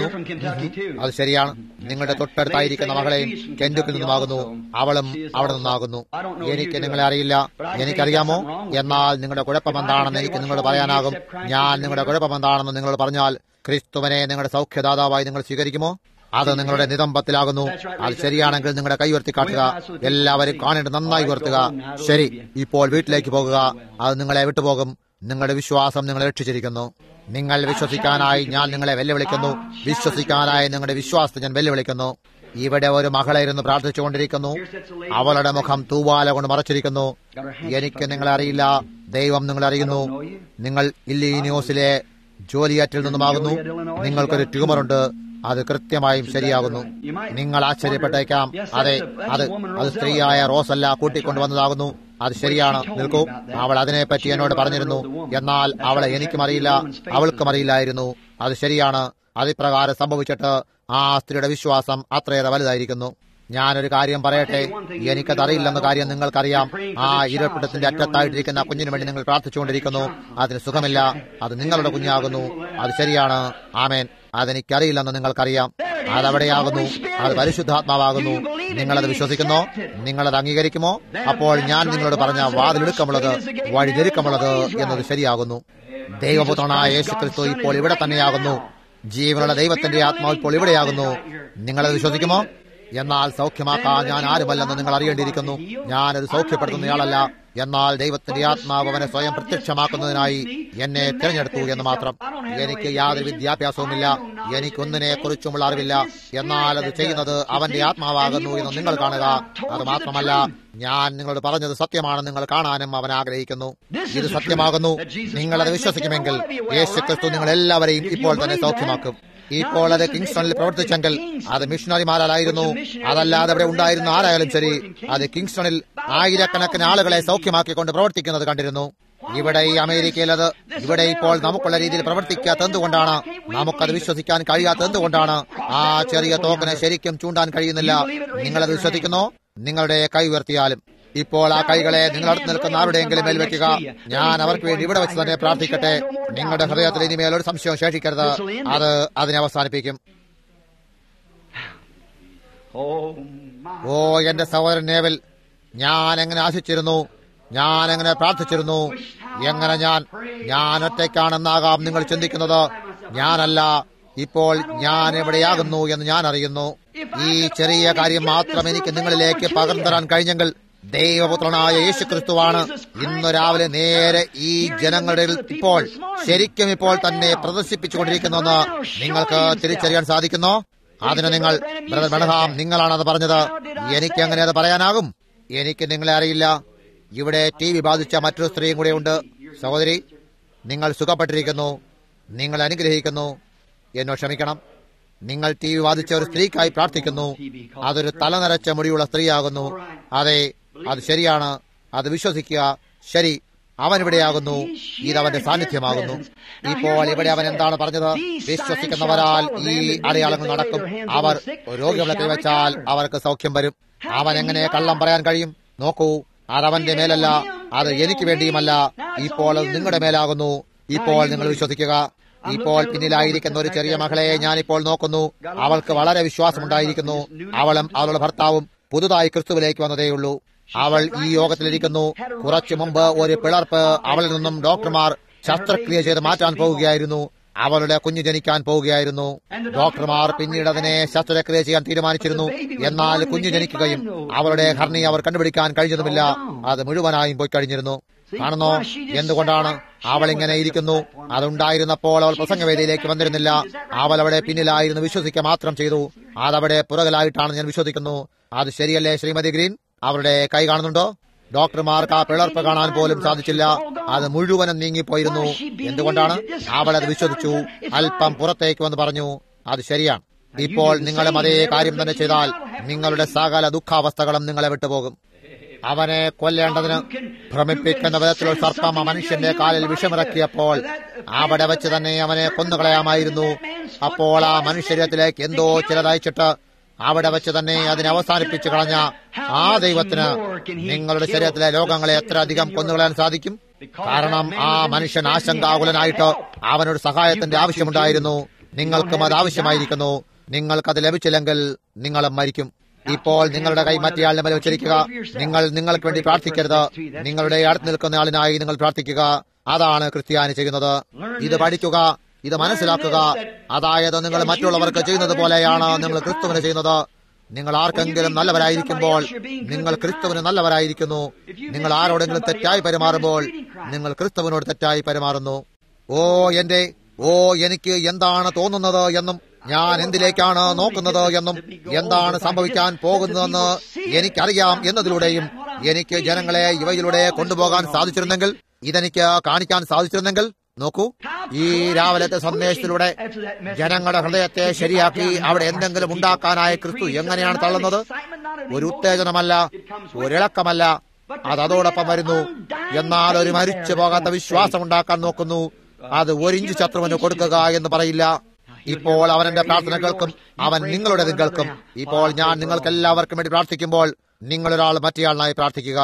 അത് ശരിയാണ് നിങ്ങളുടെ തൊട്ടടുത്തായിരിക്കുന്ന മകളെയും കെൻഡുക്കിൽ നിന്നുമാകുന്നു അവളും അവിടെ നിന്നാകുന്നു എനിക്ക് നിങ്ങളെ അറിയില്ല എനിക്കറിയാമോ എന്നാൽ നിങ്ങളുടെ കുഴപ്പം എന്താണെന്ന് എനിക്ക് നിങ്ങളോട് പറയാനാകും ഞാൻ നിങ്ങളുടെ കുഴപ്പം എന്താണെന്ന് നിങ്ങളോട് പറഞ്ഞാൽ ക്രിസ്തുവിനെ നിങ്ങളുടെ സൗഖ്യദാതാവായി നിങ്ങൾ സ്വീകരിക്കുമോ അത് നിങ്ങളുടെ നിതംബത്തിലാകുന്നു അത് ശരിയാണെങ്കിൽ നിങ്ങളുടെ കൈ ഉയർത്തി കാട്ടുക എല്ലാവരും കാണേണ്ട നന്നായി ഉയർത്തുക ശരി ഇപ്പോൾ വീട്ടിലേക്ക് പോകുക അത് നിങ്ങളെ വിട്ടുപോകും നിങ്ങളുടെ വിശ്വാസം നിങ്ങളെ രക്ഷിച്ചിരിക്കുന്നു നിങ്ങൾ വിശ്വസിക്കാനായി ഞാൻ നിങ്ങളെ വെല്ലുവിളിക്കുന്നു വിശ്വസിക്കാനായി നിങ്ങളുടെ വിശ്വാസത്തെ ഞാൻ വെല്ലുവിളിക്കുന്നു ഇവിടെ ഒരു മകളായിരുന്നു പ്രാർത്ഥിച്ചുകൊണ്ടിരിക്കുന്നു അവളുടെ മുഖം തൂവാല കൊണ്ട് മറച്ചിരിക്കുന്നു എനിക്ക് നിങ്ങളെ അറിയില്ല ദൈവം നിങ്ങളെ അറിയുന്നു നിങ്ങൾ ഇല്ലീനിയോസിലെ ജോലിയാറ്റിൽ നിന്നുമാകുന്നു നിങ്ങൾക്കൊരു ട്യൂമറുണ്ട് അത് കൃത്യമായും ശരിയാകുന്നു നിങ്ങൾ ആശ്ചര്യപ്പെട്ടേക്കാം അതെ അത് അത് സ്ത്രീയായ റോസല്ല കൂട്ടിക്കൊണ്ടുവന്നതാകുന്നു അത് ശരിയാണ് നിൽക്കൂ അവൾ അതിനെപ്പറ്റി എന്നോട് പറഞ്ഞിരുന്നു എന്നാൽ അവളെ എനിക്കും അറിയില്ല അവൾക്കും അറിയില്ലായിരുന്നു അത് ശരിയാണ് അതിപ്രകാരം സംഭവിച്ചിട്ട് ആ സ്ത്രീയുടെ വിശ്വാസം അത്രയേറെ വലുതായിരിക്കുന്നു ഞാനൊരു കാര്യം പറയട്ടെ എനിക്കതറിയില്ലെന്ന കാര്യം നിങ്ങൾക്കറിയാം ആ ഇരപ്പിടത്തിന്റെ അറ്റത്തായിട്ടിരിക്കുന്ന കുഞ്ഞിനു വേണ്ടി നിങ്ങൾ പ്രാർത്ഥിച്ചുകൊണ്ടിരിക്കുന്നു അതിന് സുഖമില്ല അത് നിങ്ങളുടെ കുഞ്ഞാകുന്നു അത് ശരിയാണ് ആമേൻ അതെനിക്കറിയില്ലെന്ന് നിങ്ങൾക്കറിയാം അതവിടെയാകുന്നു അത് പരിശുദ്ധാത്മാവാകുന്നു നിങ്ങളത് വിശ്വസിക്കുന്നോ നിങ്ങളത് അംഗീകരിക്കുമോ അപ്പോൾ ഞാൻ നിങ്ങളോട് പറഞ്ഞ വാതിലെടുക്കമുള്ളത് വഴിതെരുക്കമുള്ളത് എന്നത് ശരിയാകുന്നു ദൈവപുത്രനായ യേശു ക്രിസ്തു ഇപ്പോൾ ഇവിടെ തന്നെയാകുന്നു ജീവനുള്ള ദൈവത്തിന്റെ ആത്മാവ് ഇപ്പോൾ ഇവിടെയാകുന്നു നിങ്ങളത് വിശ്വസിക്കുമോ എന്നാൽ സൗഖ്യമാക്കാൻ ഞാൻ ആരുമല്ലെന്ന് നിങ്ങൾ അറിയേണ്ടിയിരിക്കുന്നു ഞാനൊരു സൗഖ്യപ്പെടുത്തുന്നയാളല്ല എന്നാൽ ദൈവത്തിന്റെ ആത്മാവ് അവനെ സ്വയം പ്രത്യക്ഷമാക്കുന്നതിനായി എന്നെ തിരഞ്ഞെടുത്തു എന്ന് മാത്രം എനിക്ക് യാതൊരു വിദ്യാഭ്യാസവുമില്ല എനിക്കൊന്നിനെ കുറിച്ചുമുള്ള അറിവില്ല എന്നാൽ അത് ചെയ്യുന്നത് അവന്റെ ആത്മാവാകുന്നു എന്ന് നിങ്ങൾ കാണുക അത് മാത്രമല്ല ഞാൻ നിങ്ങളോട് പറഞ്ഞത് സത്യമാണെന്ന് നിങ്ങൾ കാണാനും അവൻ ആഗ്രഹിക്കുന്നു ഇത് സത്യമാകുന്നു നിങ്ങളത് വിശ്വസിക്കുമെങ്കിൽ യേശു ക്രിസ്തു നിങ്ങൾ എല്ലാവരെയും ഇപ്പോൾ തന്നെ സൗഖ്യമാക്കും ഇപ്പോൾ അത് കിങ്സ്റ്റണിൽ പ്രവർത്തിച്ചെങ്കിൽ അത് മിഷണറിമാരായിരുന്നു അതല്ലാതെ അവിടെ ഉണ്ടായിരുന്ന ആരായാലും ശരി അത് കിങ്സ്റ്റണിൽ ആയിരക്കണക്കിന് ആളുകളെ സൗഖ്യമാക്കിക്കൊണ്ട് പ്രവർത്തിക്കുന്നത് കണ്ടിരുന്നു ഇവിടെ ഈ അമേരിക്കയിൽ അത് ഇവിടെ ഇപ്പോൾ നമുക്കുള്ള രീതിയിൽ പ്രവർത്തിക്കാത്ത എന്തുകൊണ്ടാണ് നമുക്കത് വിശ്വസിക്കാൻ കഴിയാത്ത എന്തുകൊണ്ടാണ് ആ ചെറിയ തോക്കിനെ ശരിക്കും ചൂണ്ടാൻ കഴിയുന്നില്ല നിങ്ങളത് വിശ്വസിക്കുന്നു നിങ്ങളുടെ കൈ ഉയർത്തിയാലും ഇപ്പോൾ ആ കൈകളെ നിങ്ങളടുത്ത് നിൽക്കുന്ന ആരുടെയെങ്കിലും മേൽ വെക്കുക ഞാൻ അവർക്ക് വേണ്ടി ഇവിടെ വെച്ച് തന്നെ പ്രാർത്ഥിക്കട്ടെ നിങ്ങളുടെ ഹൃദയത്തിൽ ഇനിമേൽ ഒരു സംശയം ശേഷിക്കരുത് അത് അതിനെ അവസാനിപ്പിക്കും ഓ എന്റെ സഹോദരൻ നേവൽ ഞാൻ എങ്ങനെ ആശിച്ചിരുന്നു ഞാൻ എങ്ങനെ പ്രാർത്ഥിച്ചിരുന്നു എങ്ങനെ ഞാൻ ഞാൻ ഒറ്റയ്ക്കാണെന്നാകാം നിങ്ങൾ ചിന്തിക്കുന്നത് ഞാനല്ല ഇപ്പോൾ ഞാൻ എവിടെയാകുന്നു എന്ന് ഞാൻ അറിയുന്നു ഈ ചെറിയ കാര്യം മാത്രം എനിക്ക് നിങ്ങളിലേക്ക് പകർന്നു തരാൻ കഴിഞ്ഞെങ്കിൽ ദൈവപുത്രനായ യേശു ക്രിസ്തുവാണ് ഇന്ന് രാവിലെ നേരെ ഈ ജനങ്ങളുടെ ഇപ്പോൾ ശരിക്കും ഇപ്പോൾ തന്നെ പ്രദർശിപ്പിച്ചുകൊണ്ടിരിക്കുന്നെന്ന് നിങ്ങൾക്ക് തിരിച്ചറിയാൻ സാധിക്കുന്നോ അതിന് നിങ്ങൾ ബ്രദർ ബണഹാം നിങ്ങളാണത് പറഞ്ഞത് എനിക്ക് അങ്ങനെ അത് പറയാനാകും എനിക്ക് നിങ്ങളെ അറിയില്ല ഇവിടെ ടി വി ബാധിച്ച മറ്റൊരു സ്ത്രീയും കൂടെ ഉണ്ട് സഹോദരി നിങ്ങൾ സുഖപ്പെട്ടിരിക്കുന്നു നിങ്ങൾ അനുഗ്രഹിക്കുന്നു എന്നോ ക്ഷമിക്കണം നിങ്ങൾ ടി വി ബാധിച്ച ഒരു സ്ത്രീക്കായി പ്രാർത്ഥിക്കുന്നു അതൊരു തലനരച്ച മുടിയുള്ള സ്ത്രീയാകുന്നു അതെ അത് ശരിയാണ് അത് വിശ്വസിക്കുക ശരി അവൻ ഇവിടെയാകുന്നു ഇത് അവന്റെ സാന്നിധ്യമാകുന്നു ഇപ്പോൾ ഇവിടെ അവൻ എന്താണ് പറഞ്ഞത് വിശ്വസിക്കുന്നവരാൽ ഈ അടയാളങ്ങൾ നടക്കും അവർ രോഗികളെ കൈവച്ചാൽ അവർക്ക് സൗഖ്യം വരും അവൻ എങ്ങനെ കള്ളം പറയാൻ കഴിയും നോക്കൂ അതവന്റെ മേലല്ല അത് എനിക്ക് വേണ്ടിയുമല്ല ഇപ്പോൾ അത് നിങ്ങളുടെ മേലാകുന്നു ഇപ്പോൾ നിങ്ങൾ വിശ്വസിക്കുക ഇപ്പോൾ പിന്നിലായിരിക്കുന്ന ഒരു ചെറിയ മകളെ ഞാനിപ്പോൾ നോക്കുന്നു അവൾക്ക് വളരെ വിശ്വാസമുണ്ടായിരിക്കുന്നു അവളും അവളുടെ ഭർത്താവും പുതുതായി ക്രിസ്തുവിലേക്ക് വന്നതേയുള്ളൂ അവൾ ഈ യോഗത്തിലിരിക്കുന്നു കുറച്ചു മുമ്പ് ഒരു പിളർപ്പ് അവളിൽ നിന്നും ഡോക്ടർമാർ ശസ്ത്രക്രിയ ചെയ്ത് മാറ്റാൻ പോവുകയായിരുന്നു അവളുടെ കുഞ്ഞു ജനിക്കാൻ പോവുകയായിരുന്നു ഡോക്ടർമാർ പിന്നീട് അതിനെ ശസ്ത്രക്രിയ ചെയ്യാൻ തീരുമാനിച്ചിരുന്നു എന്നാൽ കുഞ്ഞു ജനിക്കുകയും അവളുടെ ഹർണി അവർ കണ്ടുപിടിക്കാൻ കഴിഞ്ഞതുമില്ല അത് മുഴുവനായും പോയി കഴിഞ്ഞിരുന്നു കാണുന്നോ എന്തുകൊണ്ടാണ് അവൾ ഇങ്ങനെ ഇരിക്കുന്നു അതുണ്ടായിരുന്നപ്പോൾ അവൾ പ്രസംഗവേദിയിലേക്ക് വന്നിരുന്നില്ല അവൾ അവിടെ പിന്നിലായിരുന്നു വിശ്വസിക്കുക മാത്രം ചെയ്തു അതവിടെ പുറകിലായിട്ടാണ് ഞാൻ വിശ്വസിക്കുന്നു അത് ശരിയല്ലേ ശ്രീമതി ഗ്രീൻ അവരുടെ കൈ കാണുന്നുണ്ടോ ഡോക്ടർമാർക്ക് ആ പിളർപ്പ് കാണാൻ പോലും സാധിച്ചില്ല അത് മുഴുവനും നീങ്ങിപ്പോയിരുന്നു എന്തുകൊണ്ടാണ് അവൾ അത് വിശ്വസിച്ചു അല്പം പുറത്തേക്ക് വന്ന് പറഞ്ഞു അത് ശരിയാണ് ഇപ്പോൾ നിങ്ങളും അതേ കാര്യം തന്നെ ചെയ്താൽ നിങ്ങളുടെ സകല ദുഃഖാവസ്ഥകളും നിങ്ങളെ വിട്ടുപോകും അവനെ കൊല്ലേണ്ടതിന് ഭ്രമിപ്പിക്കുന്ന വിധത്തിലുള്ള സർപ്പം ആ മനുഷ്യന്റെ കാലിൽ വിഷമിറക്കിയപ്പോൾ അവിടെ വെച്ച് തന്നെ അവനെ കൊന്നുകളയാമായിരുന്നു അപ്പോൾ ആ മനുഷ്യരത്തിലേക്ക് എന്തോ ചിലതയച്ചിട്ട് അവിടെ വെച്ച് തന്നെ അതിനെ അവസാനിപ്പിച്ചു കളഞ്ഞ ആ ദൈവത്തിന് നിങ്ങളുടെ ശരീരത്തിലെ രോഗങ്ങളെ എത്ര അധികം കൊന്നുകളയാൻ സാധിക്കും കാരണം ആ മനുഷ്യൻ ആശങ്കാകുലനായിട്ട് അവനൊരു സഹായത്തിന്റെ ആവശ്യമുണ്ടായിരുന്നു നിങ്ങൾക്കും അത് ആവശ്യമായിരിക്കുന്നു നിങ്ങൾക്കത് ലഭിച്ചില്ലെങ്കിൽ നിങ്ങളും മരിക്കും ഇപ്പോൾ നിങ്ങളുടെ കൈ മറ്റേയാളിനെ മേൽ വെച്ചിരിക്കുക നിങ്ങൾ നിങ്ങൾക്ക് വേണ്ടി പ്രാർത്ഥിക്കരുത് നിങ്ങളുടെ അടുത്ത് നിൽക്കുന്ന ആളിനായി നിങ്ങൾ പ്രാർത്ഥിക്കുക അതാണ് ക്രിസ്ത്യാനി ചെയ്യുന്നത് ഇത് പഠിക്കുക ഇത് മനസ്സിലാക്കുക അതായത് നിങ്ങൾ മറ്റുള്ളവർക്ക് ചെയ്യുന്നത് പോലെയാണ് നിങ്ങൾ ക്രിസ്തുവിന് ചെയ്യുന്നത് നിങ്ങൾ ആർക്കെങ്കിലും നല്ലവരായിരിക്കുമ്പോൾ നിങ്ങൾ ക്രിസ്തുവിന് നല്ലവരായിരിക്കുന്നു നിങ്ങൾ ആരോടെങ്കിലും തെറ്റായി പെരുമാറുമ്പോൾ നിങ്ങൾ ക്രിസ്തുവിനോട് തെറ്റായി പെരുമാറുന്നു ഓ എന്റെ ഓ എനിക്ക് എന്താണ് തോന്നുന്നത് എന്നും ഞാൻ എന്തിലേക്കാണ് നോക്കുന്നത് എന്നും എന്താണ് സംഭവിക്കാൻ പോകുന്നതെന്ന് എനിക്കറിയാം എന്നതിലൂടെയും എനിക്ക് ജനങ്ങളെ ഇവയിലൂടെ കൊണ്ടുപോകാൻ സാധിച്ചിരുന്നെങ്കിൽ ഇതെനിക്ക് കാണിക്കാൻ സാധിച്ചിരുന്നെങ്കിൽ നോക്കൂ ഈ രാവിലത്തെ സന്ദേശത്തിലൂടെ ജനങ്ങളുടെ ഹൃദയത്തെ ശരിയാക്കി അവിടെ എന്തെങ്കിലും ഉണ്ടാക്കാനായ ക്രിസ്തു എങ്ങനെയാണ് തള്ളുന്നത് ഒരു ഉത്തേജനമല്ല ഒരിളക്കമല്ല അത് അതോടൊപ്പം വരുന്നു എന്നാൽ ഒരു മരിച്ചു പോകാത്ത വിശ്വാസം ഉണ്ടാക്കാൻ നോക്കുന്നു അത് ഒരിഞ്ച് ശത്രുവിന് കൊടുക്കുക എന്ന് പറയില്ല ഇപ്പോൾ അവൻ എന്റെ പ്രാർത്ഥന കേൾക്കും അവൻ നിങ്ങളുടേത് കേൾക്കും ഇപ്പോൾ ഞാൻ നിങ്ങൾക്ക് എല്ലാവർക്കും വേണ്ടി പ്രാർത്ഥിക്കുമ്പോൾ നിങ്ങളൊരാൾ മറ്റേയാളിനായി പ്രാർത്ഥിക്കുക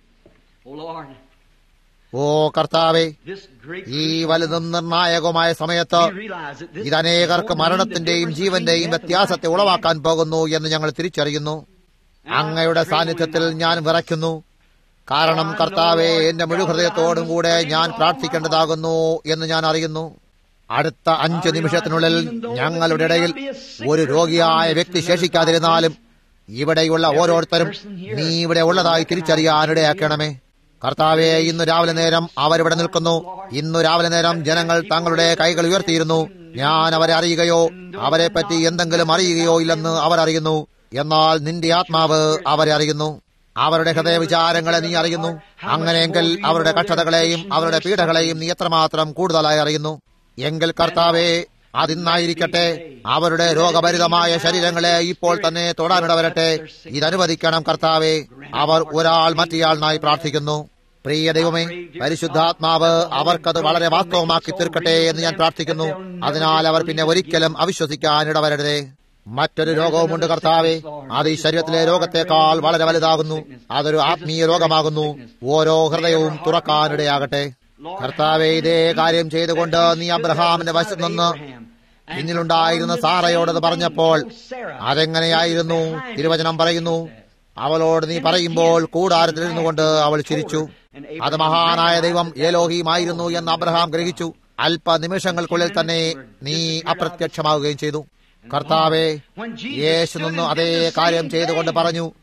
ഓ കർത്താവെ ഈ വലുതും നിർണായകമായ സമയത്ത് ഇതനേകർക്ക് മരണത്തിന്റെയും ജീവന്റെയും വ്യത്യാസത്തെ ഉളവാക്കാൻ പോകുന്നു എന്ന് ഞങ്ങൾ തിരിച്ചറിയുന്നു അങ്ങയുടെ സാന്നിധ്യത്തിൽ ഞാൻ വിറയ്ക്കുന്നു കാരണം കർത്താവെ എന്റെ മുഴുഹൃദയത്തോടും കൂടെ ഞാൻ പ്രാർത്ഥിക്കേണ്ടതാകുന്നു എന്ന് ഞാൻ അറിയുന്നു അടുത്ത അഞ്ച് നിമിഷത്തിനുള്ളിൽ ഞങ്ങളുടെ ഇടയിൽ ഒരു രോഗിയായ വ്യക്തി ശേഷിക്കാതിരുന്നാലും ഇവിടെയുള്ള ഓരോരുത്തരും നീ ഇവിടെ ഉള്ളതായി തിരിച്ചറിയാനിടയാക്കണമേ കർത്താവെ ഇന്ന് രാവിലെ നേരം അവരിവിടെ നിൽക്കുന്നു ഇന്നു രാവിലെ നേരം ജനങ്ങൾ തങ്ങളുടെ കൈകൾ ഉയർത്തിയിരുന്നു ഞാൻ അവരെ അറിയുകയോ അവരെ പറ്റി എന്തെങ്കിലും അറിയുകയോ ഇല്ലെന്ന് അവർ അറിയുന്നു എന്നാൽ നിന്റെ ആത്മാവ് അവരെ അറിയുന്നു അവരുടെ ഹൃദയ വിചാരങ്ങളെ നീ അറിയുന്നു അങ്ങനെയെങ്കിൽ അവരുടെ കഷ്ടതകളെയും അവരുടെ പീഡകളെയും നീ എത്രമാത്രം കൂടുതലായി അറിയുന്നു എങ്കിൽ കർത്താവെ അതിന്നായിരിക്കട്ടെ അവരുടെ രോഗഭരിതമായ ശരീരങ്ങളെ ഇപ്പോൾ തന്നെ തൊടാനിടവരട്ടെ ഇതനുവദിക്കണം കർത്താവെ അവർ ഒരാൾ മറ്റേയാളിനായി പ്രാർത്ഥിക്കുന്നു പ്രിയ ദൈവമേ പരിശുദ്ധാത്മാവ് അവർക്കത് വളരെ വാസ്തവമാക്കി തീർക്കട്ടെ എന്ന് ഞാൻ പ്രാർത്ഥിക്കുന്നു അതിനാൽ അവർ പിന്നെ ഒരിക്കലും അവിശ്വസിക്കാൻ ഇടവരരുതേ മറ്റൊരു രോഗവുമുണ്ട് കർത്താവെ അത് ഈ ശരീരത്തിലെ രോഗത്തെക്കാൾ വളരെ വലുതാകുന്നു അതൊരു ആത്മീയ രോഗമാകുന്നു ഓരോ ഹൃദയവും തുറക്കാനിടയാകട്ടെ കർത്താവെ ഇതേ കാര്യം ചെയ്തുകൊണ്ട് നീ അബ്രഹാമിന്റെ വശത്ത് നിന്ന് പിന്നിലുണ്ടായിരുന്ന സാറയോടത് പറഞ്ഞപ്പോൾ അതെങ്ങനെയായിരുന്നു തിരുവചനം പറയുന്നു അവളോട് നീ പറയുമ്പോൾ കൂടാരത്തിലിരുന്നു കൊണ്ട് അവൾ ചിരിച്ചു അത് മഹാനായ ദൈവം ഏലോഹിയുമായിരുന്നു എന്ന് അബ്രഹാം ഗ്രഹിച്ചു അല്പ നിമിഷങ്ങൾക്കുള്ളിൽ തന്നെ നീ അപ്രത്യക്ഷമാവുകയും ചെയ്തു കർത്താവെ യേശു നിന്ന് അതേ കാര്യം ചെയ്തുകൊണ്ട് പറഞ്ഞു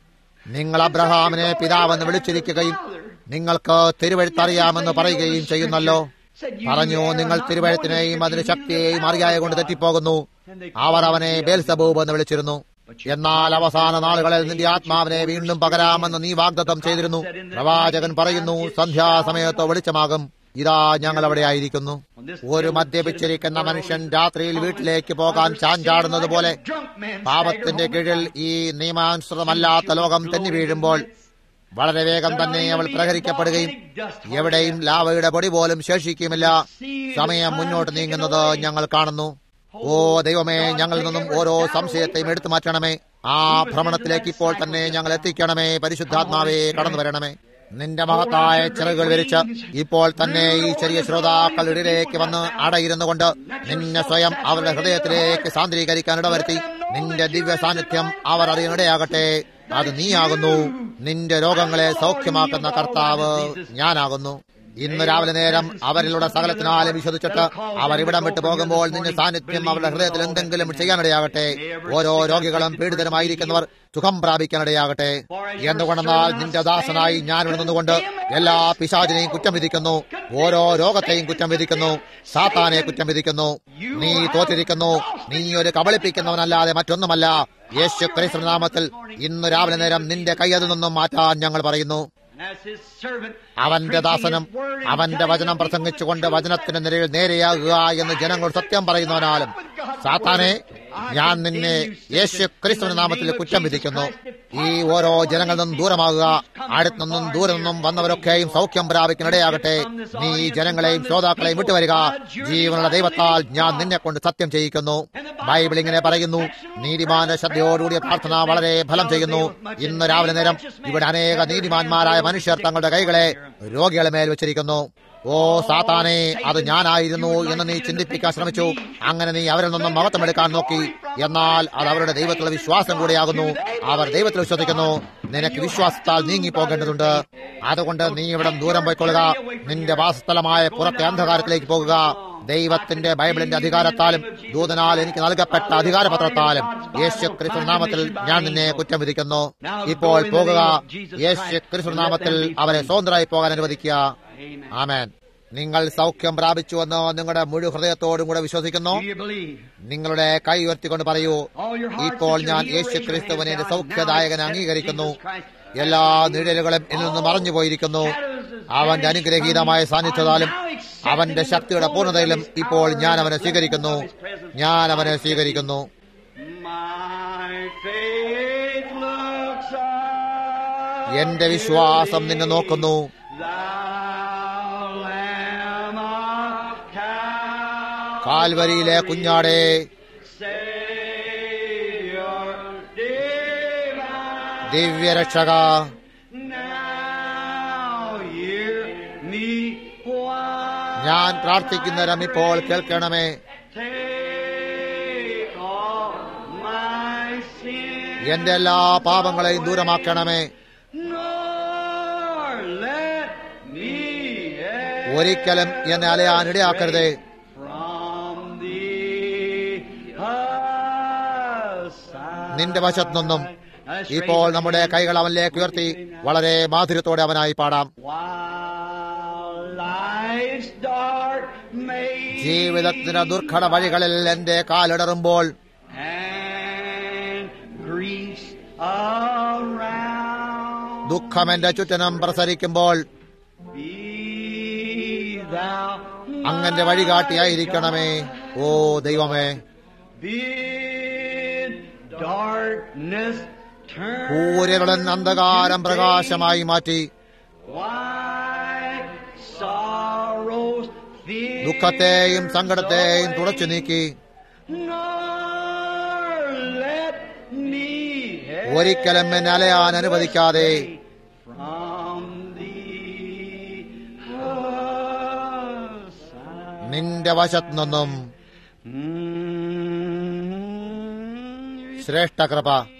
നിങ്ങൾ അബ്രഹാമിനെ പിതാവെന്ന് വിളിച്ചിരിക്കുകയും നിങ്ങൾക്ക് തിരുവഴുത്തറിയാമെന്ന് പറയുകയും ചെയ്യുന്നല്ലോ പറഞ്ഞു നിങ്ങൾ തിരുവഴുത്തിനെയും അതിന്റെ ശക്തിയെയും അറിയായ കൊണ്ട് തെറ്റിപ്പോകുന്നു അവർ അവനെ ബേൽസബൂബ് എന്ന് വിളിച്ചിരുന്നു എന്നാൽ അവസാന നാളുകളിൽ നിന്റെ ആത്മാവിനെ വീണ്ടും പകരാമെന്ന് നീ വാഗ്ദത്തം ചെയ്തിരുന്നു പ്രവാചകൻ പറയുന്നു സന്ധ്യാസമയത്ത് വെളിച്ചമാകും ഇതാ ഞങ്ങൾ അവിടെ ആയിരിക്കുന്നു ഒരു മദ്യപിച്ചിരിക്കുന്ന മനുഷ്യൻ രാത്രിയിൽ വീട്ടിലേക്ക് പോകാൻ ചാഞ്ചാടുന്നത് പോലെ പാപത്തിന്റെ കീഴിൽ ഈ നിയമാനുസൃതമല്ലാത്ത ലോകം തെന്നി വീഴുമ്പോൾ വളരെ വേഗം തന്നെ അവൾ പ്രഹരിക്കപ്പെടുകയും എവിടെയും ലാവയുടെ പൊടി പോലും ശേഷിക്കുമില്ല സമയം മുന്നോട്ട് നീങ്ങുന്നത് ഞങ്ങൾ കാണുന്നു ഓ ദൈവമേ ഞങ്ങളിൽ നിന്നും ഓരോ സംശയത്തെയും എടുത്തു മാറ്റണമേ ആ ഭ്രമണത്തിലേക്ക് ഇപ്പോൾ തന്നെ ഞങ്ങൾ എത്തിക്കണമേ പരിശുദ്ധാത്മാവേ കടന്നു വരണമേ നിന്റെ മഹത്തായ ചിറകുകൾ വിരിച്ച് ഇപ്പോൾ തന്നെ ഈ ചെറിയ ശ്രോതാക്കൾ ഇടയിലേക്ക് വന്ന് അടയിരുന്നു കൊണ്ട് നിന്നെ സ്വയം അവരുടെ ഹൃദയത്തിലേക്ക് സാന്ദ്രീകരിക്കാൻ ഇടവരുത്തി നിന്റെ ദിവ്യ സാന്നിധ്യം അവർ അറിയാനിടയാകട്ടെ അത് നീയാകുന്നു നിന്റെ രോഗങ്ങളെ സൗഖ്യമാക്കുന്ന കർത്താവ് ഞാനാകുന്നു ഇന്ന് രാവിലെ നേരം അവരിലൂടെ സകലത്തിനാലും വിശ്വസിച്ചിട്ട് അവർ ഇവിടം വിട്ടു പോകുമ്പോൾ നിന്റെ സാന്നിധ്യം അവരുടെ ഹൃദയത്തിൽ എന്തെങ്കിലും ചെയ്യാനിടയാകട്ടെ ഓരോ രോഗികളും പീഡിതരുമായിരിക്കുന്നവർ സുഖം പ്രാപിക്കാനിടയാകട്ടെ എന്തുകൊണ്ടെന്നാൽ നിന്റെ ദാസനായി ഞാൻ ഇവിടെ നിന്നുകൊണ്ട് എല്ലാ പിശാചിനെയും കുറ്റം വിധിക്കുന്നു ഓരോ രോഗത്തെയും കുറ്റം വിധിക്കുന്നു സാത്താനെ കുറ്റം വിധിക്കുന്നു നീ തോറ്റിരിക്കുന്നു നീ ഒരു കബളിപ്പിക്കുന്നവനല്ലാതെ മറ്റൊന്നുമല്ല യേശു ക്രിസ്തു നാമത്തിൽ ഇന്ന് രാവിലെ നേരം നിന്റെ കയ്യതിൽ നിന്നും മാറ്റാൻ ഞങ്ങൾ പറയുന്നു അവന്റെ ദാസനം അവന്റെ വചനം പ്രസംഗിച്ചുകൊണ്ട് വചനത്തിന്റെ നിരയിൽ നേരെയാകുക എന്ന് ജനങ്ങൾ സത്യം പറയുന്നവനാലും സാത്താനെ ഞാൻ നിന്നെ യേശു ക്രിസ്തുവിന്റെ നാമത്തിൽ കുറ്റം വിധിക്കുന്നു ഈ ഓരോ ജനങ്ങളിൽ നിന്നും ദൂരമാകുക അടുത്തു നിന്നും ദൂരെ നിന്നും വന്നവരൊക്കെയും സൗഖ്യം പ്രാപിക്കാനിടയാകട്ടെ നീ ഈ ജനങ്ങളെയും ശ്രോതാക്കളെയും വിട്ടുവരിക ജീവനുള്ള ദൈവത്താൽ ഞാൻ നിന്നെ കൊണ്ട് സത്യം ചെയ്യിക്കുന്നു ബൈബിൾ ഇങ്ങനെ പറയുന്നു നീതിമാന്റെ ശ്രദ്ധയോടുകൂടിയ പ്രാർത്ഥന വളരെ ഫലം ചെയ്യുന്നു ഇന്ന് രാവിലെ നേരം ഇവിടെ അനേക നീതിമാന്മാരായ മനുഷ്യർ തങ്ങളുടെ കൈകളെ രോഗികളെ മേൽ വെച്ചിരിക്കുന്നു ഓ സാത്താനെ അത് ഞാനായിരുന്നു എന്ന് നീ ചിന്തിപ്പിക്കാൻ ശ്രമിച്ചു അങ്ങനെ നീ അവരിൽ നിന്നും മഹത്വമെടുക്കാൻ നോക്കി എന്നാൽ അത് അവരുടെ ദൈവത്തിലുള്ള വിശ്വാസം കൂടിയാകുന്നു അവർ ദൈവത്തിൽ വിശ്വസിക്കുന്നു നിനക്ക് വിശ്വാസത്താൽ നീങ്ങി പോകേണ്ടതുണ്ട് അതുകൊണ്ട് നീ ഇവിടെ ദൂരം പോയിക്കൊള്ളുക നിന്റെ വാസസ്ഥലമായ പുറത്തെ അന്ധകാരത്തിലേക്ക് പോകുക ദൈവത്തിന്റെ ബൈബിളിന്റെ അധികാരത്താലും ദൂതനാൽ എനിക്ക് നൽകപ്പെട്ട അധികാരപത്രത്താലും യേശു ക്രിസ്തു നാമത്തിൽ ഞാൻ നിന്നെ കുറ്റം വിധിക്കുന്നു ഇപ്പോൾ പോകുക യേശു ക്രിസ്തു നാമത്തിൽ അവരെ സ്വതന്ത്രമായി പോകാൻ അനുവദിക്കുക ആമേൻ നിങ്ങൾ സൗഖ്യം പ്രാപിച്ചുവെന്ന് നിങ്ങളുടെ മുഴു ഹൃദയത്തോടും കൂടെ വിശ്വസിക്കുന്നു നിങ്ങളുടെ കൈ ഉയർത്തിക്കൊണ്ട് പറയൂ ഇപ്പോൾ ഞാൻ യേശു ക്രിസ്തുവിനെ എന്റെ സൗഖ്യദായകനെ അംഗീകരിക്കുന്നു എല്ലാ നിഴലുകളും എന്നിൽ നിന്ന് മറഞ്ഞു പോയിരിക്കുന്നു അവന്റെ അനുഗ്രഹീതമായ സാന്നിധ്യത്താലും അവന്റെ ശക്തിയുടെ പൂർണ്ണതയിലും ഇപ്പോൾ ഞാൻ അവനെ സ്വീകരിക്കുന്നു ഞാൻ അവനെ സ്വീകരിക്കുന്നു എന്റെ വിശ്വാസം നിന്നെ നോക്കുന്നു കാൽവരിയിലെ കുഞ്ഞാടേ ദിവ്യരക്ഷക ഞാൻ പ്രാർത്ഥിക്കുന്നവരം ഇപ്പോൾ കേൾക്കണമേ എന്റെ എല്ലാ പാപങ്ങളെയും ദൂരമാക്കണമേ ഒരിക്കലും എന്നെ അലയാൻ ഇടയാക്കരുതേ നിന്റെ വശത്തു നിന്നും ഇപ്പോൾ നമ്മുടെ കൈകൾ അവനിലേക്ക് ഉയർത്തി വളരെ മാധുര്യത്തോടെ അവനായി പാടാം ജീവിതത്തിന് ദുർഘട വഴികളിൽ എന്റെ കാലിടറുമ്പോൾ ദുഃഖം എന്റെ ചുറ്റനം പ്രസരിക്കുമ്പോൾ അങ്ങന്റെ വഴികാട്ടിയായിരിക്കണമേ ഓ ദൈവമേ കൂരലുടൻ അന്ധകാരം പ്രകാശമായി മാറ്റി ദുഃഖത്തെയും സങ്കടത്തെയും തുടച്ചു നീക്കി ഒരിക്കലും എന്നെ അലയാൻ അനുവദിക്കാതെ നിന്റെ വശത്തു നിന്നും ശ്രേഷ്ഠ കൃപ